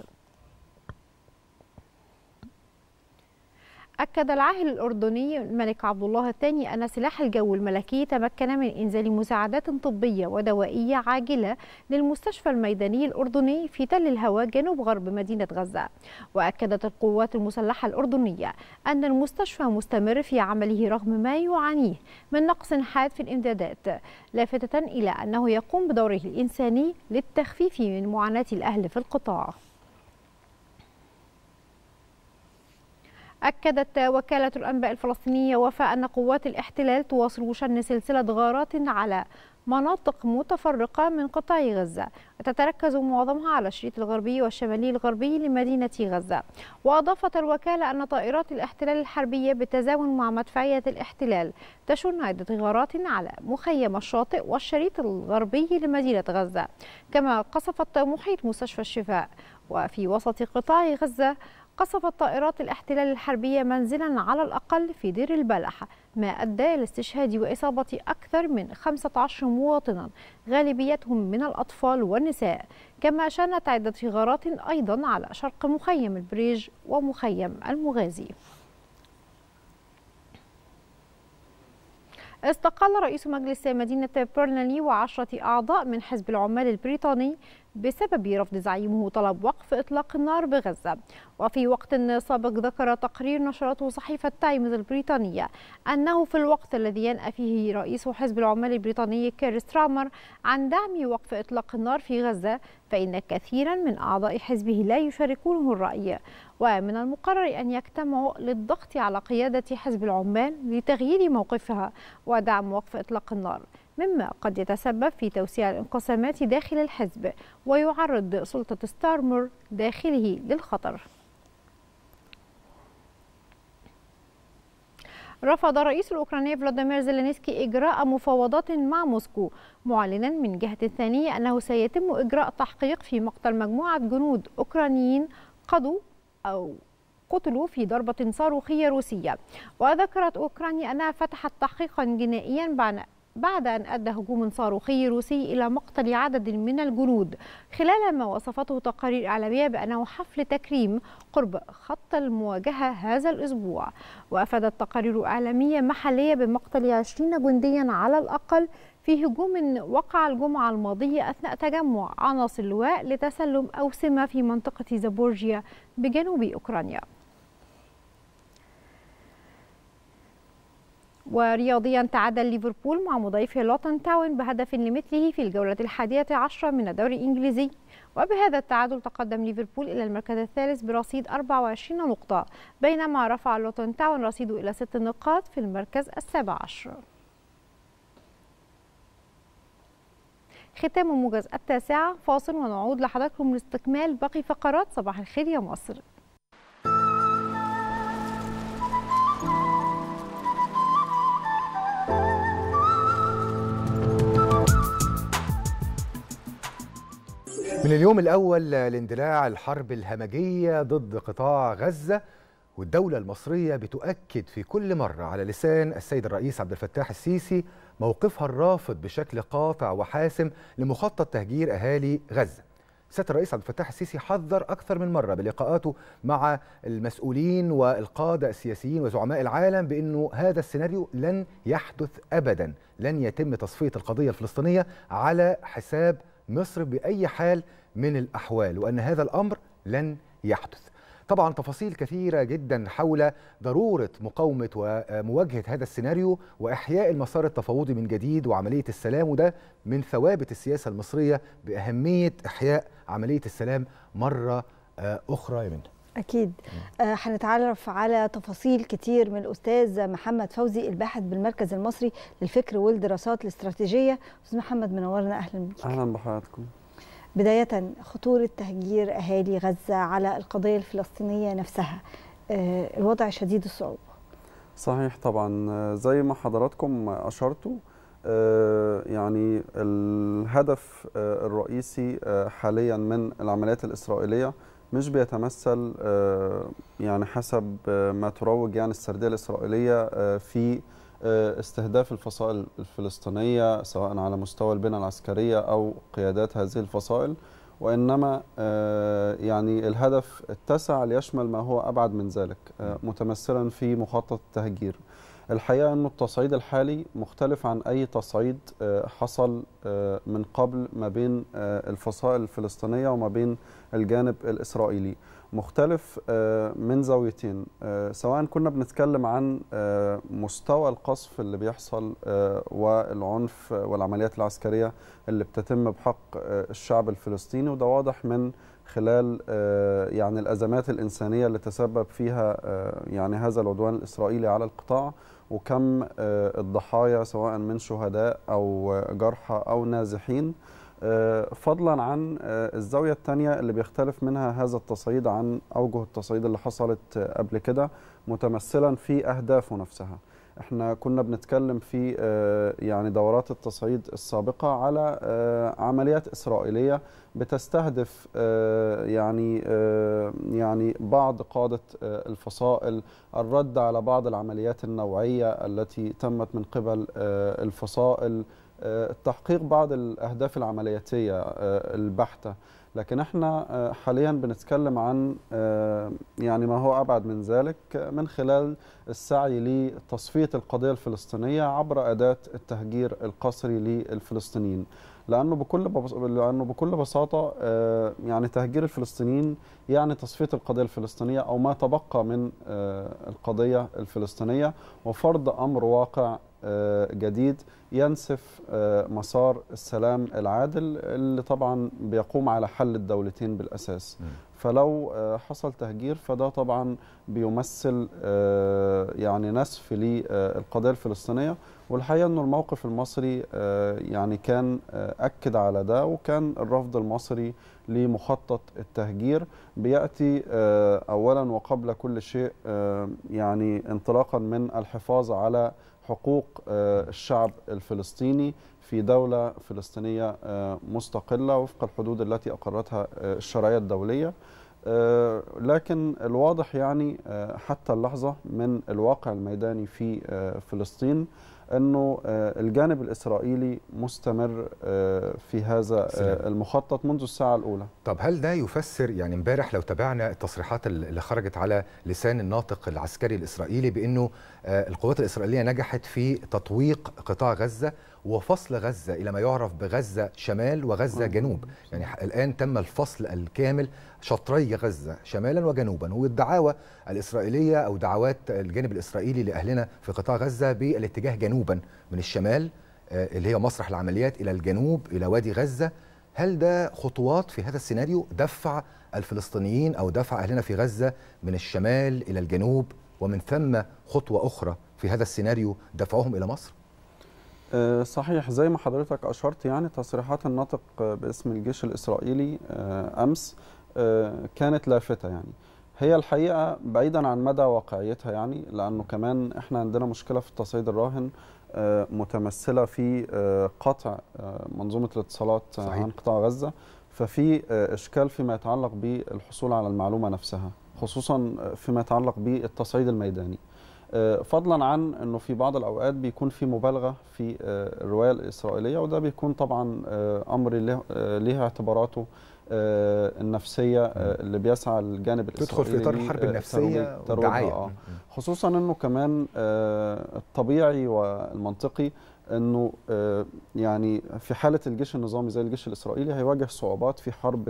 أكد العاهل الأردني الملك عبد الله الثاني أن سلاح الجو الملكي تمكن من إنزال مساعدات طبية ودوائية عاجلة للمستشفى الميداني الأردني في تل الهوى جنوب غرب مدينة غزة وأكدت القوات المسلحة الأردنية أن المستشفى مستمر في عمله رغم ما يعانيه من نقص حاد في الإمدادات لافتة إلى أنه يقوم بدوره الإنساني للتخفيف من معاناة الأهل في القطاع أكدت وكالة الأنباء الفلسطينية وفاء أن قوات الاحتلال تواصل شن سلسلة غارات على مناطق متفرقة من قطاع غزة وتتركز معظمها على الشريط الغربي والشمالي الغربي لمدينة غزة وأضافت الوكالة أن طائرات الاحتلال الحربية بالتزامن مع مدفعية الاحتلال تشن عدة غارات على مخيم الشاطئ والشريط الغربي لمدينة غزة كما قصفت محيط مستشفى الشفاء وفي وسط قطاع غزة قصفت طائرات الاحتلال الحربية منزلا على الأقل في دير البلح ما أدى إلى استشهاد وإصابة أكثر من 15 مواطنا غالبيتهم من الأطفال والنساء كما شنت عدة غارات أيضا على شرق مخيم البريج ومخيم المغازي استقال رئيس مجلس مدينة بيرنلي وعشرة أعضاء من حزب العمال البريطاني بسبب رفض زعيمه طلب وقف إطلاق النار بغزة وفي وقت سابق ذكر تقرير نشرته صحيفة تايمز البريطانية أنه في الوقت الذي ينأى فيه رئيس حزب العمال البريطاني كير سترامر عن دعم وقف إطلاق النار في غزة فإن كثيرا من أعضاء حزبه لا يشاركونه الرأي ومن المقرر أن يجتمعوا للضغط على قيادة حزب العمال لتغيير موقفها ودعم وقف إطلاق النار مما قد يتسبب في توسيع الانقسامات داخل الحزب ويعرض سلطة ستارمر داخله للخطر رفض الرئيس الأوكراني فلاديمير زيلينسكي إجراء مفاوضات مع موسكو معلنا من جهة ثانية أنه سيتم إجراء تحقيق في مقتل مجموعة جنود أوكرانيين قضوا أو قتلوا في ضربة صاروخية روسية وذكرت أوكرانيا أنها فتحت تحقيقا جنائيا بعد بعد أن أدى هجوم صاروخي روسي إلى مقتل عدد من الجنود خلال ما وصفته تقارير إعلامية بأنه حفل تكريم قرب خط المواجهة هذا الأسبوع وأفادت تقارير إعلامية محلية بمقتل 20 جنديا على الأقل في هجوم وقع الجمعة الماضية أثناء تجمع عناصر اللواء لتسلم أوسمة في منطقة زابورجيا بجنوب أوكرانيا ورياضيا تعادل ليفربول مع مضيفه لوتن تاون بهدف لمثله في الجولة الحادية عشرة من الدوري الإنجليزي وبهذا التعادل تقدم ليفربول إلى المركز الثالث برصيد 24 نقطة بينما رفع لوتن تاون رصيده إلى 6 نقاط في المركز السابع عشر ختام موجز التاسعة فاصل ونعود لحضراتكم لاستكمال باقي فقرات صباح الخير يا مصر من اليوم الأول لاندلاع الحرب الهمجية ضد قطاع غزة والدولة المصرية بتؤكد في كل مرة على لسان السيد الرئيس عبد الفتاح السيسي موقفها الرافض بشكل قاطع وحاسم لمخطط تهجير أهالي غزة سيادة الرئيس عبد الفتاح السيسي حذر أكثر من مرة بلقاءاته مع المسؤولين والقادة السياسيين وزعماء العالم بأنه هذا السيناريو لن يحدث أبدا لن يتم تصفية القضية الفلسطينية على حساب مصر بأي حال من الأحوال وأن هذا الأمر لن يحدث طبعا تفاصيل كثيرة جدا حول ضرورة مقاومة ومواجهة هذا السيناريو وإحياء المسار التفاوضي من جديد وعملية السلام وده من ثوابت السياسة المصرية بأهمية إحياء عملية السلام مرة أخرى يا منى أكيد آه، هنتعرف على تفاصيل كتير من الأستاذ محمد فوزي الباحث بالمركز المصري للفكر والدراسات الاستراتيجية أستاذ محمد منورنا أهلا بك اهلا بحضراتكم بداية خطورة تهجير أهالي غزة على القضية الفلسطينية نفسها آه، الوضع شديد الصعوبة صحيح طبعا آه، زي ما حضراتكم اشرتوا آه، يعني الهدف آه، الرئيسي آه، حاليا من العمليات الاسرائيليه مش بيتمثل آه، يعني حسب آه، ما تروج يعني السرديه الاسرائيليه آه، في آه، استهداف الفصائل الفلسطينيه سواء على مستوى البنى العسكريه او قيادات هذه الفصائل وانما آه، يعني الهدف اتسع ليشمل ما هو ابعد من ذلك آه، متمثلا في مخطط التهجير الحقيقه انه التصعيد الحالي مختلف عن اي تصعيد آه، حصل آه، من قبل ما بين آه، الفصائل الفلسطينيه وما بين الجانب الاسرائيلي مختلف آه، من زاويتين آه، سواء كنا بنتكلم عن آه، مستوى القصف اللي بيحصل آه، والعنف والعمليات العسكريه اللي بتتم بحق آه، الشعب الفلسطيني وده واضح من خلال آه، يعني الازمات الانسانيه اللي تسبب فيها آه، يعني هذا العدوان الاسرائيلي على القطاع وكم آه، الضحايا سواء من شهداء او آه، جرحى او نازحين آه، فضلا عن آه، الزاويه الثانيه اللي بيختلف منها هذا التصعيد عن اوجه التصعيد اللي حصلت آه، قبل كده متمثلا في اهدافه نفسها احنا كنا بنتكلم في آه، يعني دورات التصعيد السابقه على آه، عمليات اسرائيليه بتستهدف آه، يعني آه، يعني بعض قاده آه، الفصائل الرد على بعض العمليات النوعيه التي تمت من قبل آه، الفصائل آه، تحقيق بعض الاهداف العملياتيه آه، البحته لكن احنا آه، حاليا بنتكلم عن آه، يعني ما هو ابعد من ذلك من خلال السعي لتصفيه القضيه الفلسطينيه عبر اداه التهجير القسري للفلسطينيين لانه بكل ببس... لانه بكل بساطه آه، يعني تهجير الفلسطينيين يعني تصفيه القضيه الفلسطينيه او ما تبقى من آه، القضيه الفلسطينيه وفرض امر واقع آه، جديد ينسف آه، مسار السلام العادل اللي طبعا بيقوم على حل الدولتين بالاساس فلو آه، حصل تهجير فده طبعا بيمثل آه، يعني نسف للقضيه الفلسطينيه والحقيقه انه الموقف المصري آه، يعني كان آه، اكد على ده وكان الرفض المصري لمخطط التهجير بياتي آه، اولا وقبل كل شيء آه، يعني انطلاقا من الحفاظ على حقوق آه، الشعب الفلسطيني في دولة فلسطينية آه، مستقلة وفق الحدود التي أقرتها آه، الشرعية الدولية آه، لكن الواضح يعني آه، حتى اللحظة من الواقع الميداني في آه، فلسطين أنه آه، الجانب الإسرائيلي مستمر آه، في هذا سلام. آه، المخطط منذ الساعة الأولى طب هل ده يفسر يعني امبارح لو تابعنا التصريحات اللي خرجت على لسان الناطق العسكري الاسرائيلي بانه آه، القوات الاسرائيليه نجحت في تطويق قطاع غزه وفصل غزه الى ما يعرف بغزه شمال وغزه جنوب يعني ح- الان تم الفصل الكامل شطري غزه شمالا وجنوبا والدعاوى الاسرائيليه او دعوات الجانب الاسرائيلي لاهلنا في قطاع غزه بالاتجاه جنوبا من الشمال آه، اللي هي مسرح العمليات الى الجنوب الى وادي غزه هل ده خطوات في هذا السيناريو دفع الفلسطينيين او دفع اهلنا في غزه من الشمال الى الجنوب ومن ثم خطوه اخرى في هذا السيناريو دفعهم الى مصر؟ آه، صحيح زي ما حضرتك أشرت يعني تصريحات الناطق آه، باسم الجيش الإسرائيلي آه، أمس آه، كانت لافتة يعني هي الحقيقة بعيدا عن مدى واقعيتها يعني لأنه كمان إحنا عندنا مشكلة في التصعيد الراهن آه، متمثلة في آه، قطع آه، منظومة الاتصالات آه، صحيح. عن قطاع غزة ففي آه، إشكال فيما يتعلق بالحصول على المعلومة نفسها خصوصا آه، فيما يتعلق بالتصعيد الميداني آه، فضلا عن انه في بعض الاوقات بيكون في مبالغه في آه، الروايه الاسرائيليه وده بيكون طبعا آه، امر له آه، ليه اعتباراته آه، النفسيه آه، اللي بيسعى الجانب تدخل في الاسرائيلي اطار ليه، الحرب آه، النفسيه ترويج- ترويجها، والدعايه آه. خصوصا انه كمان آه، الطبيعي والمنطقي انه آه، يعني في حاله الجيش النظامي زي الجيش الاسرائيلي هيواجه صعوبات في حرب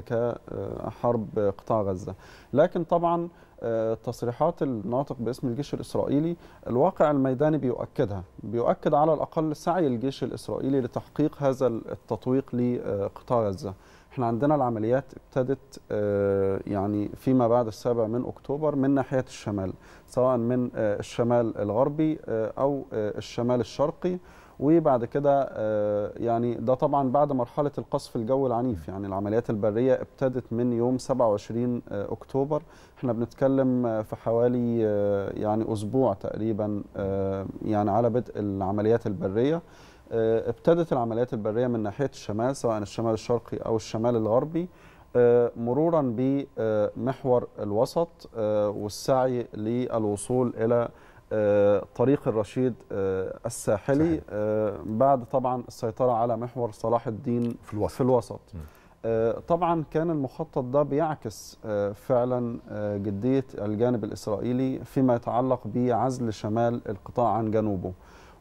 كحرب قطاع غزه لكن طبعا آه، تصريحات الناطق باسم الجيش الاسرائيلي الواقع الميداني بيؤكدها بيؤكد على الاقل سعي الجيش الاسرائيلي لتحقيق هذا التطويق لقطاع غزه احنا عندنا العمليات ابتدت آه، يعني فيما بعد السابع من اكتوبر من ناحيه الشمال سواء من آه، الشمال الغربي آه، او آه، الشمال الشرقي وبعد كده آه، يعني ده طبعا بعد مرحله القصف الجوي العنيف يعني العمليات البريه ابتدت من يوم 27 آه، اكتوبر احنا بنتكلم آه، في حوالي آه، يعني اسبوع تقريبا آه، يعني على بدء العمليات البريه آه، ابتدت العمليات البريه من ناحيه الشمال سواء الشمال الشرقي او الشمال الغربي آه، مرورا بمحور الوسط آه، والسعي للوصول الى آه، طريق الرشيد آه، الساحلي آه، بعد طبعا السيطره على محور صلاح الدين في الوسط, في الوسط. آه، طبعا كان المخطط ده بيعكس آه، فعلا آه، جديه الجانب الاسرائيلي فيما يتعلق بعزل شمال القطاع عن جنوبه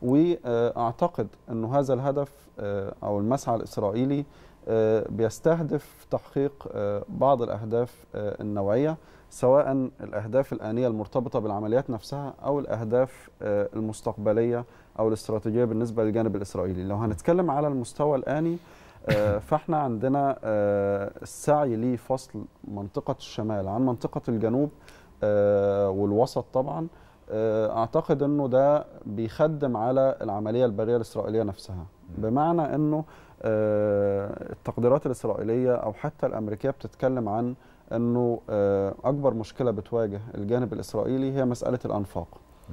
واعتقد انه هذا الهدف آه، او المسعى الاسرائيلي آه، بيستهدف تحقيق آه، بعض الاهداف آه، النوعيه سواء الاهداف الانيه المرتبطه بالعمليات نفسها او الاهداف آه، المستقبليه او الاستراتيجيه بالنسبه للجانب الاسرائيلي لو هنتكلم على المستوى الاني آه، فاحنا عندنا آه، السعي لفصل منطقه الشمال عن منطقه الجنوب آه، والوسط طبعا آه، اعتقد انه ده بيخدم على العمليه البريه الاسرائيليه نفسها بمعنى انه آه، التقديرات الاسرائيليه او حتى الامريكيه بتتكلم عن انه آه، اكبر مشكله بتواجه الجانب الاسرائيلي هي مساله الانفاق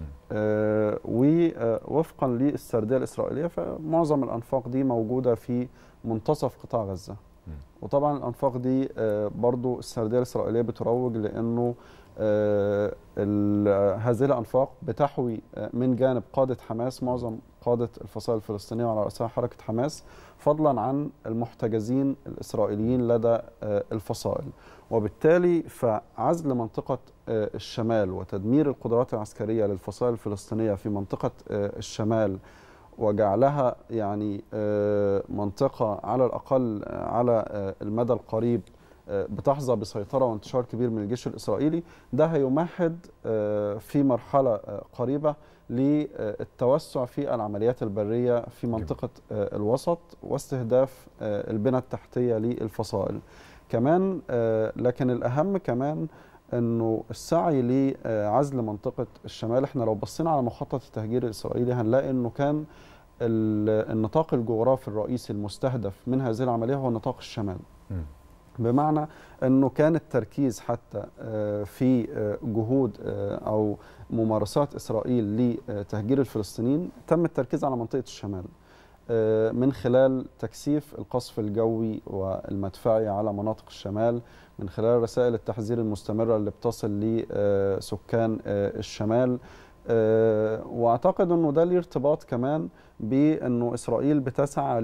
آه، ووفقا للسرديه الاسرائيليه فمعظم الانفاق دي موجوده في منتصف قطاع غزه وطبعا الانفاق دي آه، برضو السرديه الاسرائيليه بتروج لانه آه، ال- هذه الانفاق بتحوي آه، من جانب قاده حماس معظم قاده الفصائل الفلسطينيه وعلى راسها حركه حماس فضلا عن المحتجزين الاسرائيليين لدى آه، الفصائل وبالتالي فعزل منطقه آه، الشمال وتدمير القدرات العسكريه للفصائل الفلسطينيه في منطقه آه، الشمال وجعلها يعني آه، منطقة على الأقل آه، على آه، المدى القريب آه، بتحظى بسيطرة وانتشار كبير من الجيش الإسرائيلي ده هيمهد آه، في مرحلة آه، قريبة للتوسع في العمليات البرية في منطقة آه، الوسط واستهداف آه، البنى التحتية للفصائل كمان آه، لكن الاهم كمان انه السعي لعزل منطقه الشمال احنا لو بصينا على مخطط التهجير الاسرائيلي هنلاقي انه كان ال- النطاق الجغرافي الرئيسي المستهدف من هذه العمليه هو نطاق الشمال مم. بمعنى انه كان التركيز حتى آه، في آه، جهود آه، او ممارسات اسرائيل لتهجير الفلسطينيين تم التركيز على منطقه الشمال آه، من خلال تكثيف القصف الجوي والمدفعي على مناطق الشمال من خلال رسائل التحذير المستمره اللي بتصل لسكان الشمال آه، واعتقد انه ده ليه ارتباط كمان بانه اسرائيل بتسعى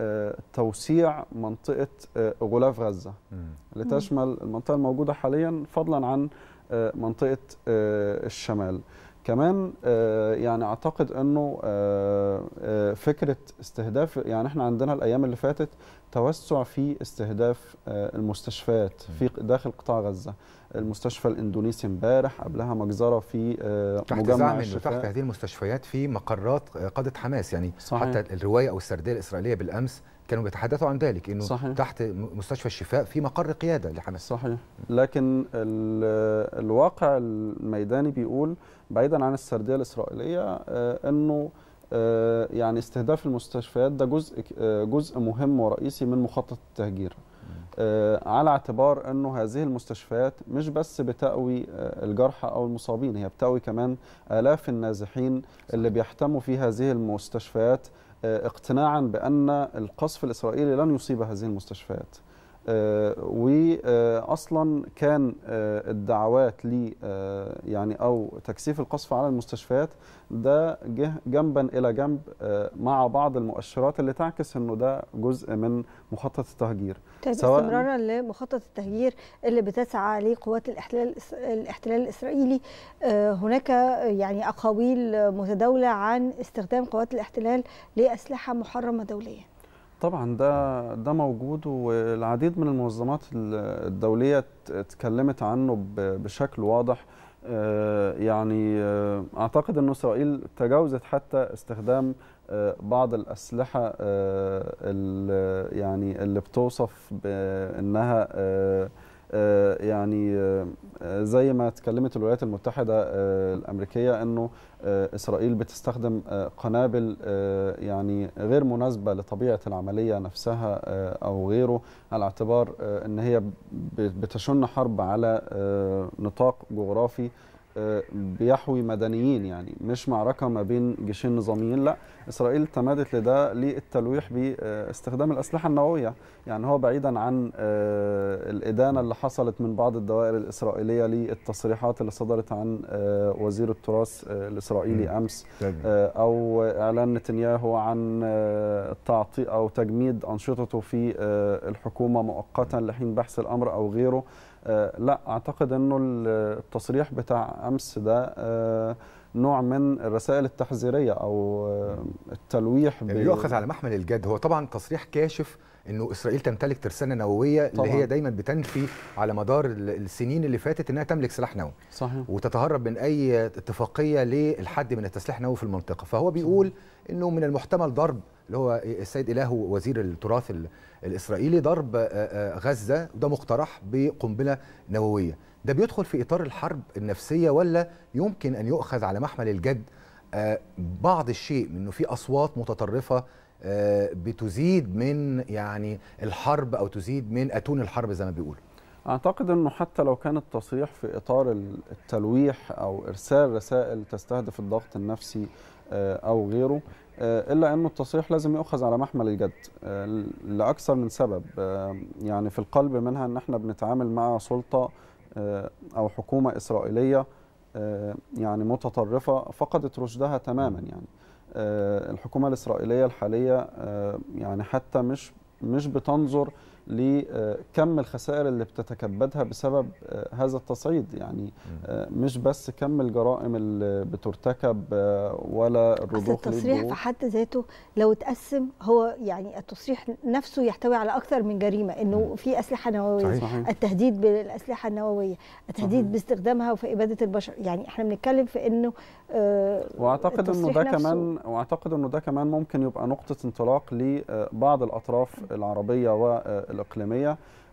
لتوسيع منطقه آه، غلاف غزه اللي مم. تشمل المنطقه الموجوده حاليا فضلا عن آه، منطقه آه، الشمال كمان آه، يعني اعتقد انه آه، آه، فكره استهداف يعني احنا عندنا الايام اللي فاتت توسع في استهداف آه، المستشفيات في داخل قطاع غزه المستشفى الاندونيسي امبارح قبلها مجزره في آه، تحت مجمع زعم انه الشفاء تحت هذه المستشفيات في مقرات قاده حماس يعني صحيح. حتى الروايه او السرديه الاسرائيليه بالامس كانوا بيتحدثوا عن ذلك انه صحيح. تحت م- مستشفى الشفاء في مقر قياده لحماس صحيح لكن ال- الواقع الميداني بيقول بعيدا عن السرديه الاسرائيليه آه، انه آه، يعني استهداف المستشفيات ده جزء آه، جزء مهم ورئيسي من مخطط التهجير آه، على اعتبار انه هذه المستشفيات مش بس بتأوي آه، الجرحى او المصابين هي بتأوي كمان آلاف النازحين اللي بيحتموا في هذه المستشفيات آه، اقتناعا بان القصف الاسرائيلي لن يصيب هذه المستشفيات آه، واصلا كان آه، الدعوات ل آه، يعني او تكثيف القصف على المستشفيات ده جه جنبا الى جنب آه، مع بعض المؤشرات اللي تعكس انه ده جزء من مخطط التهجير طيب استمرارا لمخطط التهجير اللي بتسعى عليه قوات الاحتلال الإس- الاحتلال الاسرائيلي آه، هناك يعني اقاويل متداوله عن استخدام قوات الاحتلال لاسلحه محرمه دوليا طبعا ده ده موجود والعديد من المنظمات ال- الدوليه ت- اتكلمت عنه ب- بشكل واضح آه، يعني آه، اعتقد ان اسرائيل تجاوزت حتى استخدام آه، بعض الاسلحه آه، ال- يعني اللي بتوصف بانها آه، آه، يعني آه، آه، زي ما اتكلمت الولايات المتحده آه، الامريكيه انه آه، اسرائيل بتستخدم آه، قنابل آه، يعني غير مناسبه لطبيعه العمليه نفسها آه، او غيره على اعتبار آه، ان هي ب- بتشن حرب على آه، نطاق جغرافي آه، بيحوي مدنيين يعني مش معركه ما بين جيشين نظاميين لا اسرائيل تمادت لده للتلويح باستخدام الاسلحه النوويه يعني هو بعيدا عن آه، الادانه اللي حصلت من بعض الدوائر الاسرائيليه للتصريحات اللي صدرت عن آه، وزير التراث آه، الاسرائيلي مم. امس طيب. آه، او اعلان نتنياهو عن آه، التعطي او تجميد انشطته في آه، الحكومه مؤقتا لحين بحث الامر او غيره آه، لا اعتقد انه التصريح بتاع امس ده آه، نوع من الرسائل التحذيريه او آه، التلويح يعني يؤخذ على محمل الجد هو طبعا تصريح كاشف انه اسرائيل تمتلك ترسانه نوويه اللي طبعاً. هي دايما بتنفي على مدار ال- السنين اللي فاتت انها تملك سلاح نووي صحيح وتتهرب من اي اتفاقيه للحد من التسليح النووي في المنطقه فهو بيقول انه من المحتمل ضرب اللي هو السيد إله وزير التراث ال- الاسرائيلي ضرب آه، آه، غزه وده مقترح بقنبله نوويه ده بيدخل في اطار الحرب النفسيه ولا يمكن ان يؤخذ على محمل الجد آه، بعض الشيء من انه في اصوات متطرفه آه، بتزيد من يعني الحرب او تزيد من اتون الحرب زي ما بيقولوا اعتقد انه حتى لو كان التصريح في اطار ال- التلويح او ارسال رسائل تستهدف الضغط النفسي آه، او غيره آه، الا انه التصريح لازم يؤخذ على محمل الجد آه، ل- لاكثر من سبب آه، يعني في القلب منها ان احنا بنتعامل مع سلطه آه، او حكومه اسرائيليه آه، يعني متطرفه فقدت رشدها تماما يعني آه، الحكومه الاسرائيليه الحاليه آه، يعني حتى مش مش بتنظر لكم الخسائر اللي بتتكبدها بسبب آه، هذا التصعيد يعني آه، مش بس كم الجرائم اللي بترتكب آه، ولا اصل الرضوخ التصريح في للجهود. حد ذاته لو اتقسم هو يعني التصريح نفسه يحتوي على اكثر من جريمه انه في اسلحه نوويه صحيح. صحيح. التهديد بالاسلحه النوويه التهديد صحيح. باستخدامها وفي اباده البشر يعني احنا بنتكلم في انه آه، واعتقد انه التصريح ده نفسه كمان واعتقد انه ده كمان ممكن يبقى نقطه انطلاق لبعض الاطراف العربيه والاقليميه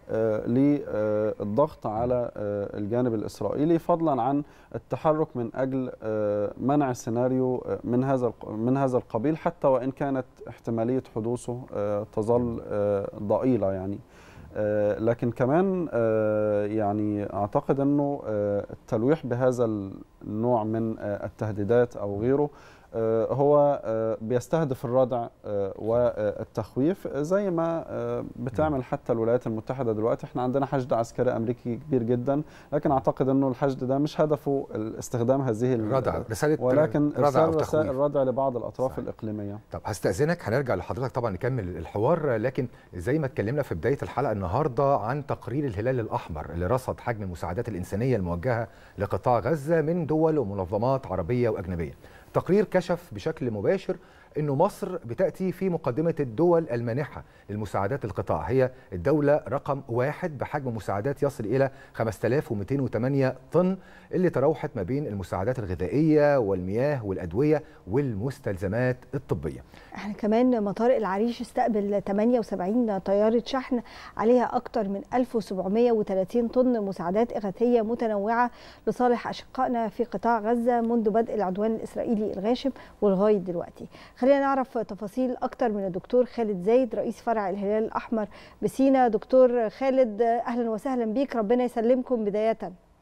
آه، للضغط على آه، الجانب الإسرائيلي فضلا عن التحرك من أجل آه، منع سيناريو آه، من هذا الق- من هذا القبيل حتى وإن كانت احتمالية حدوثه آه، تظل آه، ضئيلة يعني آه، لكن كمان آه، يعني اعتقد انه آه، التلويح بهذا النوع من آه، التهديدات او غيره آه، هو آه، بيستهدف الردع آه، والتخويف زي ما آه، بتعمل حتى الولايات المتحده دلوقتي احنا عندنا حشد عسكري امريكي كبير جدا لكن اعتقد انه الحشد ده مش هدفه استخدام هذه ال- ردع رساله ولكن ردع ارسال او رسائل تخويف ردع لبعض الاطراف الاقليميه طب هستأذنك هنرجع لحضرتك طبعا نكمل الحوار لكن زي ما اتكلمنا في بداية الحلقة النهاردة عن تقرير الهلال الأحمر اللي رصد حجم المساعدات الإنسانية الموجهة لقطاع غزة من دول ومنظمات عربية وأجنبية تقرير كشف بشكل مباشر أنه مصر بتأتي في مقدمة الدول المانحة للمساعدات القطاع هي الدولة رقم واحد بحجم مساعدات يصل إلى 5208 طن اللي تراوحت ما بين المساعدات الغذائية والمياه والأدوية والمستلزمات الطبية احنا كمان مطار العريش استقبل 78 طيارة شحن عليها أكثر من 1730 طن مساعدات إغاثية متنوعة لصالح أشقائنا في قطاع غزة منذ بدء العدوان الإسرائيلي الغاشم ولغاية دلوقتي خلينا نعرف تفاصيل أكتر من الدكتور خالد زايد رئيس فرع الهلال الأحمر بسينا دكتور خالد أهلا وسهلا بيك ربنا يسلمكم بداية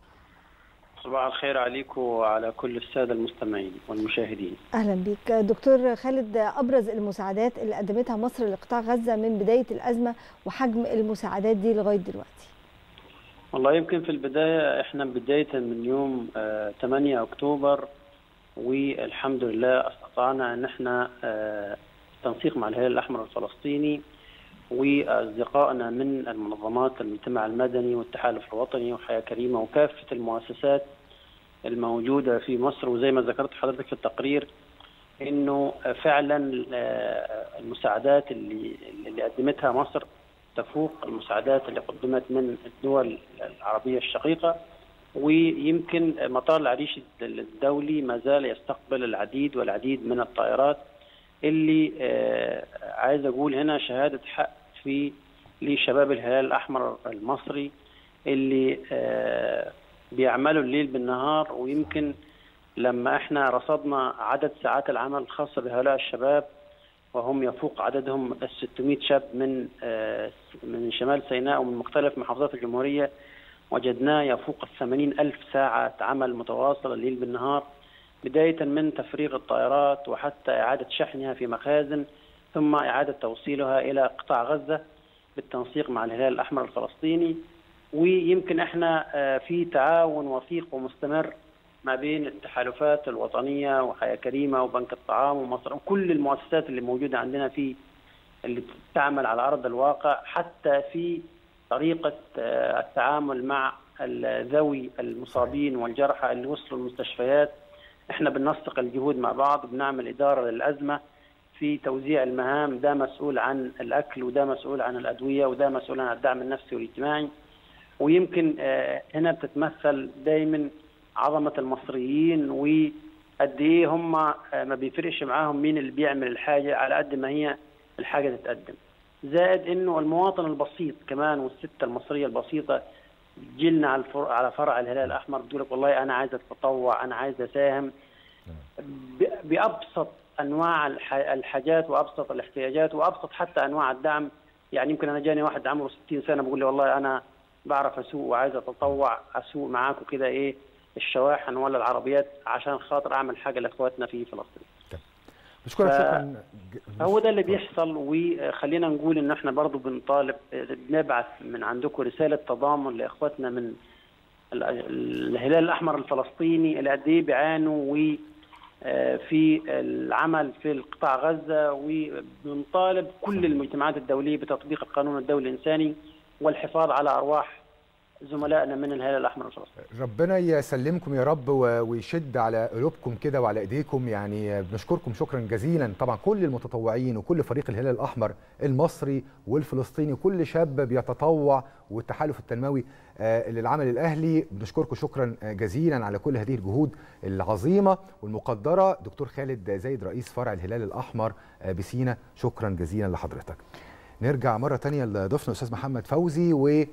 صباح الخير عليكم وعلى كل السادة المستمعين والمشاهدين اهلا بيك دكتور خالد ابرز المساعدات اللي قدمتها مصر لقطاع غزه من بدايه الازمه وحجم المساعدات دي لغايه دلوقتي والله يمكن في البداية احنا بداية من يوم آه 8 اكتوبر والحمد لله استطعنا ان احنا آه تنسيق مع الهلال الاحمر الفلسطيني واصدقائنا من المنظمات المجتمع المدني والتحالف الوطني وحياه كريمه وكافه المؤسسات الموجوده في مصر وزي ما ذكرت حضرتك في التقرير انه فعلا آه، المساعدات اللي اللي قدمتها مصر تفوق المساعدات اللي قدمت من الدول العربيه الشقيقه ويمكن مطار العريش الدولي ما زال يستقبل العديد والعديد من الطائرات اللي آه، عايز اقول هنا شهاده حق في لشباب الهلال الاحمر المصري اللي آه، بيعملوا الليل بالنهار ويمكن لما احنا رصدنا عدد ساعات العمل الخاصه بهؤلاء الشباب وهم يفوق عددهم ال 600 شاب من آه، من شمال سيناء ومن مختلف محافظات الجمهوريه وجدناه يفوق ال 80 ألف ساعة عمل متواصلة الليل بالنهار بداية من تفريغ الطائرات وحتى إعادة شحنها في مخازن ثم إعادة توصيلها إلى قطاع غزة بالتنسيق مع الهلال الأحمر الفلسطيني ويمكن احنا آه، في تعاون وثيق ومستمر ما بين التحالفات الوطنية وحياة كريمة وبنك الطعام ومصر وكل المؤسسات اللي موجودة عندنا في اللي تعمل على أرض الواقع حتى في طريقة آه، التعامل مع ال- ذوي المصابين والجرحى اللي وصلوا المستشفيات احنا بننسق الجهود مع بعض بنعمل إدارة للأزمة في توزيع المهام ده مسؤول عن الأكل وده مسؤول عن الأدوية وده مسؤول عن الدعم النفسي والاجتماعي ويمكن آه، هنا بتتمثل دايما عظمة المصريين وقد ايه هم آه، ما بيفرقش معاهم مين اللي بيعمل الحاجة على قد ما هي الحاجة تتقدم زائد انه المواطن البسيط كمان والستة المصرية البسيطة جيلنا على الفر... على فرع الهلال الاحمر بتقول لك والله انا عايز اتطوع انا عايز اساهم ب... بابسط انواع الح... الحاجات وابسط الاحتياجات وابسط حتى انواع الدعم يعني يمكن انا جاني واحد عمره 60 سنه بيقول لي والله انا بعرف اسوق وعايز اتطوع اسوق معاكم كده ايه الشواحن ولا العربيات عشان خاطر اعمل حاجه لاخواتنا في فلسطين بشكرك ف- شكرا هو ده اللي بيحصل وخلينا نقول ان احنا برضو بنطالب بنبعث من عندكم رساله تضامن لاخواتنا من ال- الهلال الاحمر الفلسطيني اللي قد ايه بيعانوا و آه، في العمل في القطاع غزه وبنطالب كل المجتمعات الدوليه بتطبيق القانون الدولي الانساني والحفاظ على ارواح زملائنا من الهلال الاحمر الفلسطيني ربنا يسلمكم يا رب و- ويشد على قلوبكم كده وعلى ايديكم يعني بنشكركم شكرا جزيلا طبعا كل المتطوعين وكل فريق الهلال الاحمر المصري والفلسطيني كل شاب بيتطوع والتحالف التنموي آه، للعمل الاهلي بنشكركم شكرا آه، جزيلا على كل هذه الجهود العظيمه والمقدره دكتور خالد زايد رئيس فرع الهلال الاحمر آه، بسينا شكرا جزيلا لحضرتك نرجع مرة تانية لضيفنا الأستاذ محمد فوزي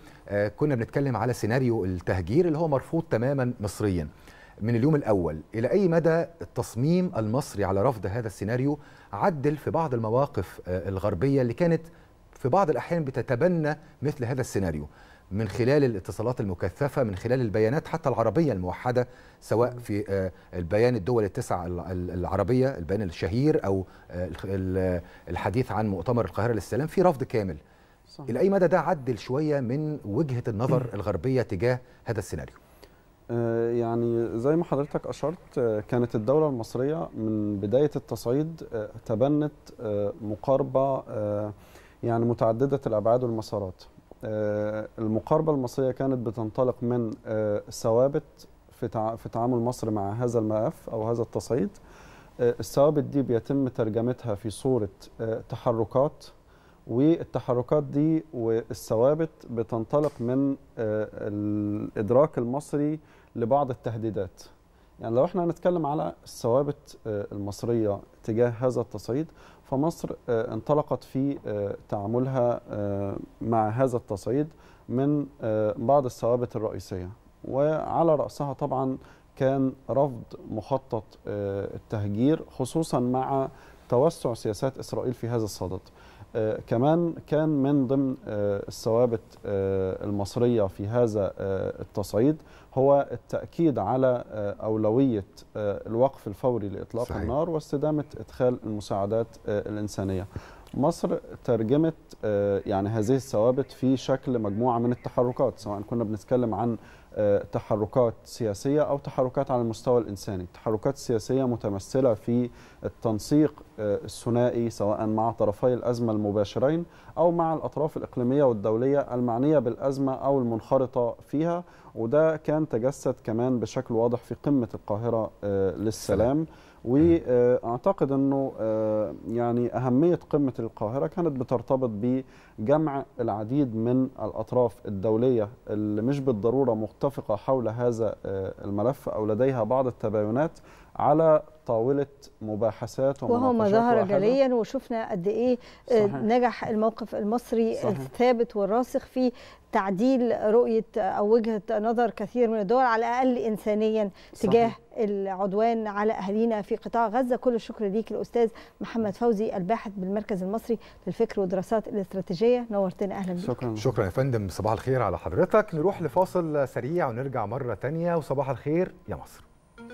وكنا بنتكلم على سيناريو التهجير اللي هو مرفوض تماما مصريا من اليوم الأول إلى أي مدى التصميم المصري على رفض هذا السيناريو عدل في بعض المواقف آه، الغربية اللي كانت في بعض الأحيان بتتبنى مثل هذا السيناريو من خلال الاتصالات المكثفة من خلال البيانات حتى العربية الموحدة سواء في آه، البيان الدول التسع ال- ال- العربية البيان الشهير أو آه، الخ- ال- الحديث عن مؤتمر القاهرة للسلام في رفض كامل صحيح. إلى أي مدى ده عدل شوية من وجهة النظر الغربية تجاه هذا السيناريو آه، يعني زي ما حضرتك أشرت آه، كانت الدولة المصرية من بداية التصعيد آه، تبنت آه، مقاربة آه، يعني متعددة الأبعاد والمسارات آه، المقاربة المصرية كانت بتنطلق من آه، ثوابت في تع- في تعامل مصر مع هذا الملف أو هذا التصعيد آه، الثوابت دي بيتم ترجمتها في صورة آه، تحركات والتحركات دي والثوابت بتنطلق من آه، الإدراك المصري لبعض التهديدات يعني لو احنا هنتكلم على الثوابت آه، المصرية تجاه هذا التصعيد فمصر آه، انطلقت في آه، تعاملها آه، مع هذا التصعيد من آه، بعض الثوابت الرئيسية وعلى رأسها طبعا كان رفض مخطط آه، التهجير خصوصا مع توسع سياسات إسرائيل في هذا الصدد آه، كمان كان من ضمن آه، الثوابت آه، المصرية في هذا آه، التصعيد هو التأكيد على آه، أولوية آه، الوقف الفوري لإطلاق صحيح. النار واستدامة إدخال المساعدات آه، الإنسانية مصر ترجمت آه، يعني هذه الثوابت في شكل مجموعة من التحركات سواء كنا بنتكلم عن آه، تحركات سياسية أو تحركات على المستوى الإنساني التحركات السياسية متمثلة في التنسيق آه، الثنائي سواء مع طرفي الأزمة المباشرين أو مع الأطراف الإقليمية والدولية المعنية بالأزمة أو المنخرطة فيها وده كان تجسد كمان بشكل واضح في قمة القاهرة آه، للسلام واعتقد انه آه، يعني اهميه قمه القاهره كانت بترتبط بجمع العديد من الاطراف الدوليه اللي مش بالضروره متفقه حول هذا آه، الملف او لديها بعض التباينات على طاوله مباحثات وهو ما ومناقشات ظهر واحدة. جليا وشفنا قد ايه آه، صحيح. نجح الموقف المصري صحيح. الثابت والراسخ في تعديل رؤيه او وجهه نظر كثير من الدول على الاقل انسانيا تجاه صحيح. العدوان على اهالينا في قطاع غزه كل الشكر ليك الاستاذ محمد فوزي الباحث بالمركز المصري للفكر والدراسات الاستراتيجيه نورتنا اهلا بك شكرا شكرا يا فندم صباح الخير على حضرتك نروح لفاصل سريع ونرجع مرة تانية وصباح الخير يا مصر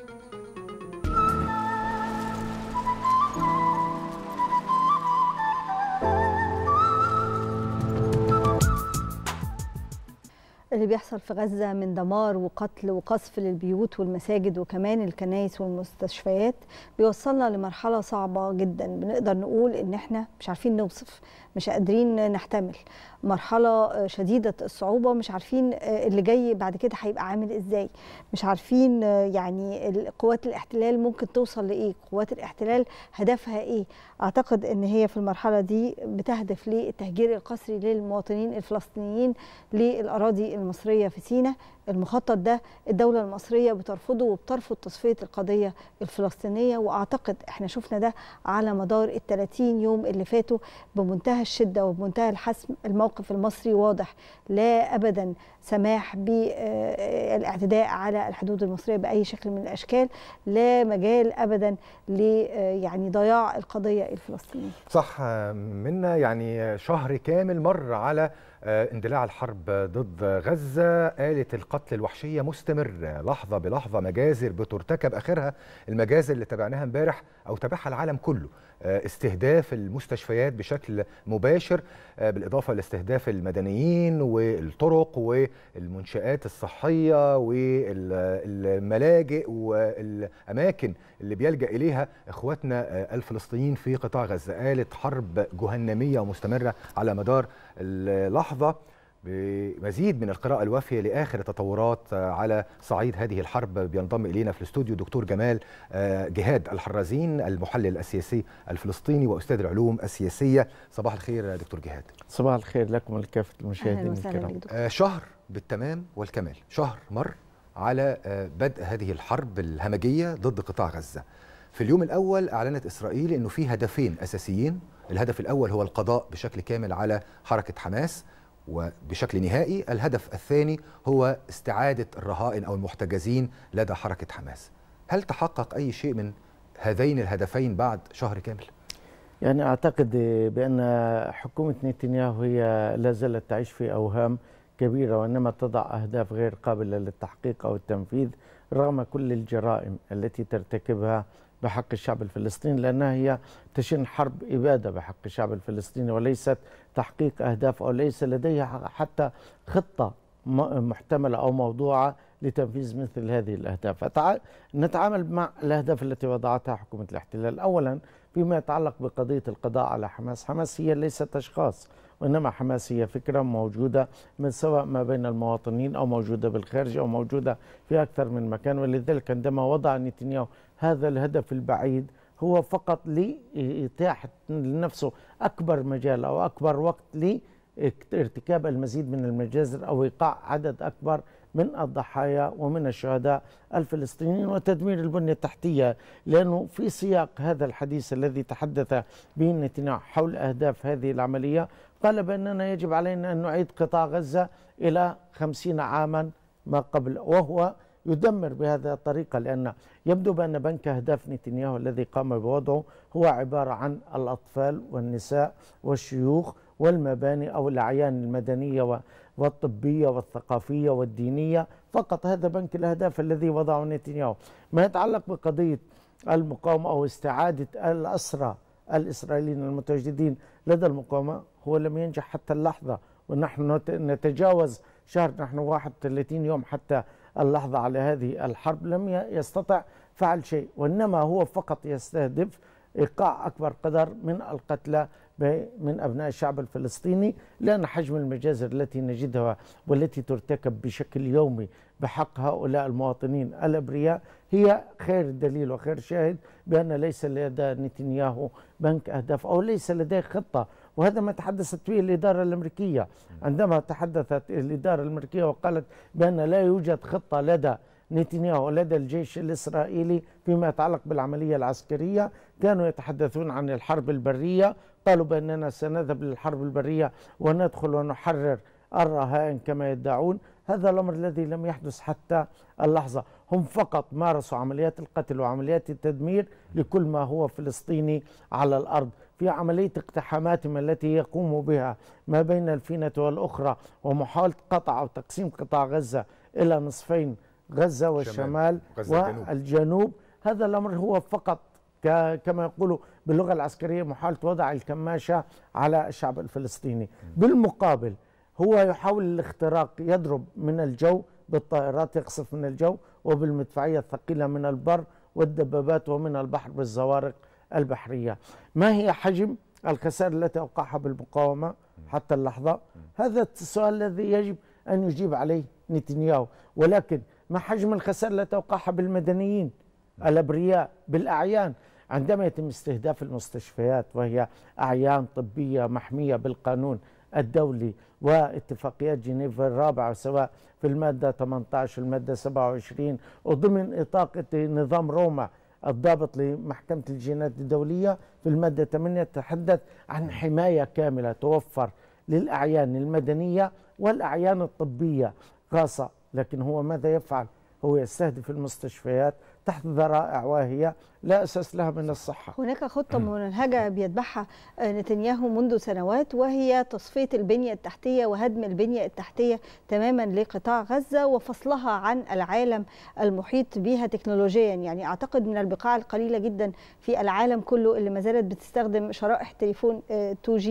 اللي بيحصل في غزة من دمار وقتل وقصف للبيوت والمساجد وكمان الكنائس والمستشفيات بيوصلنا لمرحلة صعبة جدا بنقدر نقول ان احنا مش عارفين نوصف مش قادرين نحتمل مرحلة شديدة الصعوبة مش عارفين اللي جاي بعد كده هيبقى عامل ازاي مش عارفين يعني قوات الاحتلال ممكن توصل لايه قوات الاحتلال هدفها ايه اعتقد ان هي في المرحلة دي بتهدف للتهجير القسري للمواطنين الفلسطينيين للأراضي المصرية في سيناء المخطط ده الدولة المصرية بترفضه وبترفض تصفية القضية الفلسطينية وأعتقد احنا شفنا ده على مدار ال 30 يوم اللي فاتوا بمنتهى الشدة وبمنتهى الحسم الموقف المصري واضح لا أبدا سماح بالاعتداء على الحدود المصرية بأي شكل من الأشكال لا مجال أبدا ل يعني ضياع القضية الفلسطينية صح منا يعني شهر كامل مر على اندلاع الحرب ضد غزة آلة القتل الوحشية مستمرة لحظة بلحظة مجازر بترتكب آخرها المجازر اللي تابعناها امبارح أو تابعها العالم كله استهداف المستشفيات بشكل مباشر بالإضافة لاستهداف المدنيين والطرق والمنشآت الصحية والملاجئ والأماكن اللي بيلجأ إليها إخواتنا الفلسطينيين في قطاع غزة آلة حرب جهنمية ومستمرة على مدار اللحظة بمزيد من القراءة الوافية لآخر التطورات على صعيد هذه الحرب بينضم إلينا في الاستوديو دكتور جمال جهاد الحرازين المحلل السياسي الفلسطيني وأستاذ العلوم السياسية صباح الخير دكتور جهاد صباح الخير لكم ولكافة المشاهدين الكرام شهر بالتمام والكمال شهر مر على بدء هذه الحرب الهمجية ضد قطاع غزة في اليوم الاول اعلنت اسرائيل انه في هدفين اساسيين الهدف الاول هو القضاء بشكل كامل على حركه حماس وبشكل نهائي الهدف الثاني هو استعاده الرهائن او المحتجزين لدى حركه حماس هل تحقق اي شيء من هذين الهدفين بعد شهر كامل يعني اعتقد بان حكومه نتنياهو هي لا زالت تعيش في اوهام كبيره وانما تضع اهداف غير قابله للتحقيق او التنفيذ رغم كل الجرائم التي ترتكبها بحق الشعب الفلسطيني لانها هي تشن حرب اباده بحق الشعب الفلسطيني وليست تحقيق اهداف او ليس لديها حتى خطه م- محتمله او موضوعه لتنفيذ مثل هذه الاهداف فتع- نتعامل مع الاهداف التي وضعتها حكومه الاحتلال اولا فيما يتعلق بقضيه القضاء على حماس حماس هي ليست اشخاص وانما حماس هي فكره موجوده من سواء ما بين المواطنين او موجوده بالخارج او موجوده في اكثر من مكان ولذلك عندما وضع نتنياهو هذا الهدف البعيد هو فقط لإتاحة لنفسه أكبر مجال أو أكبر وقت لارتكاب المزيد من المجازر أو إيقاع عدد أكبر من الضحايا ومن الشهداء الفلسطينيين وتدمير البنية التحتية لأنه في سياق هذا الحديث الذي تحدث به نتنياهو حول أهداف هذه العملية قال بأننا يجب علينا أن نعيد قطاع غزة إلى خمسين عاما ما قبل وهو يدمر بهذه الطريقة لأن يبدو بأن بنك أهداف نتنياهو الذي قام بوضعه هو عبارة عن الأطفال والنساء والشيوخ والمباني أو الأعيان المدنية و- والطبية والثقافية والدينية فقط هذا بنك الأهداف الذي وضعه نتنياهو ما يتعلق بقضية المقاومة أو استعادة الأسرى الإسرائيليين المتواجدين لدى المقاومة هو لم ينجح حتى اللحظة ونحن نت- نتجاوز شهر نحن 31 يوم حتى اللحظة على هذه الحرب لم ي- يستطع فعل شيء وإنما هو فقط يستهدف إيقاع أكبر قدر من القتلى ب- من أبناء الشعب الفلسطيني لأن حجم المجازر التي نجدها والتي ترتكب بشكل يومي بحق هؤلاء المواطنين الأبرياء هي خير دليل وخير شاهد بأن ليس لدى نتنياهو بنك أهداف أو ليس لديه خطة وهذا ما تحدثت به الإدارة الأمريكية عندما تحدثت الإدارة الأمريكية وقالت بأن لا يوجد خطة لدى نتنياهو ولدى الجيش الإسرائيلي فيما يتعلق بالعملية العسكرية كانوا يتحدثون عن الحرب البرية قالوا بأننا سنذهب للحرب البرية وندخل ونحرر الرهائن كما يدعون هذا الأمر الذي لم يحدث حتى اللحظة هم فقط مارسوا عمليات القتل وعمليات التدمير لكل ما هو فلسطيني على الأرض في عملية اقتحاماتهم التي يقوموا بها ما بين الفينة والأخرى ومحاولة قطع أو تقسيم قطاع غزة إلى نصفين غزة والشمال غزة الجنوب. والجنوب هذا الأمر هو فقط ك- كما يقولوا باللغة العسكرية محاولة وضع الكماشة على الشعب الفلسطيني بالمقابل هو يحاول الاختراق يضرب من الجو بالطائرات يقصف من الجو وبالمدفعية الثقيلة من البر والدبابات ومن البحر بالزوارق البحرية ما هي حجم الخسائر التي أوقعها بالمقاومة حتى اللحظة هذا السؤال الذي يجب أن يجيب عليه نتنياهو ولكن ما حجم الخسائر التي أوقعها بالمدنيين الأبرياء بالأعيان عندما يتم استهداف المستشفيات وهي أعيان طبية محمية بالقانون الدولي واتفاقيات جنيف الرابعة سواء في المادة 18 والمادة 27 وضمن إطاقة نظام روما الضابط لمحكمة الجنايات الدولية في المادة 8 تتحدث عن حماية كاملة توفر للأعيان المدنية والأعيان الطبية خاصة لكن هو ماذا يفعل؟ هو يستهدف المستشفيات تحت ذرائع واهية لا أساس لها من الصحة هناك خطة ممنهجة بيتبعها نتنياهو منذ سنوات وهي تصفية البنية التحتية وهدم البنية التحتية تماما لقطاع غزة وفصلها عن العالم المحيط بها تكنولوجيا يعني أعتقد من البقاع القليلة جدا في العالم كله اللي ما زالت بتستخدم شرائح تليفون 2G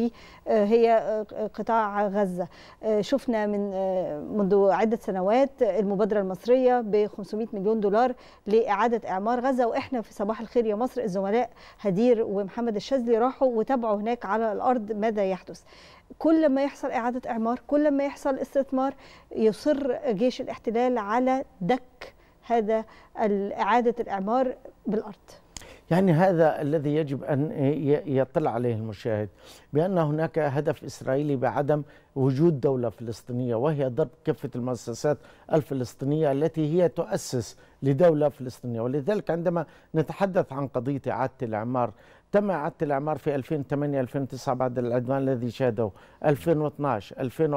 هي قطاع غزة شفنا من منذ عدة سنوات المبادرة المصرية ب 500 مليون دولار لإعادة إعمار غزة وإحنا في صباح الخير يا مصر الزملاء هدير ومحمد الشاذلي راحوا وتابعوا هناك على الأرض ماذا يحدث كل ما يحصل إعادة إعمار كل ما يحصل استثمار يصر جيش الاحتلال على دك هذا إعادة الإعمار بالأرض يعني هذا الذي يجب أن ي- يطلع عليه المشاهد بأن هناك هدف إسرائيلي بعدم وجود دولة فلسطينية وهي ضرب كافة المؤسسات الفلسطينية التي هي تؤسس لدولة فلسطينية ولذلك عندما نتحدث عن قضية إعادة الإعمار تم إعادة الإعمار في 2008 2009 بعد العدوان الذي شهده 2012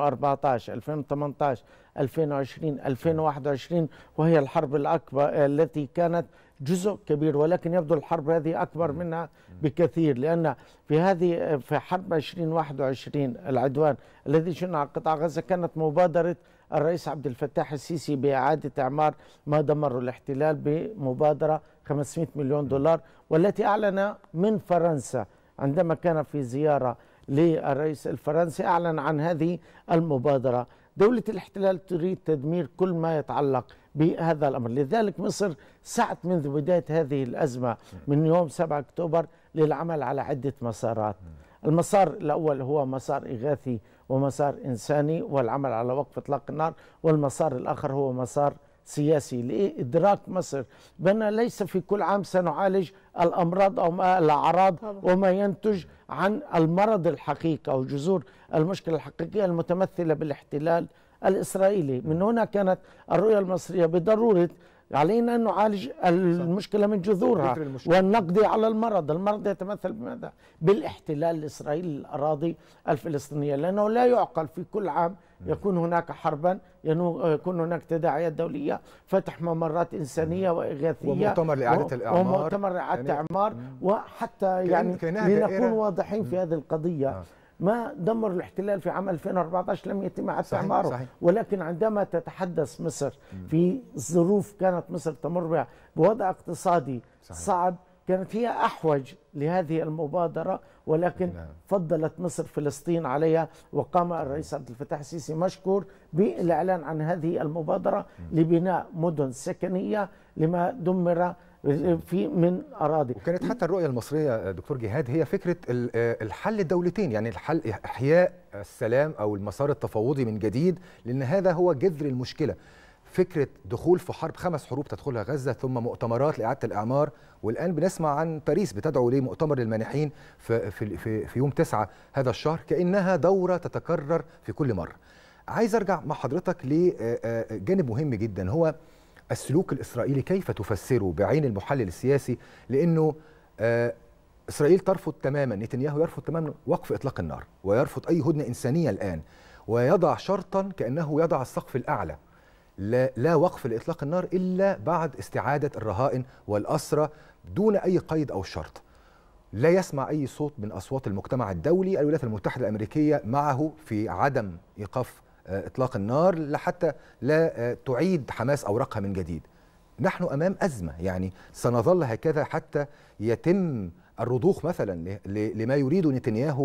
2014 2018 2020 2021 وهي الحرب الأكبر التي كانت جزء كبير ولكن يبدو الحرب هذه أكبر منها بكثير لأن في هذه في حرب 2021 العدوان الذي شن على قطاع غزة كانت مبادرة الرئيس عبد الفتاح السيسي بإعادة إعمار ما دمره الاحتلال بمبادرة 500 مليون دولار والتي أعلن من فرنسا عندما كان في زيارة للرئيس الفرنسي أعلن عن هذه المبادرة دولة الاحتلال تريد تدمير كل ما يتعلق بهذا الأمر لذلك مصر سعت منذ بداية هذه الأزمة من يوم 7 أكتوبر للعمل على عدة مسارات المسار الأول هو مسار إغاثي ومسار إنساني والعمل على وقف إطلاق النار والمسار الآخر هو مسار سياسي لإدراك مصر بأن ليس في كل عام سنعالج الأمراض أو ما الأعراض وما ينتج عن المرض الحقيقي أو جذور المشكلة الحقيقية المتمثلة بالاحتلال الإسرائيلي من هنا كانت الرؤية المصرية بضرورة علينا أن نعالج المشكلة من جذورها فكر المشكلة. والنقضي على المرض المرض يتمثل بماذا؟ بالاحتلال الإسرائيلي للأراضي الفلسطينية لأنه لا يعقل في كل عام يكون هناك حربا ينو- يكون هناك تداعيات دولية فتح ممرات إنسانية وإغاثية ومؤتمر لإعادة و- الإعمار. ومؤتمر إعادة يعني- إعمار وحتى يعني كأنها لنكون دائرة. واضحين في هذه القضية ما دمر الاحتلال في عام 2014 لم يتم إعادة صحيح، إعماره صحيح. ولكن عندما تتحدث مصر في ظروف كانت مصر تمر بها بوضع اقتصادي صحيح. صعب كانت هي أحوج لهذه المبادرة ولكن فضلت مصر فلسطين عليها وقام الرئيس عبد الفتاح السيسي مشكور بالإعلان عن هذه المبادرة لبناء مدن سكنية لما دمر في من أراضي وكانت حتى الرؤية المصرية دكتور جهاد هي فكرة ال- آه، الحل الدولتين يعني الحل إحياء السلام أو المسار التفاوضي من جديد لأن هذا هو جذر المشكلة فكرة دخول في حرب خمس حروب تدخلها غزة ثم مؤتمرات لإعادة الإعمار والآن بنسمع عن باريس بتدعو لمؤتمر للمانحين في, في, في, في يوم تسعة هذا الشهر كأنها دورة تتكرر في كل مرة عايز أرجع مع حضرتك لجانب مهم جدا هو السلوك الإسرائيلي كيف تفسره بعين المحلل السياسي لأنه آه، إسرائيل ترفض تماما نتنياهو يرفض تماما وقف إطلاق النار ويرفض أي هدنة إنسانية الآن ويضع شرطا كأنه يضع السقف الأعلى لا, لا وقف لإطلاق النار إلا بعد استعادة الرهائن والأسرى دون أي قيد أو شرط لا يسمع أي صوت من أصوات المجتمع الدولي الولايات المتحدة الأمريكية معه في عدم إيقاف آه، إطلاق النار لحتى لا آه، تعيد حماس أوراقها من جديد نحن أمام أزمة يعني سنظل هكذا حتى يتم الرضوخ مثلا ل- ل- لما يريد نتنياهو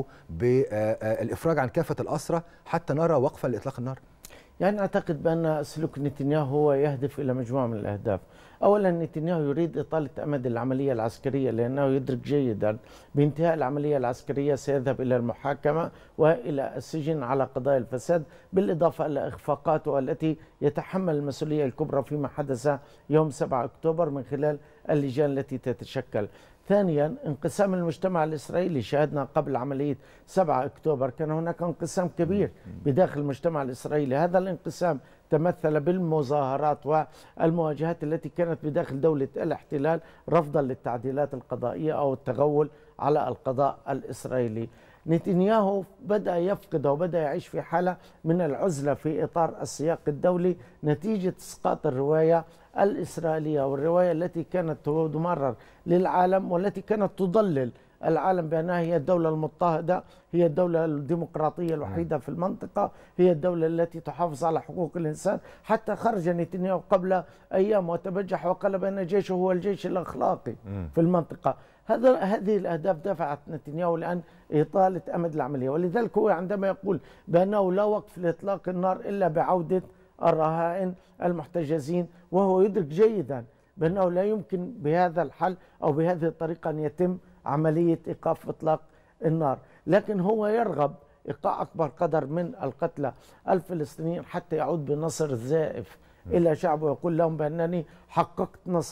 بالإفراج عن كافة الأسرى حتى نرى وقفا لإطلاق النار يعني أعتقد بأن سلوك نتنياهو هو يهدف إلى مجموعة من الأهداف أولا نتنياهو يريد إطالة أمد العملية العسكرية لأنه يدرك جيدا بانتهاء العملية العسكرية سيذهب إلى المحاكمة وإلى السجن على قضايا الفساد بالإضافة إلى إخفاقاته التي يتحمل المسؤولية الكبرى فيما حدث يوم 7 أكتوبر من خلال اللجان التي تتشكل ثانيا انقسام المجتمع الإسرائيلي شاهدنا قبل عملية 7 أكتوبر كان هناك انقسام كبير بداخل المجتمع الإسرائيلي هذا الانقسام تمثل بالمظاهرات والمواجهات التي كانت بداخل دولة الاحتلال رفضا للتعديلات القضائية أو التغول على القضاء الإسرائيلي نتنياهو بدأ يفقد وبدأ يعيش في حالة من العزلة في إطار السياق الدولي نتيجة إسقاط الرواية الإسرائيلية والرواية التي كانت تمرر للعالم والتي كانت تضلل العالم بأنها هي الدولة المضطهدة هي الدولة الديمقراطية الوحيدة في المنطقة هي الدولة التي تحافظ على حقوق الإنسان حتى خرج نتنياهو قبل أيام وتبجح وقال بأن جيشه هو الجيش الأخلاقي في المنطقة هذا هذه الأهداف دفعت نتنياهو الآن إطالة أمد العملية ولذلك هو عندما يقول بأنه لا وقف لإطلاق النار إلا بعودة الرهائن المحتجزين وهو يدرك جيدا بأنه لا يمكن بهذا الحل أو بهذه الطريقة أن يتم عملية إيقاف إطلاق النار لكن هو يرغب إيقاع أكبر قدر من القتلى الفلسطينيين حتى يعود بنصر زائف إلى شعبه ويقول لهم بأنني حققت نصر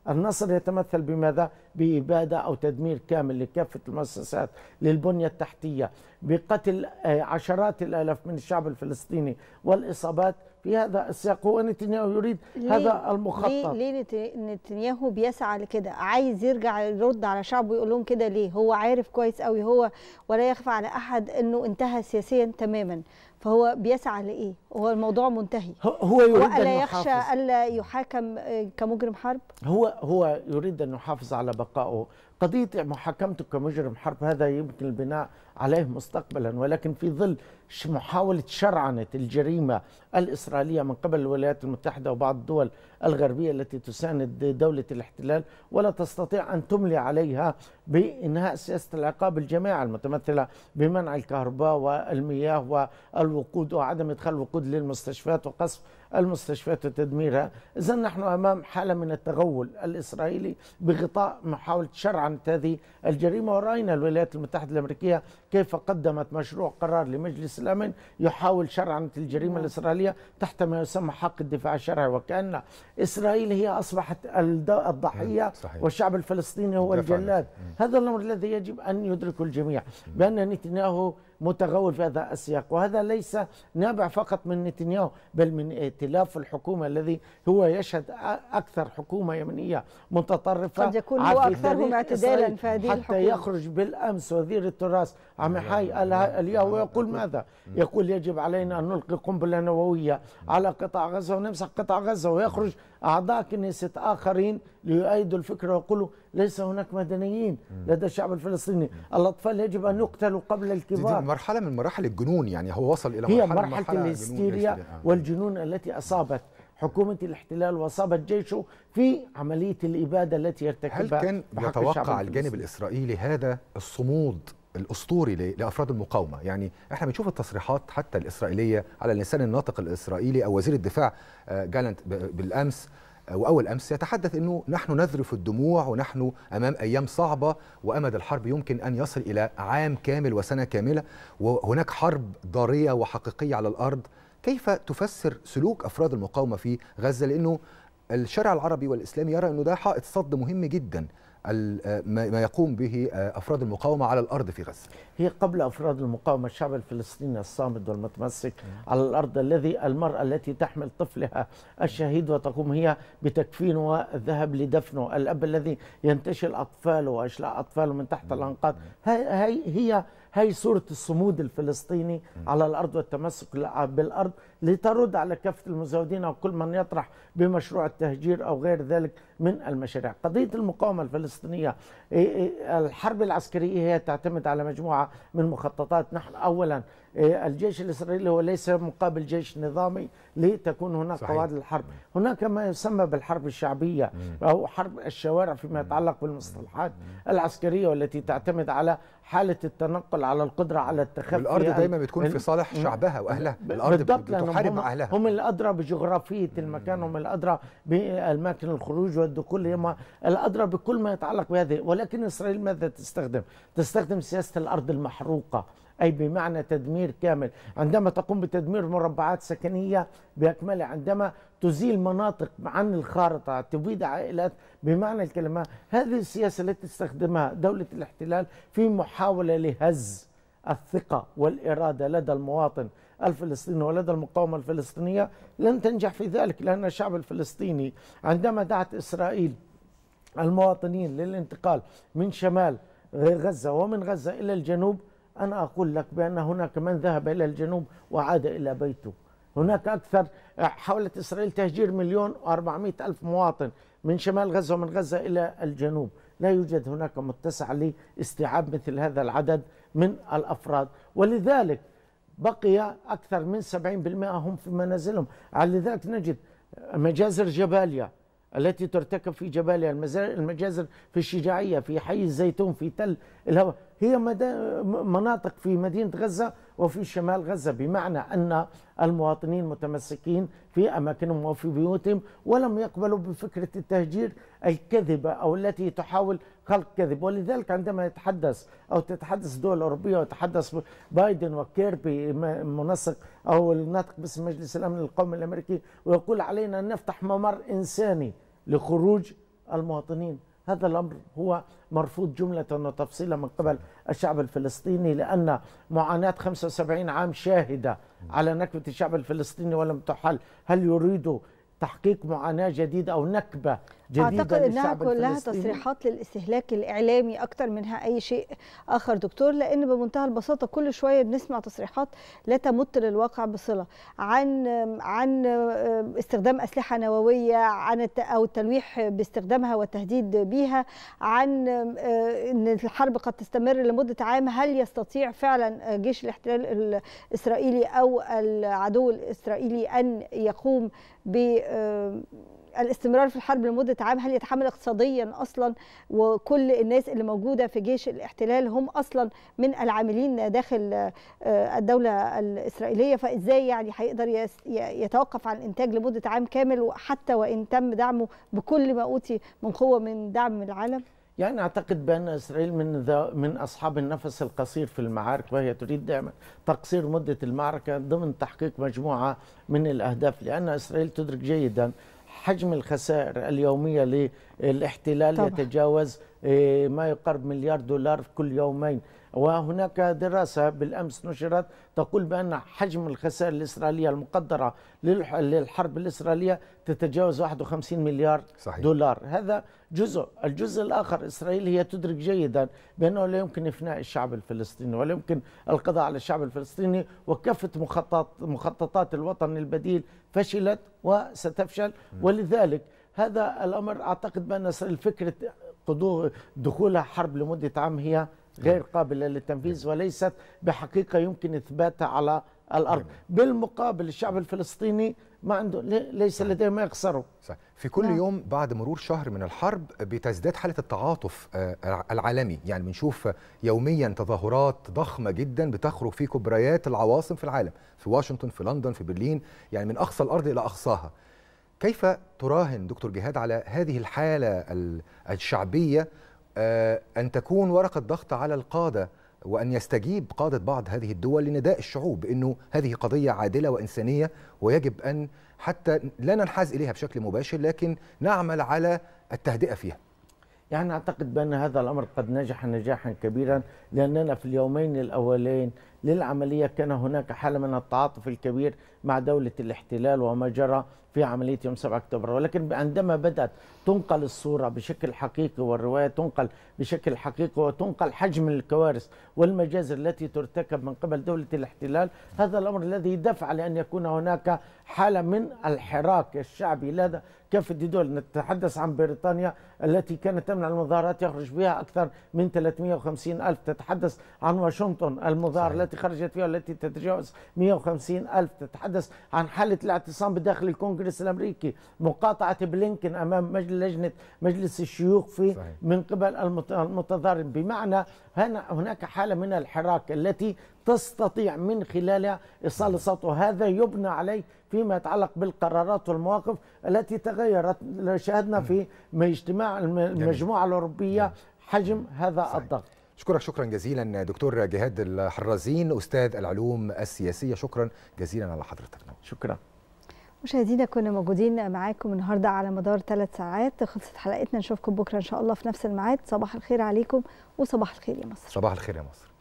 النصر يتمثل بماذا؟ بإبادة أو تدمير كامل لكافة المؤسسات للبنية التحتية بقتل آه، عشرات الآلاف من الشعب الفلسطيني والإصابات في هذا السياق هو نتنياهو يريد ليه- هذا المخطط ليه, ليه نت- نتنياهو بيسعى لكده عايز يرجع يرد على شعبه ويقول لهم كده ليه هو عارف كويس قوي هو ولا يخفى على احد انه انتهى سياسيا تماما فهو بيسعى لايه هو الموضوع منتهي هو يريد أن والا يخشى يحافظ. الا يحاكم آه، كمجرم حرب هو هو يريد ان يحافظ على بقائه قضيه محاكمته كمجرم حرب هذا يمكن البناء عليه مستقبلا ولكن في ظل ش- محاوله شرعنه الجريمه الاسرائيليه من قبل الولايات المتحده وبعض الدول الغربيه التي تساند دوله الاحتلال ولا تستطيع ان تملي عليها بانهاء سياسه العقاب الجماعي المتمثله بمنع الكهرباء والمياه والوقود وعدم ادخال الوقود للمستشفيات وقصف المستشفيات وتدميرها اذا نحن امام حاله من التغول الاسرائيلي بغطاء محاوله شرعنه هذه الجريمه وراينا الولايات المتحده الامريكيه كيف قدمت مشروع قرار لمجلس الامن يحاول شرعنه الجريمه نعم. الاسرائيليه تحت ما يسمى حق الدفاع الشرعي وكان اسرائيل هي اصبحت الد- الضحيه صحيح. والشعب الفلسطيني هو دفع الجلاد هذا الامر الذي يجب ان يدركه الجميع بان نتنياهو متغول في هذا السياق وهذا ليس نابع فقط من نتنياهو بل من ائتلاف الحكومه الذي هو يشهد أ- اكثر حكومه يمنيه متطرفه قد يكون هو عفوا أكثرهم تاريخ اعتدالاً إسرائيل. في هذه حتى الحكومة. يخرج بالامس وزير التراث عميحاي الياهو ويقول ماذا؟ يقول يجب علينا ان نلقي قنبله نوويه على قطاع غزه ونمسح قطاع غزه ويخرج اعضاء كنيسه اخرين ليؤيدوا الفكره ويقولوا ليس هناك مدنيين لدى الشعب الفلسطيني، الاطفال يجب ان يقتلوا قبل دي, دي الكبار. مرحله من مراحل الجنون يعني هو وصل الى هي مرحله مرحله جنون الهستيريا الهستيريا. آه. والجنون التي اصابت حكومه الاحتلال واصابت جيشه في عمليه الاباده التي هل يرتكبها كان بحق الشعب يتوقع الجانب الفلسطيني؟ الاسرائيلي هذا الصمود الاسطوري ل- لافراد المقاومه يعني احنا بنشوف التصريحات حتى الاسرائيليه على لسان الناطق الاسرائيلي او وزير الدفاع آه، جالنت ب- بالامس آه، واول امس يتحدث انه نحن نذرف الدموع ونحن امام ايام صعبه وامد الحرب يمكن ان يصل الى عام كامل وسنه كامله وهناك حرب ضاريه وحقيقيه على الارض كيف تفسر سلوك افراد المقاومه في غزه لانه الشارع العربي والاسلامي يرى انه ده حائط صد مهم جدا ال- آه، ما ما يقوم به آه، افراد المقاومه على الارض في غزه هي قبل افراد المقاومه الشعب الفلسطيني الصامد والمتمسك على الارض الذي المراه التي تحمل طفلها الشهيد وتقوم هي بتكفينه والذهاب لدفنه، الاب الذي ينتشل اطفاله واشلاء اطفاله من تحت الانقاض، هي هي هي هي صورة الصمود الفلسطيني على الأرض والتمسك بالأرض لترد على كافة المزودين أو كل من يطرح بمشروع التهجير أو غير ذلك من المشاريع قضية المقاومة الفلسطينية إيه إيه الحرب العسكرية هي تعتمد على مجموعة من مخططات نحن أولا إيه الجيش الإسرائيلي هو ليس مقابل جيش نظامي لتكون هناك صحيح. قواعد الحرب هناك ما يسمى بالحرب الشعبية أو حرب الشوارع فيما يتعلق بالمصطلحات العسكرية والتي تعتمد على حالة التنقل على القدرة على التخفي والارض دايما بتكون في ال- صالح م- شعبها واهلها ب- الارض بالضبط لأنهم بتحارب هم- مع اهلها هم الادرى بجغرافيه المكان هم الادرى باماكن الخروج والدخول هم الادرى بكل ما يتعلق بهذه ولكن اسرائيل ماذا تستخدم؟ تستخدم سياسه الارض المحروقه اي بمعنى تدمير كامل عندما تقوم بتدمير مربعات سكنيه باكملها عندما تزيل مناطق عن الخارطه تبيد عائلات بمعنى الكلمه هذه السياسه التي تستخدمها دوله الاحتلال في محاوله لهز الثقة والإرادة لدى المواطن الفلسطيني ولدى المقاومة الفلسطينية لن تنجح في ذلك لأن الشعب الفلسطيني عندما دعت إسرائيل المواطنين للانتقال من شمال غزة ومن غزة إلى الجنوب أنا أقول لك بأن هناك من ذهب إلى الجنوب وعاد إلى بيته هناك أكثر حاولت إسرائيل تهجير مليون وأربعمائة ألف مواطن من شمال غزة ومن غزة إلى الجنوب لا يوجد هناك متسع لاستيعاب مثل هذا العدد من الأفراد ولذلك بقي أكثر من 70% هم في منازلهم لذلك نجد مجازر جباليا التي ترتكب في جباليا المزا- المجازر في الشجاعية في حي الزيتون في تل الهوى هي مدا- م- مناطق في مدينة غزة وفي شمال غزة بمعنى أن المواطنين متمسكين في أماكنهم وفي بيوتهم ولم يقبلوا بفكرة التهجير الكذبة أو التي تحاول خلق كذب ولذلك عندما يتحدث أو تتحدث الدول الأوروبية ويتحدث بايدن وكيربي م- منسق أو الناطق باسم مجلس الأمن القومي الأمريكي ويقول علينا أن نفتح ممر إنساني لخروج المواطنين هذا الأمر هو مرفوض جملة وتفصيلا من قبل الشعب الفلسطيني لأن معاناة 75 عام شاهدة على نكبة الشعب الفلسطيني ولم تحل هل يريدوا تحقيق معاناة جديدة أو نكبة جديدة اعتقد انها للشعب كلها الفلسطيني تصريحات للاستهلاك الاعلامي اكتر منها اي شيء اخر دكتور لان بمنتهى البساطه كل شويه بنسمع تصريحات لا تمت للواقع بصله عن عن استخدام اسلحه نوويه عن الت- او التلويح باستخدامها والتهديد بها عن ان الحرب قد تستمر لمده عام هل يستطيع فعلا جيش الاحتلال الاسرائيلي او العدو الاسرائيلي ان يقوم ب الاستمرار في الحرب لمدة عام هل يتحمل اقتصاديا أصلا وكل الناس اللي موجودة في جيش الاحتلال هم أصلا من العاملين داخل آه، الدولة الإسرائيلية فإزاي يعني هيقدر يس- ي- يتوقف عن الإنتاج لمدة عام كامل حتى وإن تم دعمه بكل ما أوتي من قوة من دعم من العالم يعني اعتقد بان اسرائيل من ذا من اصحاب النفس القصير في المعارك وهي تريد دائما تقصير مده المعركه ضمن تحقيق مجموعه من الاهداف لان اسرائيل تدرك جيدا حجم الخسائر اليوميه للاحتلال طبعا. يتجاوز آه، ما يقارب مليار دولار في كل يومين وهناك دراسة بالأمس نشرت تقول بأن حجم الخسائر الإسرائيلية المقدرة للح- للحرب الإسرائيلية تتجاوز 51 مليار صحيح. دولار هذا جزء الجزء الآخر إسرائيل هي تدرك جيدا بأنه لا يمكن إفناء الشعب الفلسطيني ولا يمكن القضاء على الشعب الفلسطيني وكافة مخطط مخططات الوطن البديل فشلت وستفشل ولذلك هذا الأمر أعتقد بأن إسرائيل فكرة قدو- دخولها حرب لمدة عام هي غير قابلة للتنفيذ وليست بحقيقة يمكن إثباتها على الأرض بالمقابل الشعب الفلسطيني ما عنده لي- ليس لديه ما يخسره صحيح. في كل نعم. يوم بعد مرور شهر من الحرب بتزداد حالة التعاطف آه، العالمي يعني بنشوف يوميا تظاهرات ضخمة جدا بتخرج في كبريات العواصم في العالم في واشنطن في لندن في برلين يعني من أقصى الأرض إلى أقصاها كيف تراهن دكتور جهاد على هذه الحالة ال- الشعبية آه، أن تكون ورقة ضغط على القادة وأن يستجيب قادة بعض هذه الدول لنداء الشعوب بأنه هذه قضية عادلة وإنسانية ويجب أن حتى لا ننحاز إليها بشكل مباشر لكن نعمل على التهدئة فيها يعني أعتقد بأن هذا الأمر قد نجح نجاحا كبيرا لأننا في اليومين الأولين للعملية كان هناك حالة من التعاطف الكبير مع دولة الاحتلال وما جرى في عملية يوم 7 أكتوبر ولكن عندما بدأت تنقل الصورة بشكل حقيقي والرواية تنقل بشكل حقيقي وتنقل حجم الكوارث والمجازر التي ترتكب من قبل دولة الاحتلال هذا الأمر الذي دفع لأن يكون هناك حالة من الحراك الشعبي لدى كافة الدول نتحدث عن بريطانيا التي كانت تمنع المظاهرات يخرج بها أكثر من 350 ألف تتحدث عن واشنطن المظاهرة صحيح. التي خرجت فيها والتي تتجاوز 150 ألف تتحدث عن حالة الاعتصام بداخل الكونغرس الأمريكي مقاطعة بلينكن أمام مجلس لجنة مجلس الشيوخ في صحيح. من قبل المت- المتظاهرين بمعنى هنا هناك حالة من الحراك التي تستطيع من خلالها إيصال الصوت وهذا يبنى عليه فيما يتعلق بالقرارات والمواقف التي تغيرت شاهدنا في اجتماع الم- المجموعة الأوروبية حجم هذا صحيح. الضغط أشكرك شكرا جزيلا دكتور جهاد الحرازين أستاذ العلوم السياسية شكرا جزيلا على حضرتك شكرا مشاهدينا كنا موجودين معاكم النهارده على مدار ثلاث ساعات خلصت حلقتنا نشوفكم بكره ان شاء الله في نفس الميعاد صباح الخير عليكم وصباح الخير يا مصر صباح الخير يا مصر